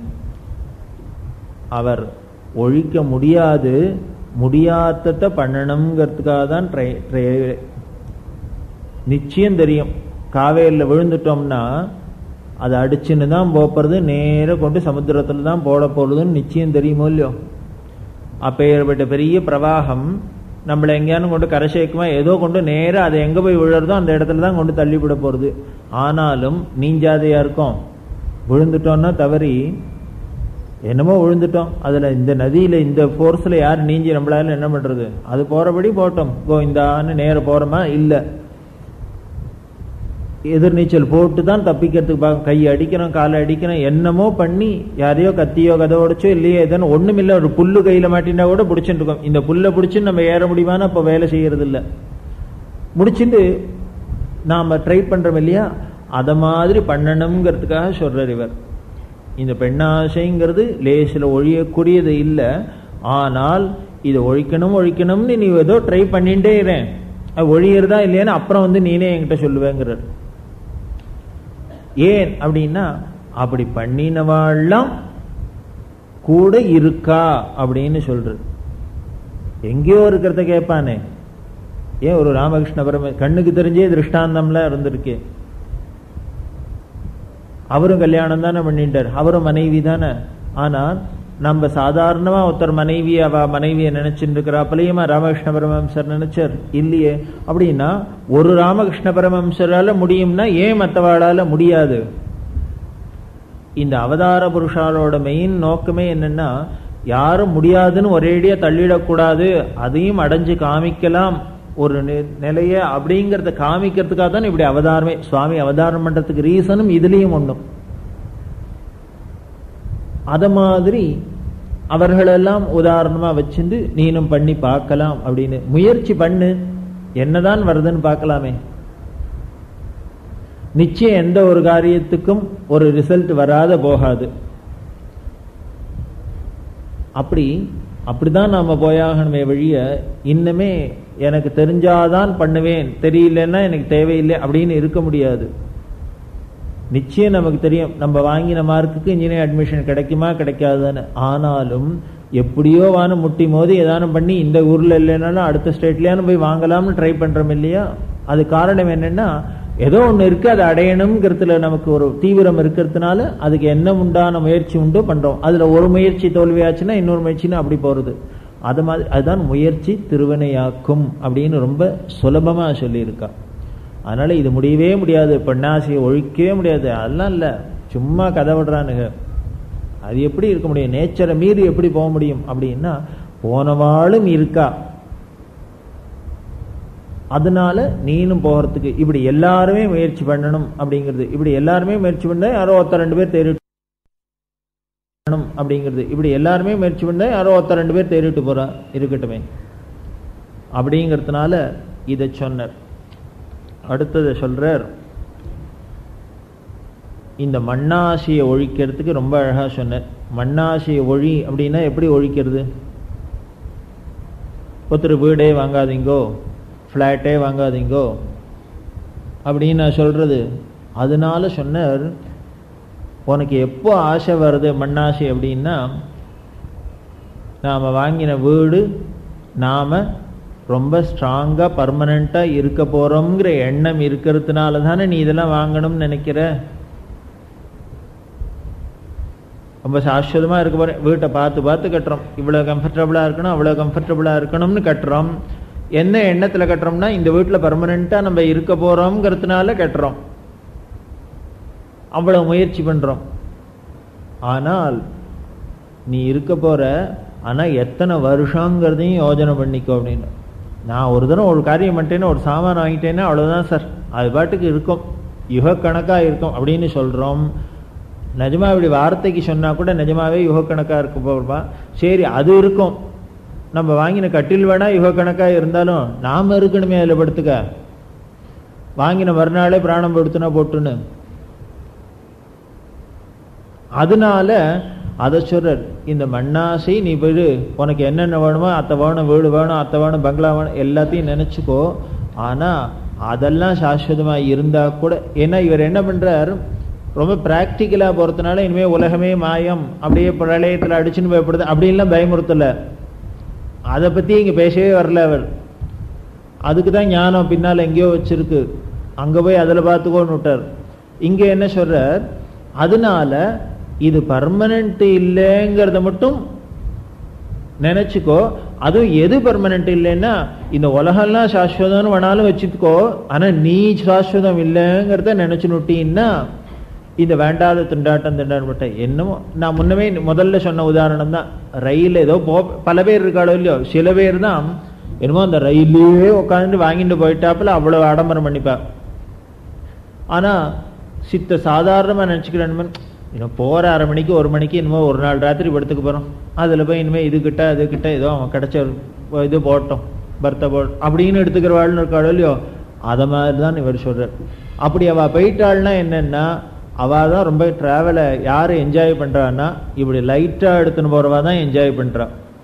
அவர் ஒழிக்க முடியாது முடியாததை பண்ணணுங்கிறதுக்காக தான் ட்ரை ட்ரை நிச்சயம் தெரியும் காவேரியில் விழுந்துட்டோம்னா அது அடிச்சுன்னு தான் போப்புறது நேராக கொண்டு சமுத்திரத்தில் தான் போட போகிறதுன்னு நிச்சயம் தெரியுமோ இல்லையோ அப்பேற்பட்ட பெரிய பிரவாகம் நம்மளை எங்கேயானு கொண்டு கரை சேர்க்குமா ஏதோ கொண்டு நேராக அது எங்கே போய் விழுறதோ அந்த இடத்துல தான் கொண்டு தள்ளிவிட போகிறது ஆனாலும் நீஞ்சாதையா இருக்கும் விழுந்துட்டோம்னா தவறி என்னமோ விழுந்துட்டோம் அதில் இந்த நதியில் இந்த ஃபோர்ஸில் யார் நீஞ்சி நம்மளால என்ன பண்ணுறது அது போகிறபடி போட்டோம் கோவிந்தான்னு நேர போகிறோமா இல்லை எதிர்நீச்சல் போட்டு தான் தப்பிக்கிறதுக்கு பார்க்க கை அடிக்கிறோம் காலை அடிக்கிறோம் என்னமோ பண்ணி யாரையோ கத்தியோ கதை உடைச்சோ இல்லையோ எதுன்னு ஒண்ணுமில்ல ஒரு புல்லு கையில மாட்டினா கூட பிடிச்சிட்டு இருக்கோம் இந்த புல்லை பிடிச்சு நம்ம ஏற முடியுமான்னு அப்போ வேலை செய்யறது இல்லை முடிச்சுட்டு நாம ட்ரை பண்றோம் இல்லையா அத மாதிரி பண்ணணுங்கிறதுக்காக சொல்றார் இவர் இந்த பெண்ணாசைங்கிறது லேசில் ஒழியக்கூடியது இல்லை ஆனால் இதை ஒழிக்கணும் ஒழிக்கணும்னு நீ ஏதோ ட்ரை பண்ணிட்டே இரேன் அது ஒழியறதா இல்லையான்னு அப்புறம் வந்து நீனே என்கிட்ட சொல்லுவேங்கிறார் ஏன் அப்படின்னா அப்படி பண்ணினவாள்லாம் கூட இருக்கா அப்படின்னு சொல்றது எங்கேயோ இருக்கிறத கேட்பானே ஏன் ஒரு ராமகிருஷ்ண பரம கண்ணுக்கு தெரிஞ்சே திருஷ்டாந்தம்ல இருந்திருக்கு அவரும் கல்யாணம் தானே பண்ணிட்டார் அவரும் மனைவி தானே ஆனால் நம்ம சாதாரணமா ஒருத்தர் மனைவி அவ மனைவியை நினைச்சுட்டு இருக்கிறாப்பலையுமா ராமகிருஷ்ண பரமஹம்சர் நினைச்சார் இல்லையே அப்படின்னா ஒரு ராமகிருஷ்ண பரமஹம்சரால முடியும்னா ஏன் மற்றவாளால முடியாது இந்த அவதார புருஷாலோட மெயின் நோக்கமே என்னன்னா யாரும் முடியாதுன்னு ஒரேடியா தள்ளிடக்கூடாது அதையும் அடைஞ்சு காமிக்கலாம் ஒரு நிலைய அப்படிங்கிறத காமிக்கிறதுக்காக தான் இப்படி அவதாரமே சுவாமி அவதாரம் பண்றதுக்கு ரீசனும் இதுலயும் ஒண்ணும் அத மாதிரி அவர்களெல்லாம் உதாரணமா வச்சிருந்து நீனும் பண்ணி பார்க்கலாம் அப்படின்னு முயற்சி பண்ணு என்னதான் வருதுன்னு பார்க்கலாமே நிச்சயம் எந்த ஒரு காரியத்துக்கும் ஒரு ரிசல்ட் வராத போகாது அப்படி அப்படிதான் நாம போயாகணுமே வழிய இன்னுமே எனக்கு தெரிஞ்சாதான் பண்ணுவேன் தெரியலன்னா எனக்கு தேவையில்லை அப்படின்னு இருக்க முடியாது நிச்சயம் நமக்கு தெரியும் நம்ம வாங்கின மார்க்குக்கு இன்ஜினியர் அட்மிஷன் கிடைக்குமா கிடைக்காதுன்னு ஆனாலும் எப்படியோ வான முட்டி மோதி ஏதானும் பண்ணி இந்த ஊர்ல இல்லைனாலும் அடுத்த ஸ்டேட்லயானு போய் வாங்கலாம்னு ட்ரை பண்றோம் இல்லையா அது காரணம் என்னன்னா ஏதோ ஒன்று இருக்கு அதை அடையணுங்கிறதுல நமக்கு ஒரு தீவிரம் இருக்கிறதுனால அதுக்கு என்ன உண்டான முயற்சி உண்டோ பண்றோம் அதுல ஒரு முயற்சி தோல்வியாச்சுன்னா இன்னொரு முயற்சினா அப்படி போறது அது மாதிரி அதுதான் முயற்சி திருவினையாக்கும் அப்படின்னு ரொம்ப சுலபமா சொல்லியிருக்கா அதனால இது முடியவே முடியாது பெண்ணாசையை ஒழிக்கவே முடியாது அதெல்லாம் இல்லை சும்மா கதை விடுறானுங்க அது எப்படி இருக்க முடியும் நேச்சரை மீறி எப்படி போக முடியும் அப்படின்னா போனவாளும் இருக்கா அதனால நீனும் போகிறதுக்கு இப்படி எல்லாருமே முயற்சி பண்ணணும் அப்படிங்கிறது இப்படி எல்லாருமே முயற்சி பண்ண யாரோ ஒருத்தர் ரெண்டு பேர் தேறிட்டு அப்படிங்கிறது இப்படி எல்லாருமே முயற்சி பண்ண யாரோ ஒருத்தர் ரெண்டு பேர் தேறிட்டு போறா இருக்கட்டுமே அப்படிங்கிறதுனால இதை சொன்னார் அடுத்ததை சொல்றார் இந்த மண்ணாசையை ஒழிக்கிறதுக்கு ரொம்ப அழகா சொன்னார் மண்ணாசையை ஒழி அப்படின்னா எப்படி ஒழிக்கிறது ஒருத்தர் வீடே வாங்காதீங்கோ ஃப்ளாட்டே வாங்காதீங்கோ அப்படின்னு நான் சொல்றது அதனால சொன்னார் உனக்கு எப்போ ஆசை வருது மண்ணாசை அப்படின்னா நாம் வாங்கின வீடு நாம் ரொம்ப ஸ்ட்ராங்காக பர்மனண்ட்டாக இருக்க போகிறோங்கிற எண்ணம் இருக்கிறதுனால தானே நீ இதெல்லாம் வாங்கணும்னு நினைக்கிற ரொம்ப சாஸ்வதமாக இருக்க போகிறேன் வீட்டை பார்த்து பார்த்து கட்டுறோம் இவ்வளோ கம்ஃபர்டபுளாக இருக்கணும் அவ்வளோ கம்ஃபர்டபுளாக இருக்கணும்னு கட்டுறோம் என்ன எண்ணத்தில் கட்டுறோம்னா இந்த வீட்டில் பர்மனண்ட்டாக நம்ம இருக்க போகிறோங்கிறதுனால கட்டுறோம் அவ்வளோ முயற்சி பண்ணுறோம் ஆனால் நீ இருக்க போகிற ஆனால் எத்தனை வருஷங்கிறதையும் யோஜனை பண்ணிக்கோ அப்படின்னு நான் ஒரு தடவை ஒரு காரியம் பண்ணிட்டேன்னா ஒரு சாமான் வாங்கிட்டேன்னா அவ்வளோதான் சார் அது பாட்டுக்கு இருக்கும் யுக கணக்காக இருக்கும் அப்படின்னு சொல்கிறோம் நிஜமா இப்படி வார்த்தைக்கு சொன்னா கூட நிஜமாவே யுக கணக்காக இருக்க போகிறோமா சரி அது இருக்கும் நம்ம வாங்கின கட்டில் வேணா யுக கணக்காக இருந்தாலும் நாம இருக்கணுமே அதில் படுத்துக்க வாங்கின மறுநாளே பிராணம் படுத்துனா போட்டுன்னு அதனால அதை சொல்றார் இந்த மண்ணாசை நீ விடு உனக்கு என்னென்ன வேணுமோ அத்தை வேணும் வீடு வேணும் அத்தை வேணும் பங்களா வேணும் எல்லாத்தையும் நினைச்சுக்கோ ஆனா அதெல்லாம் சாஸ்வதமா இருந்தா கூட ஏன்னா இவர் என்ன பண்றார் ரொம்ப பிராக்டிக்கலா போறதுனால இனிமே உலகமே மாயம் அப்படியே பிரளயத்துல அடிச்சுன்னு பயப்படுது அப்படின்லாம் பயமுறுத்தல அதை பத்தி இங்க பேசவே வரல அவர் அதுக்கு தான் ஞானம் பின்னால் எங்கேயோ வச்சிருக்கு அங்க போய் அதில் பார்த்துக்கோன்னு விட்டார் இங்க என்ன சொல்றார் அதனால இது பர்மனண்ட் இல்லைங்கிறத மட்டும் நினைச்சுக்கோ அதுவும் எது பர்மனண்ட் இல்லைன்னா இந்த உலகம்லாம் சாஸ்வதம்னு வேணாலும் வச்சுக்கோ ஆனா நீ சாஸ்வதம் இல்லைங்கிறத நினைச்சு நுட்டின்னா இந்த வேண்டாத திண்டாட்டம் திண்டாட்டம் என்னமோ நான் முன்னமே முதல்ல சொன்ன உதாரணம் தான் ரயில் ஏதோ போ பல பேர் இருக்காளோ இல்லையோ சில பேர் தான் என்னமோ அந்த ரயிலே உட்காந்துட்டு வாங்கிட்டு போயிட்டாப்புல அவ்வளவு ஆடம்பரம் பண்ணிப்பா ஆனா சித்த சாதாரணமா நினைச்சுக்கிறேன் இன்னும் போற அரை மணிக்கு ஒரு மணிக்கு இனிமே ஒரு நாள் ராத்திரி படுத்துக்க போறோம் அதுல போய் இனிமே இது கிட்ட அது கிட்ட ஏதோ அவன் கிடைச்ச ஒரு இது போட்டோம் பர்த்த போட் அப்படின்னு எடுத்துக்கிறவாள்னு இருக்காளோ இல்லையோ அத மாதிரி தான் இவர் சொல்றார் அப்படி அவ போயிட்டாள்னா என்னன்னா அவ தான் ரொம்ப டிராவலை யாரு என்ஜாய் பண்றான்னா இப்படி லைட்டா எடுத்துன்னு போறவா தான் என்ஜாய் பண்றா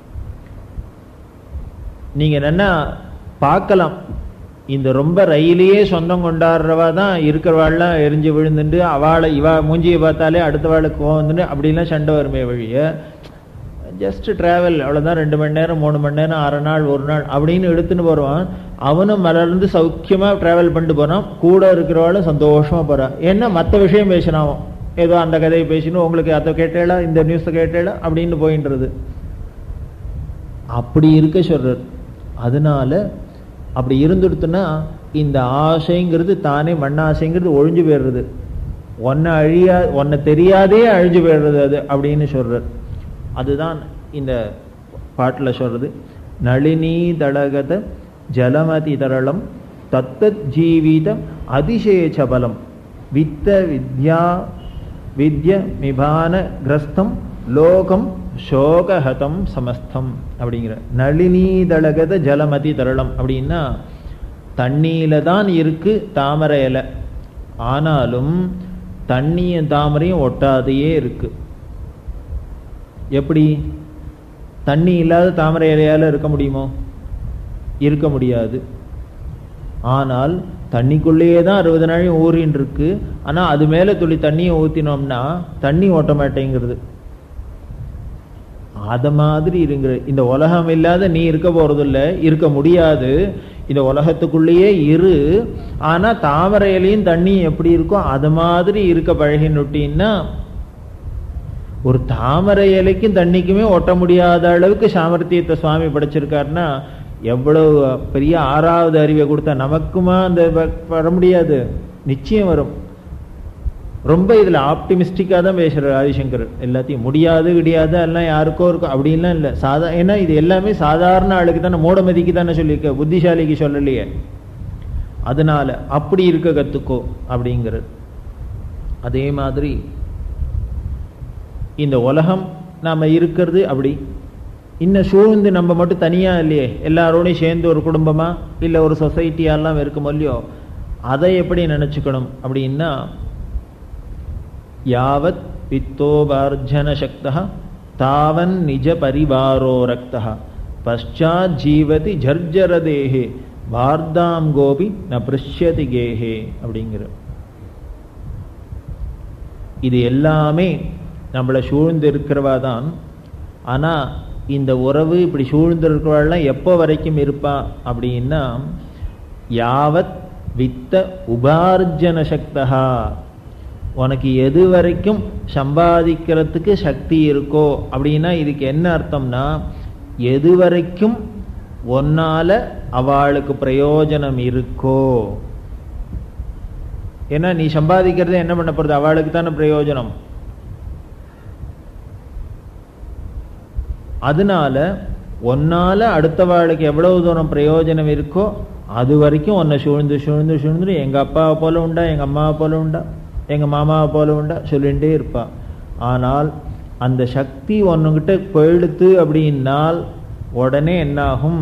நீங்க என்னன்னா பார்க்கலாம் இந்த ரொம்ப ரயிலையே சொந்தம் கொண்டாடுறவா தான் இருக்கிறவாள்லாம் எரிஞ்சு விழுந்துட்டு அவளை இவா மூஞ்சியை பார்த்தாலே அடுத்தவாளுக்கு கோவம் வந்துட்டு அப்படிலாம் சண்டை வருமே வழிய ஜஸ்ட் டிராவல் அவ்வளோதான் ரெண்டு மணி நேரம் மூணு மணி நேரம் அரை நாள் ஒரு நாள் அப்படின்னு எடுத்துன்னு போடுவான் அவனும் மலர்ந்து சௌக்கியமா டிராவல் பண்ணிட்டு போறான் கூட இருக்கிறவாளும் சந்தோஷமா போறான் ஏன்னா மற்ற விஷயம் பேசினான் ஏதோ அந்த கதையை பேசினு உங்களுக்கு அதை கேட்டேளா இந்த நியூஸை கேட்டேளா அப்படின்னு போயின்றது அப்படி இருக்க சொல்றார் அதனால அப்படி இருந்துடுத்துன்னா இந்த ஆசைங்கிறது தானே மண்ணாசைங்கிறது ஒழிஞ்சு போயிடுறது ஒன்னை அழியா ஒன்னை தெரியாதே அழிஞ்சு போயிடுறது அது அப்படின்னு சொல்றார் அதுதான் இந்த பாட்டில் சொல்றது நளினி தடகத ஜலமதி தரளம் தத்தத் ஜீவித அதிசேச்ச பலம் வித்த வித்யா வித்ய மிபான கிரஸ்தம் லோகம் சோகஹதம் சமஸ்தம் அப்படிங்கிற நளினீதளகத ஜலமதி தரளம் அப்படின்னா தண்ணியில தான் இருக்கு தாமரை இலை ஆனாலும் தண்ணியும் தாமரையும் ஒட்டாதையே இருக்கு எப்படி தண்ணி இல்லாத தாமரை இலையால இருக்க முடியுமோ இருக்க முடியாது ஆனால் தண்ணிக்குள்ளேயே தான் அறுபது நாளையும் ஊறின்னு இருக்கு ஆனா அது மேல துளி தண்ணியை ஊத்தினோம்னா தண்ணி ஓட்ட மாட்டேங்கிறது அத மாதிரி இருங்க இந்த உலகம் இல்லாத நீ இருக்க போறது இல்ல இருக்க முடியாது இந்த உலகத்துக்குள்ளேயே இரு ஆனா தாமரையிலையும் தண்ணி எப்படி இருக்கோ அது மாதிரி இருக்க பழகினுட்டின்னா ஒரு தாமரை இலைக்கும் தண்ணிக்குமே ஒட்ட முடியாத அளவுக்கு சாமர்த்தியத்தை சுவாமி படைச்சிருக்காருன்னா எவ்வளவு பெரிய ஆறாவது அறிவை கொடுத்தா நமக்குமா அந்த வர முடியாது நிச்சயம் வரும் ரொம்ப இதுல ஆப்டிமிஸ்டிக்கா தான் பேசுறாரு ஆதிசங்கர் எல்லாத்தையும் முடியாது கிடையாது எல்லாம் யாருக்கோ இருக்கும் அப்படின்லாம் இல்லை சாதா ஏன்னா இது எல்லாமே சாதாரண ஆளுக்கு தானே மூடமதிக்கு தானே சொல்லியிருக்க புத்திசாலிக்கு சொல்லலையே அதனால அப்படி இருக்க கத்துக்கோ அப்படிங்கிறது அதே மாதிரி இந்த உலகம் நாம இருக்கிறது அப்படி இன்னும் சூழ்ந்து நம்ம மட்டும் தனியா இல்லையே எல்லாரோடையும் சேர்ந்து ஒரு குடும்பமா இல்ல ஒரு சொசைட்டியெல்லாம் இருக்கும் இல்லையோ அதை எப்படி நினைச்சுக்கணும் அப்படின்னா யாவத் பித்தோபார்ஜன சக்தா தாவன் நிஜ பரிவாரோ ரக்தா பஷாத் ஜீவதி ஜர்ஜர தேகே வார்தாம் கோபி ந பிருஷ்யதி கேஹே அப்படிங்கிற இது எல்லாமே நம்மளை சூழ்ந்து இருக்கிறவா தான் ஆனா இந்த உறவு இப்படி சூழ்ந்து இருக்கிறவாள்லாம் எப்போ வரைக்கும் இருப்பா அப்படின்னா யாவத் வித்த உபார்ஜன சக்தா உனக்கு எது வரைக்கும் சம்பாதிக்கிறதுக்கு சக்தி இருக்கோ அப்படின்னா இதுக்கு என்ன அர்த்தம்னா எது வரைக்கும் ஒன்னால அவளுக்கு பிரயோஜனம் இருக்கோ ஏன்னா நீ சம்பாதிக்கிறது என்ன பண்ண போறது அவளுக்கு தானே பிரயோஜனம் அதனால ஒன்னால அடுத்தவாளுக்கு எவ்வளவு தூரம் பிரயோஜனம் இருக்கோ அது வரைக்கும் உன்னை சூழ்ந்து சூழ்ந்து சூழ்ந்து எங்க அப்பாவை போல உண்டா எங்க அம்மாவை போல உண்டா எங்க மாமாவை போல உண்டா சொல்லிகிட்டே இருப்பா ஆனால் அந்த சக்தி ஒன்னுகிட்ட போயிடுத்து அப்படின்னால் உடனே என்னாகும்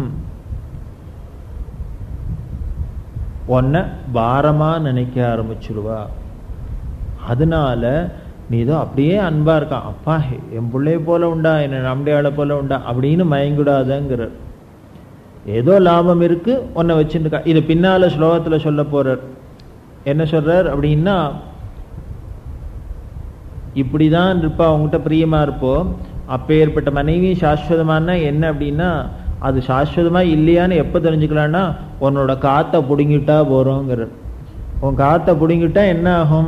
உன்னை பாரமா நினைக்க ஆரம்பிச்சுடுவா அதனால நீ ஏதோ அப்படியே அன்பா இருக்கான் அப்பா என் பிள்ளைய போல உண்டா என்ன நம்முடைய போல உண்டா அப்படின்னு மயங்கிடாதங்கிறார் ஏதோ லாபம் இருக்கு உன்னை வச்சுருக்கா இது பின்னால ஸ்லோகத்துல சொல்ல போறார் என்ன சொல்றார் அப்படின்னா இப்படிதான் இருப்பா உங்ககிட்ட பிரியமா இருப்போ அப்பேற்பட்ட மனைவி சாஸ்வதமான என்ன அப்படின்னா அது சாஸ்வதமா இல்லையான்னு எப்ப தெரிஞ்சுக்கலாம்னா உன்னோட காத்தை புடுங்கிட்டா போறோங்கிற உன் காத்தை புடுங்கிட்டா என்ன ஆகும்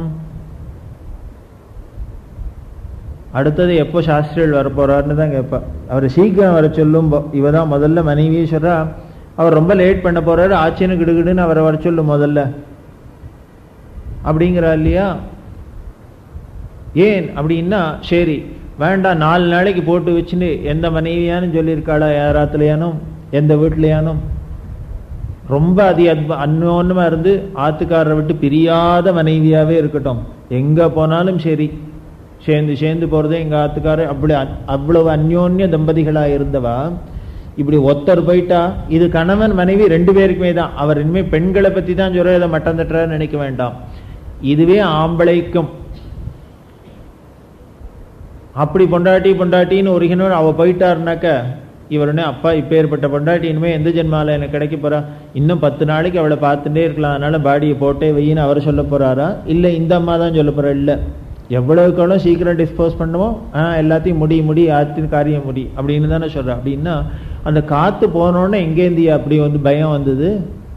அடுத்தது எப்போ சாஸ்திரிகள் வர போறாருன்னு தான் கேட்பா அவர் சீக்கிரம் வர சொல்லும் இவ தான் முதல்ல மனைவியே சொல்றா அவர் ரொம்ப லேட் பண்ண போறாரு ஆச்சின்னு கிடுகிடுன்னு அவரை வர சொல்லும் முதல்ல அப்படிங்கிறா இல்லையா ஏன் அப்படின்னா சரி வேண்டாம் நாலு நாளைக்கு போட்டு வச்சுன்னு எந்த மனைவியானும் சொல்லியிருக்காளா யாராத்துலையானும் எந்த வீட்லையானும் ரொம்ப அதி அத்ப அன்னோன்னமா இருந்து ஆத்துக்காரரை விட்டு பிரியாத மனைவியாவே இருக்கட்டும் எங்க போனாலும் சரி சேர்ந்து சேர்ந்து போறதே எங்க ஆத்துக்காரர் அப்படி அவ்வளவு அந்யோன்ய தம்பதிகளா இருந்தவா இப்படி ஒத்தர் போயிட்டா இது கணவன் மனைவி ரெண்டு பேருக்குமே தான் அவர் இனிமே பெண்களை பத்தி தான் சொல்ற இதை மட்டம் தட்டுற நினைக்க வேண்டாம் இதுவே ஆம்பளைக்கும் அப்படி பொண்டாட்டி பொண்டாட்டின்னு ஒருகினோர் அவ போயிட்டாருனாக்க இவருனே அப்பா இப்பேற்பட்ட பொண்டாட்டி இனிமே எந்த ஜென்மால எனக்கு கிடைக்க போறா இன்னும் பத்து நாளைக்கு அவளை பார்த்துட்டே இருக்கலாம் அதனால பாடியை போட்டே வையின்னு அவர் சொல்ல போறாரா இல்ல இந்த அம்மா தான் சொல்ல போறா இல்ல எவ்வளவுக்கு எவ்வளோ சீக்கிரம் டிஸ்போஸ் பண்ணுமோ ஆஹ் எல்லாத்தையும் முடி முடி ஆத்தின் காரியம் முடி அப்படின்னு தானே சொல்ற அப்படின்னா அந்த காத்து போனோடனே எங்கேந்தி அப்படி வந்து பயம் வந்தது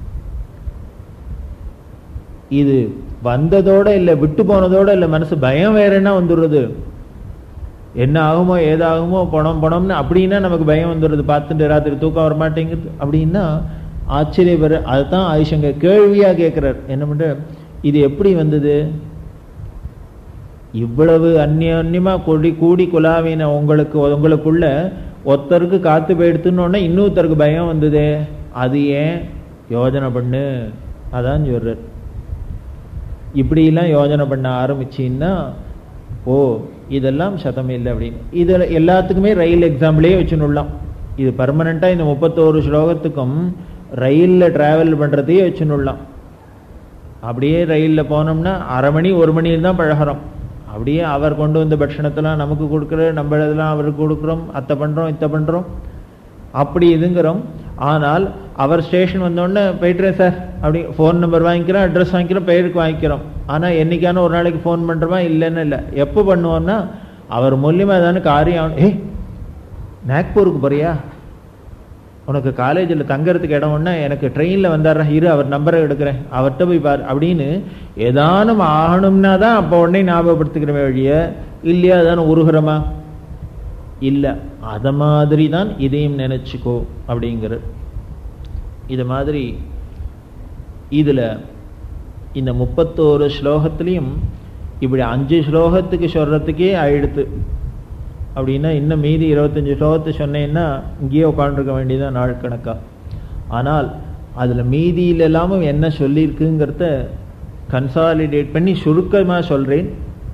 இது வந்ததோட இல்ல விட்டு போனதோட இல்ல மனசு பயம் வேற என்ன வந்துடுறது என்ன ஆகுமோ ஏதாகுமோ பணம் பணம்னு அப்படின்னா நமக்கு பயம் வந்துடுறது பார்த்துட்டு ராத்திரி தூக்கம் வர மாட்டேங்குது அப்படின்னா ஆச்சரியப்பட அதுதான் ஆயுஷங்க கேள்வியா கேட்கிறார் என்ன பண்ற இது எப்படி வந்தது இவ்வளவு அந்நியமா கூடி கூடி குலாவின உங்களுக்கு உங்களுக்குள்ள ஒருத்தருக்கு காத்து போயிடுத்துன்னு இன்னொருத்தருக்கு பயம் வந்தது அது ஏன் யோஜனை பண்ணு அதான் சொல்றார் இப்படிலாம் யோஜனை பண்ண ஆரம்பிச்சின்னா ஓ இதெல்லாம் சதம் இல்லை அப்படின்னு இதில் எல்லாத்துக்குமே ரயில் எக்ஸாம்பிளே வச்சுன்னுடலாம் இது பர்மனண்ட்டாக இந்த முப்பத்தோரு ஸ்லோகத்துக்கும் ரயிலில் டிராவல் பண்ணுறதையே வச்சுன்னுடலாம் அப்படியே ரயிலில் போனோம்னா அரை மணி ஒரு மணியில் தான் பழகிறோம் அப்படியே அவர் கொண்டு வந்த பட்சணத்தெல்லாம் நமக்கு கொடுக்குற நம்ம இதெல்லாம் அவருக்கு கொடுக்குறோம் அத்தை பண்ணுறோம் இத்தை பண்ணுறோம் அப்படி இதுங்கிறோம் ஆனால் அவர் ஸ்டேஷன் வந்தோடனே போயிட்டுறேன் சார் அப்படி ஃபோன் நம்பர் வாங்கிக்கிறோம் அட்ரஸ் வாங்கிக்கிறோம் பெயருக்கு வாங்கிக்கிறோம் ஆனால் என்னைக்கான ஒரு நாளைக்கு ஃபோன் பண்ணுறோமா இல்லைன்னு இல்லை எப்போ பண்ணுவோம்னா அவர் மூலியமாக ஏதானு காரியம் ஏய் நாக்பூருக்கு போறியா உனக்கு காலேஜில் தங்கறதுக்கு இடம் ஒன்றா எனக்கு ட்ரெயினில் வந்தார இரு அவர் நம்பரை எடுக்கிறேன் அவர்கிட்ட போய் பார் அப்படின்னு ஏதானும் ஆகணும்னா தான் அப்போ உடனே ஞாபகப்படுத்திக்கிறமே வழிய இல்லையா அதான உருகிறோமா இல்லை அத மாதிரி தான் இதையும் நினைச்சுக்கோ அப்படிங்கிற இது மாதிரி இதுல இந்த முப்பத்தோரு ஸ்லோகத்திலையும் இப்படி அஞ்சு ஸ்லோகத்துக்கு சொல்றதுக்கே ஆயிடுத்து அப்படின்னா இன்னும் மீதி இருபத்தஞ்சு ஸ்லோகத்தை சொன்னேன்னா இங்கேயே உட்காந்துருக்க வேண்டியதான் நாள் கணக்கா ஆனால் அதுல மீதியில எல்லாமும் என்ன சொல்லியிருக்குங்கிறத கன்சாலிடேட் பண்ணி சுருக்கமா சொல்றேன்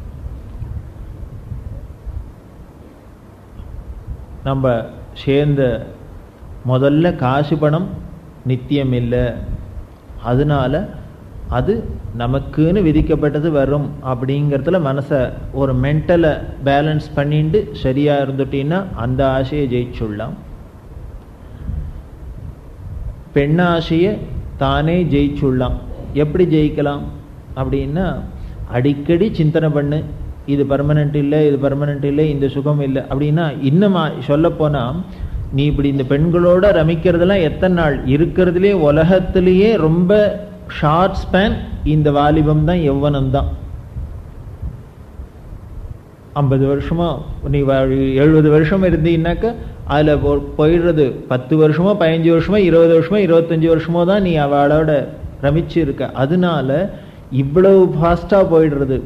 நம்ம சேர்ந்த முதல்ல காசு பணம் நித்தியம் இல்லை அதனால அது நமக்குன்னு விதிக்கப்பட்டது வரும் அப்படிங்கிறதுல மனசை ஒரு மென்டலை பேலன்ஸ் பண்ணிட்டு சரியா இருந்துட்டீங்கன்னா அந்த ஆசையை ஜெயிச்சுடலாம் பெண்ணாசையை தானே ஜெயிச்சுடலாம் எப்படி ஜெயிக்கலாம் அப்படின்னா அடிக்கடி சிந்தனை பண்ணு இது பர்மனண்ட் இல்லை இது பர்மனண்ட் இல்லை இந்த சுகம் இல்லை அப்படின்னா இன்னும் சொல்ல போனா நீ இப்படி இந்த பெண்களோட ரமிக்கிறதெல்லாம் எத்தனை நாள் இருக்கிறதுலே உலகத்திலேயே ரொம்ப ஷார்ட் ஸ்பேன் இந்த வாலிபம் தான் எவ்வனம் தான் ஐம்பது வருஷமா நீ எழுபது வருஷம் இருந்தீங்கன்னாக்க அதில் போயிடுறது பத்து வருஷமோ பதினஞ்சு வருஷமோ இருபது வருஷமோ இருபத்தஞ்சு வருஷமோ தான் நீ அவளோட ரமிச்சு இருக்க அதனால இவ்வளவு ஃபாஸ்டா போயிடுறது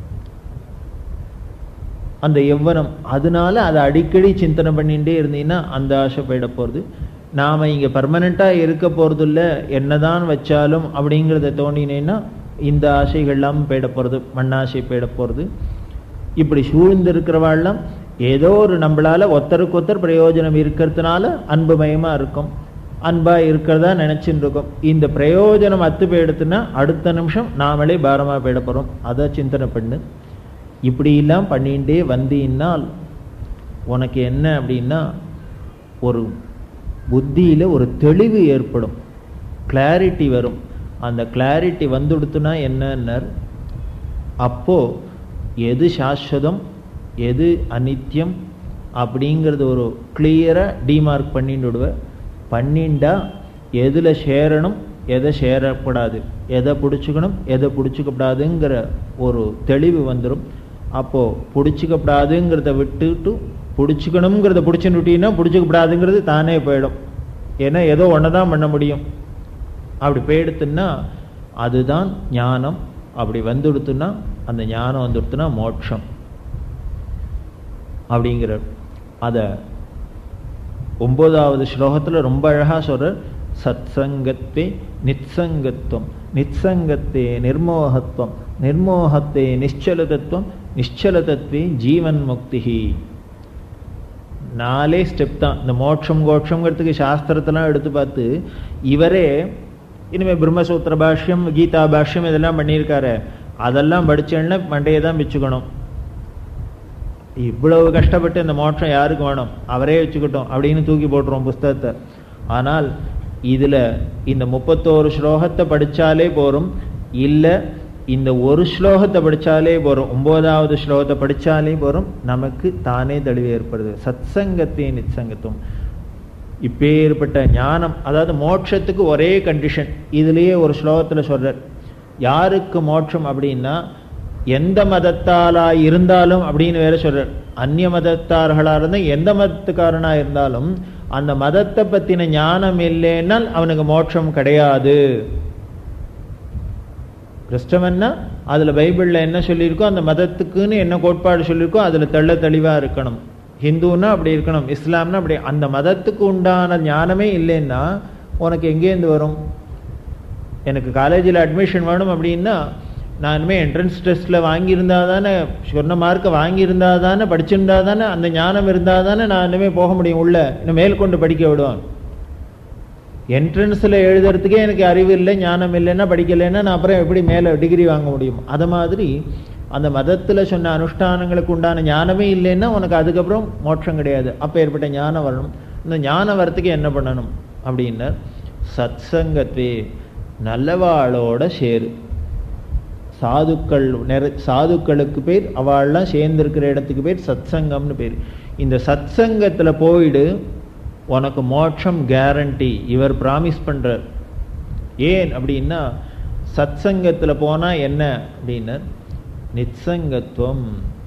அந்த எவ்வனம் அதனால அதை அடிக்கடி சிந்தனை பண்ணிகிட்டே இருந்தீங்கன்னா அந்த ஆசை போயிட போகிறது நாம் இங்கே பர்மனெண்ட்டாக இருக்க போகிறது இல்லை என்னதான் வச்சாலும் அப்படிங்கிறத தோணினேன்னா இந்த ஆசைகள்லாம் போயிட போகிறது மண்ணாசை போயிட போகிறது இப்படி சூழ்ந்து இருக்கிறவாள்லாம் ஏதோ ஒரு நம்மளால ஒருத்தருக்கு ஒருத்தர் பிரயோஜனம் இருக்கிறதுனால அன்புமயமா இருக்கும் அன்பா இருக்கிறதா நினைச்சுட்டு இருக்கோம் இந்த பிரயோஜனம் அத்து போயிடுத்துன்னா அடுத்த நிமிஷம் நாமளே பாரமா போயிட போறோம் அதை சிந்தனை பண்ணு இப்படியெல்லாம் பண்ணிகிட்டே வந்தீன்னால் உனக்கு என்ன அப்படின்னா ஒரு புத்தியில் ஒரு தெளிவு ஏற்படும் கிளாரிட்டி வரும் அந்த கிளாரிட்டி வந்துடுத்துனா என்னன்னர் அப்போ எது சாஸ்வதம் எது அனித்தியம் அப்படிங்கிறது ஒரு கிளியராக டிமார்க் பண்ணிட்டு விடுவேன் பண்ணிண்டா எதில் சேரணும் எதை சேரக்கூடாது எதை பிடிச்சிக்கணும் எதை பிடிச்சிக்கப்படாதுங்கிற ஒரு தெளிவு வந்துடும் அப்போது பிடிச்சிக்கப்படாதுங்கிறத விட்டுட்டு பிடிச்சிக்கணுங்கிறத பிடிச்சுன்னுட்டீங்கன்னா பிடிச்சிக்கப்படாதுங்கிறது தானே போயிடும் ஏன்னா ஏதோ ஒன்று தான் பண்ண முடியும் அப்படி போயிடுத்துன்னா அதுதான் ஞானம் அப்படி வந்துடுத்துன்னா அந்த ஞானம் வந்துடுத்துன்னா மோட்சம் அப்படிங்கிற அதை ஒன்பதாவது ஸ்லோகத்தில் ரொம்ப அழகாக சொல்கிறார் சத்சங்கத்தே நித்சங்கத்துவம் நித்சங்கத்தே நிர்மோகத்துவம் நிர்மோகத்தே நிశ్చலதத்துவம் நிశ్చலதத்வே ஜீவன் முக்திஹி நாலே ஸ்டெப் தான் இந்த மோட்சம் கோட்சங்கிறதுக்கு சாஸ்திரத்தெல்லாம் எடுத்து பார்த்து இவரே இனிமேல் பிரம்மசூத்திர பாஷ்யம் கீதா பாஷ்யம் இதெல்லாம் பண்ணியிருக்காரு அதெல்லாம் படிச்சேன்னா மண்டையை தான் வச்சுக்கணும் இவ்வளவு கஷ்டப்பட்டு இந்த மோட்சம் யாருக்கு வேணும் அவரே வச்சுக்கிட்டோம் அப்படின்னு தூக்கி போட்டுருவோம் புஸ்தகத்தை ஆனால் இதில் இந்த முப்பத்தோரு ஸ்லோகத்தை படித்தாலே போரும் இல்லை இந்த ஒரு ஸ்லோகத்தை படித்தாலே போகிறோம் ஒன்பதாவது ஸ்லோகத்தை படித்தாலே போகிறோம் நமக்கு தானே தெளிவு ஏற்படுது சத்சங்கத்தே நிச்சங்கத்துவம் இப்பேற்பட்ட ஞானம் அதாவது மோட்சத்துக்கு ஒரே கண்டிஷன் இதுலேயே ஒரு ஸ்லோகத்தில் சொல்கிறார் யாருக்கு மோட்சம் அப்படின்னா எந்த மதத்தாலா இருந்தாலும் அப்படின்னு வேற சொல்றார் அந்நிய மதத்தார்களா இருந்தால் எந்த மதத்துக்காரனா இருந்தாலும் அந்த மதத்தை பத்தின ஞானம் இல்லைன்னால் அவனுக்கு மோட்சம் கிடையாது கிறிஸ்தவன்னா அதுல பைபிள்ல என்ன சொல்லியிருக்கோ அந்த மதத்துக்குன்னு என்ன கோட்பாடு சொல்லியிருக்கோ அதுல தெள்ள தெளிவா இருக்கணும் ஹிந்துன்னா அப்படி இருக்கணும் இஸ்லாம்னா அப்படி அந்த மதத்துக்கு உண்டான ஞானமே இல்லைன்னா உனக்கு எங்கேருந்து வரும் எனக்கு காலேஜில் அட்மிஷன் வேணும் அப்படின்னா நான் இனிமேல் என்ட்ரன்ஸ் டெஸ்ட்டில் வாங்கியிருந்தா தானே சொன்ன மார்க்கை வாங்கியிருந்தா தானே படிச்சிருந்தா தானே அந்த ஞானம் இருந்தால் தானே நான் இனிமேல் போக முடியும் உள்ள இன்னும் மேற்கொண்டு படிக்க விடுவான் என்ட்ரன்ஸில் எழுதுறதுக்கே எனக்கு அறிவு இல்லை ஞானம் இல்லைன்னா படிக்கலைன்னா நான் அப்புறம் எப்படி மேலே டிகிரி வாங்க முடியும் அது மாதிரி அந்த மதத்தில் சொன்ன அனுஷ்டானங்களுக்கு உண்டான ஞானமே இல்லைன்னா உனக்கு அதுக்கப்புறம் மோட்சம் கிடையாது அப்போ ஏற்பட்ட ஞானம் வரணும் இந்த ஞானம் வரத்துக்கு என்ன பண்ணணும் அப்படின்னா சத்சங்கத்தே நல்லவாளோட சேரு சாதுக்கள் நிற சாதுக்களுக்கு பேர் அவள்லாம் சேர்ந்திருக்கிற இடத்துக்கு பேர் சத்சங்கம்னு பேர் இந்த சத்சங்கத்தில் போயிடு உனக்கு மோட்சம் கேரண்டி இவர் ப்ராமிஸ் பண்ணுறார் ஏன் அப்படின்னா சத்சங்கத்தில் போனால் என்ன அப்படின்னா நிச்சங்கத்துவம்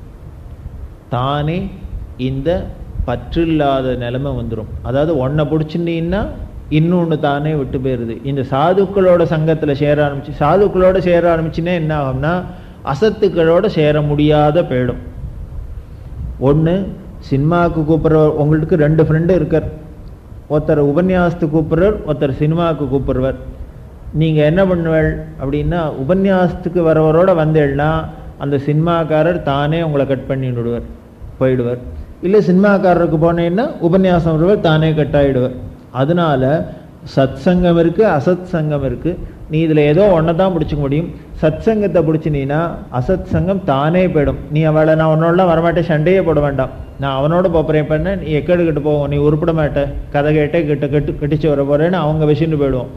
தானே இந்த பற்றில்லாத நிலைமை வந்துடும் அதாவது ஒன்றை பிடிச்சிருந்தீங்கன்னா இன்னொன்று தானே விட்டு போயிடுது இந்த சாதுக்களோட சங்கத்தில் சேர ஆரம்பிச்சு சாதுக்களோட சேர ஆரம்பிச்சுன்னா என்ன ஆகும்னா அசத்துக்களோட சேர முடியாத போயிடும் ஒன்று சினிமாவுக்கு கூப்பிட்றவர் உங்களுக்கு ரெண்டு ஃப்ரெண்டு இருக்கார் ஒருத்தர் உபன்யாசத்துக்கு கூப்பிட்றவர் ஒருத்தர் சினிமாவுக்கு கூப்பிட்றவர் நீங்கள் என்ன பண்ணுவள் அப்படின்னா உபன்யாசத்துக்கு வரவரோட வந்தேன்னா அந்த சினிமாக்காரர் தானே உங்களை கட் பண்ணி விடுவார் போயிடுவார் இல்லை சினிமாக்காரருக்கு போனேன்னா உபன்யாசம் வருவர் தானே கட் ஆகிடுவார் அதனால சத் சங்கம் இருக்கு அசத் சங்கம் இருக்கு நீ இதுல ஏதோ ஒன்றை தான் பிடிச்சிக்க முடியும் சத் சங்கத்தை பிடிச்சினீன்னா அசத் சங்கம் தானே போயிடும் நீ அவளை நான் உன்னோடலாம் வரமாட்டேன் சண்டையே போட வேண்டாம் நான் அவனோட போகிறேன் பண்ண நீ எக்கேடு கிட்ட போவோம் நீ உருப்பிட மாட்ட கதை கேட்டே கிட்ட கட்டு கட்டிச்சு வர போறேன்னு அவங்க விஷயம்னு போயிடுவோம்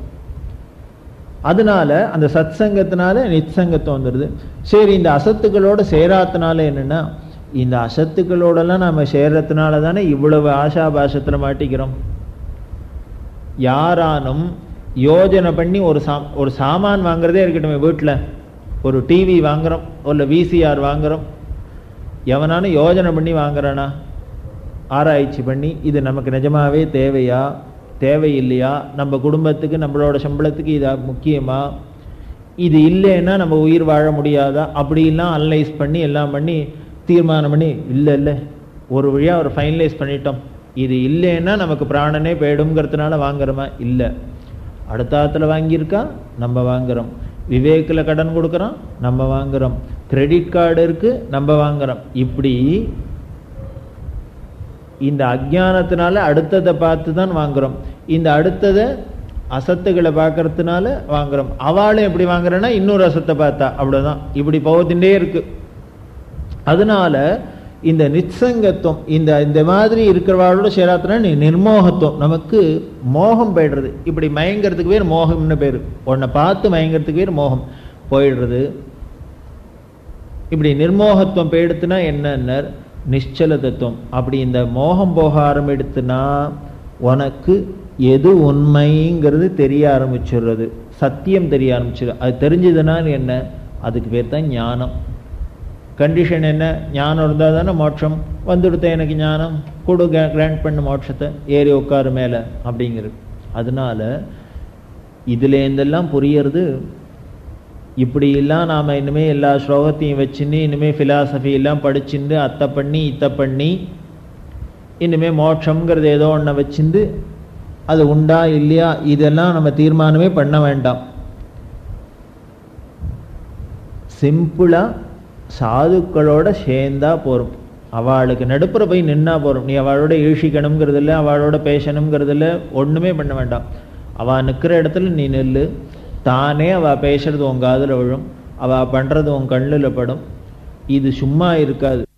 அதனால அந்த சத் சங்கத்தினால நிச்சங்கத்துவம் வந்துடுது சரி இந்த அசத்துக்களோட சேராத்தினால என்னன்னா இந்த அசத்துக்களோடலாம் நம்ம சேர்றதுனால தானே இவ்வளவு ஆஷாபாஷத்தில் மாட்டிக்கிறோம் யாரானும் யோஜனை பண்ணி ஒரு சா ஒரு சாமான் வாங்குறதே இருக்கட்டும் வீட்டில் ஒரு டிவி வாங்குறோம் ஒரு விசிஆர் வாங்குறோம் எவனாலும் யோஜனை பண்ணி வாங்குறானா ஆராய்ச்சி பண்ணி இது நமக்கு நிஜமாவே தேவையா தேவையில்லையா நம்ம குடும்பத்துக்கு நம்மளோட சம்பளத்துக்கு இது முக்கியமா இது இல்லைன்னா நம்ம உயிர் வாழ முடியாதா அப்படிலாம் அனலைஸ் பண்ணி எல்லாம் பண்ணி தீர்மானம் பண்ணி இல்லை இல்லை ஒரு வழியாக ஒரு ஃபைனலைஸ் பண்ணிட்டோம் இது இல்லைன்னா நமக்கு பிராணனே போயிடுங்கிறதுனால வாங்குறோமா இல்லை அடுத்தாத்துல வாங்கியிருக்கா நம்ம வாங்குறோம் விவேக்கில் கடன் கொடுக்குறோம் நம்ம வாங்குறோம் கிரெடிட் கார்டு இருக்கு நம்ம வாங்குறோம் இப்படி இந்த அஜானத்தினால அடுத்ததை பார்த்து தான் வாங்குறோம் இந்த அடுத்ததை அசத்துகளை பார்க்கறதுனால வாங்குறோம் அவளும் எப்படி வாங்குறேன்னா இன்னொரு அசத்தை பார்த்தா அவ்வளோதான் இப்படி போகத்துட்டே இருக்கு அதனால இந்த நிச்சங்கத்துவம் இந்த இந்த மாதிரி இருக்கிறவாளோட சேராத்தினா நீ நிர்மோகத்துவம் நமக்கு மோகம் போயிடுறது இப்படி மயங்கிறதுக்கு பேர் மோகம்னு பேர் உன்னை பார்த்து மயங்கிறதுக்கு பேர் மோகம் போயிடுறது இப்படி நிர்மோகத்துவம் போயிடுத்துனா என்னன்னா நிശ്ചல தத்துவம் அப்படி இந்த மோகம் போக ஆரம்பிடுத்துனா உனக்கு எது உண்மைங்கிறது தெரிய ஆரம்பிச்சிடுறது சத்தியம் தெரிய ஆரம்பிச்சிடும் அது தெரிஞ்சதுன்னா என்ன அதுக்கு பேர் தான் ஞானம் கண்டிஷன் என்ன ஞானம் இருந்தால் தானே மோட்சம் வந்துடுத்த எனக்கு ஞானம் கொடு கிராண்ட் பண்ண மோட்சத்தை ஏறி உட்காரு மேலே அப்படிங்கிறது அதனால இதுலேருந்தெல்லாம் புரியறது இப்படியெல்லாம் நாம் இனிமேல் எல்லா ஸ்லோகத்தையும் வச்சுன்னு இனிமேல் ஃபிலாசபி எல்லாம் படிச்சுட்டு அத்தை பண்ணி இத்தை பண்ணி இனிமேல் மோட்சங்கிறது ஏதோ ஒன்றை வச்சிருந்து அது உண்டா இல்லையா இதெல்லாம் நம்ம தீர்மானமே பண்ண வேண்டாம் சிம்பிளாக சாதுக்களோட சேர்ந்தா போகிறோம் அவளுக்கு நடுப்புற போய் நின்னா போகிறோம் நீ அவளோட ஈழ்ச்சிக்கணுங்கிறது இல்லை அவளோட பேசணுங்கிறது இல்லை ஒன்றுமே பண்ண வேண்டாம் அவள் நிற்கிற இடத்துல நீ நெல்லு தானே அவள் பேசுறது உன் காதில் விழும் அவள் பண்ணுறது உன் கண்ணில் படும் இது சும்மா இருக்காது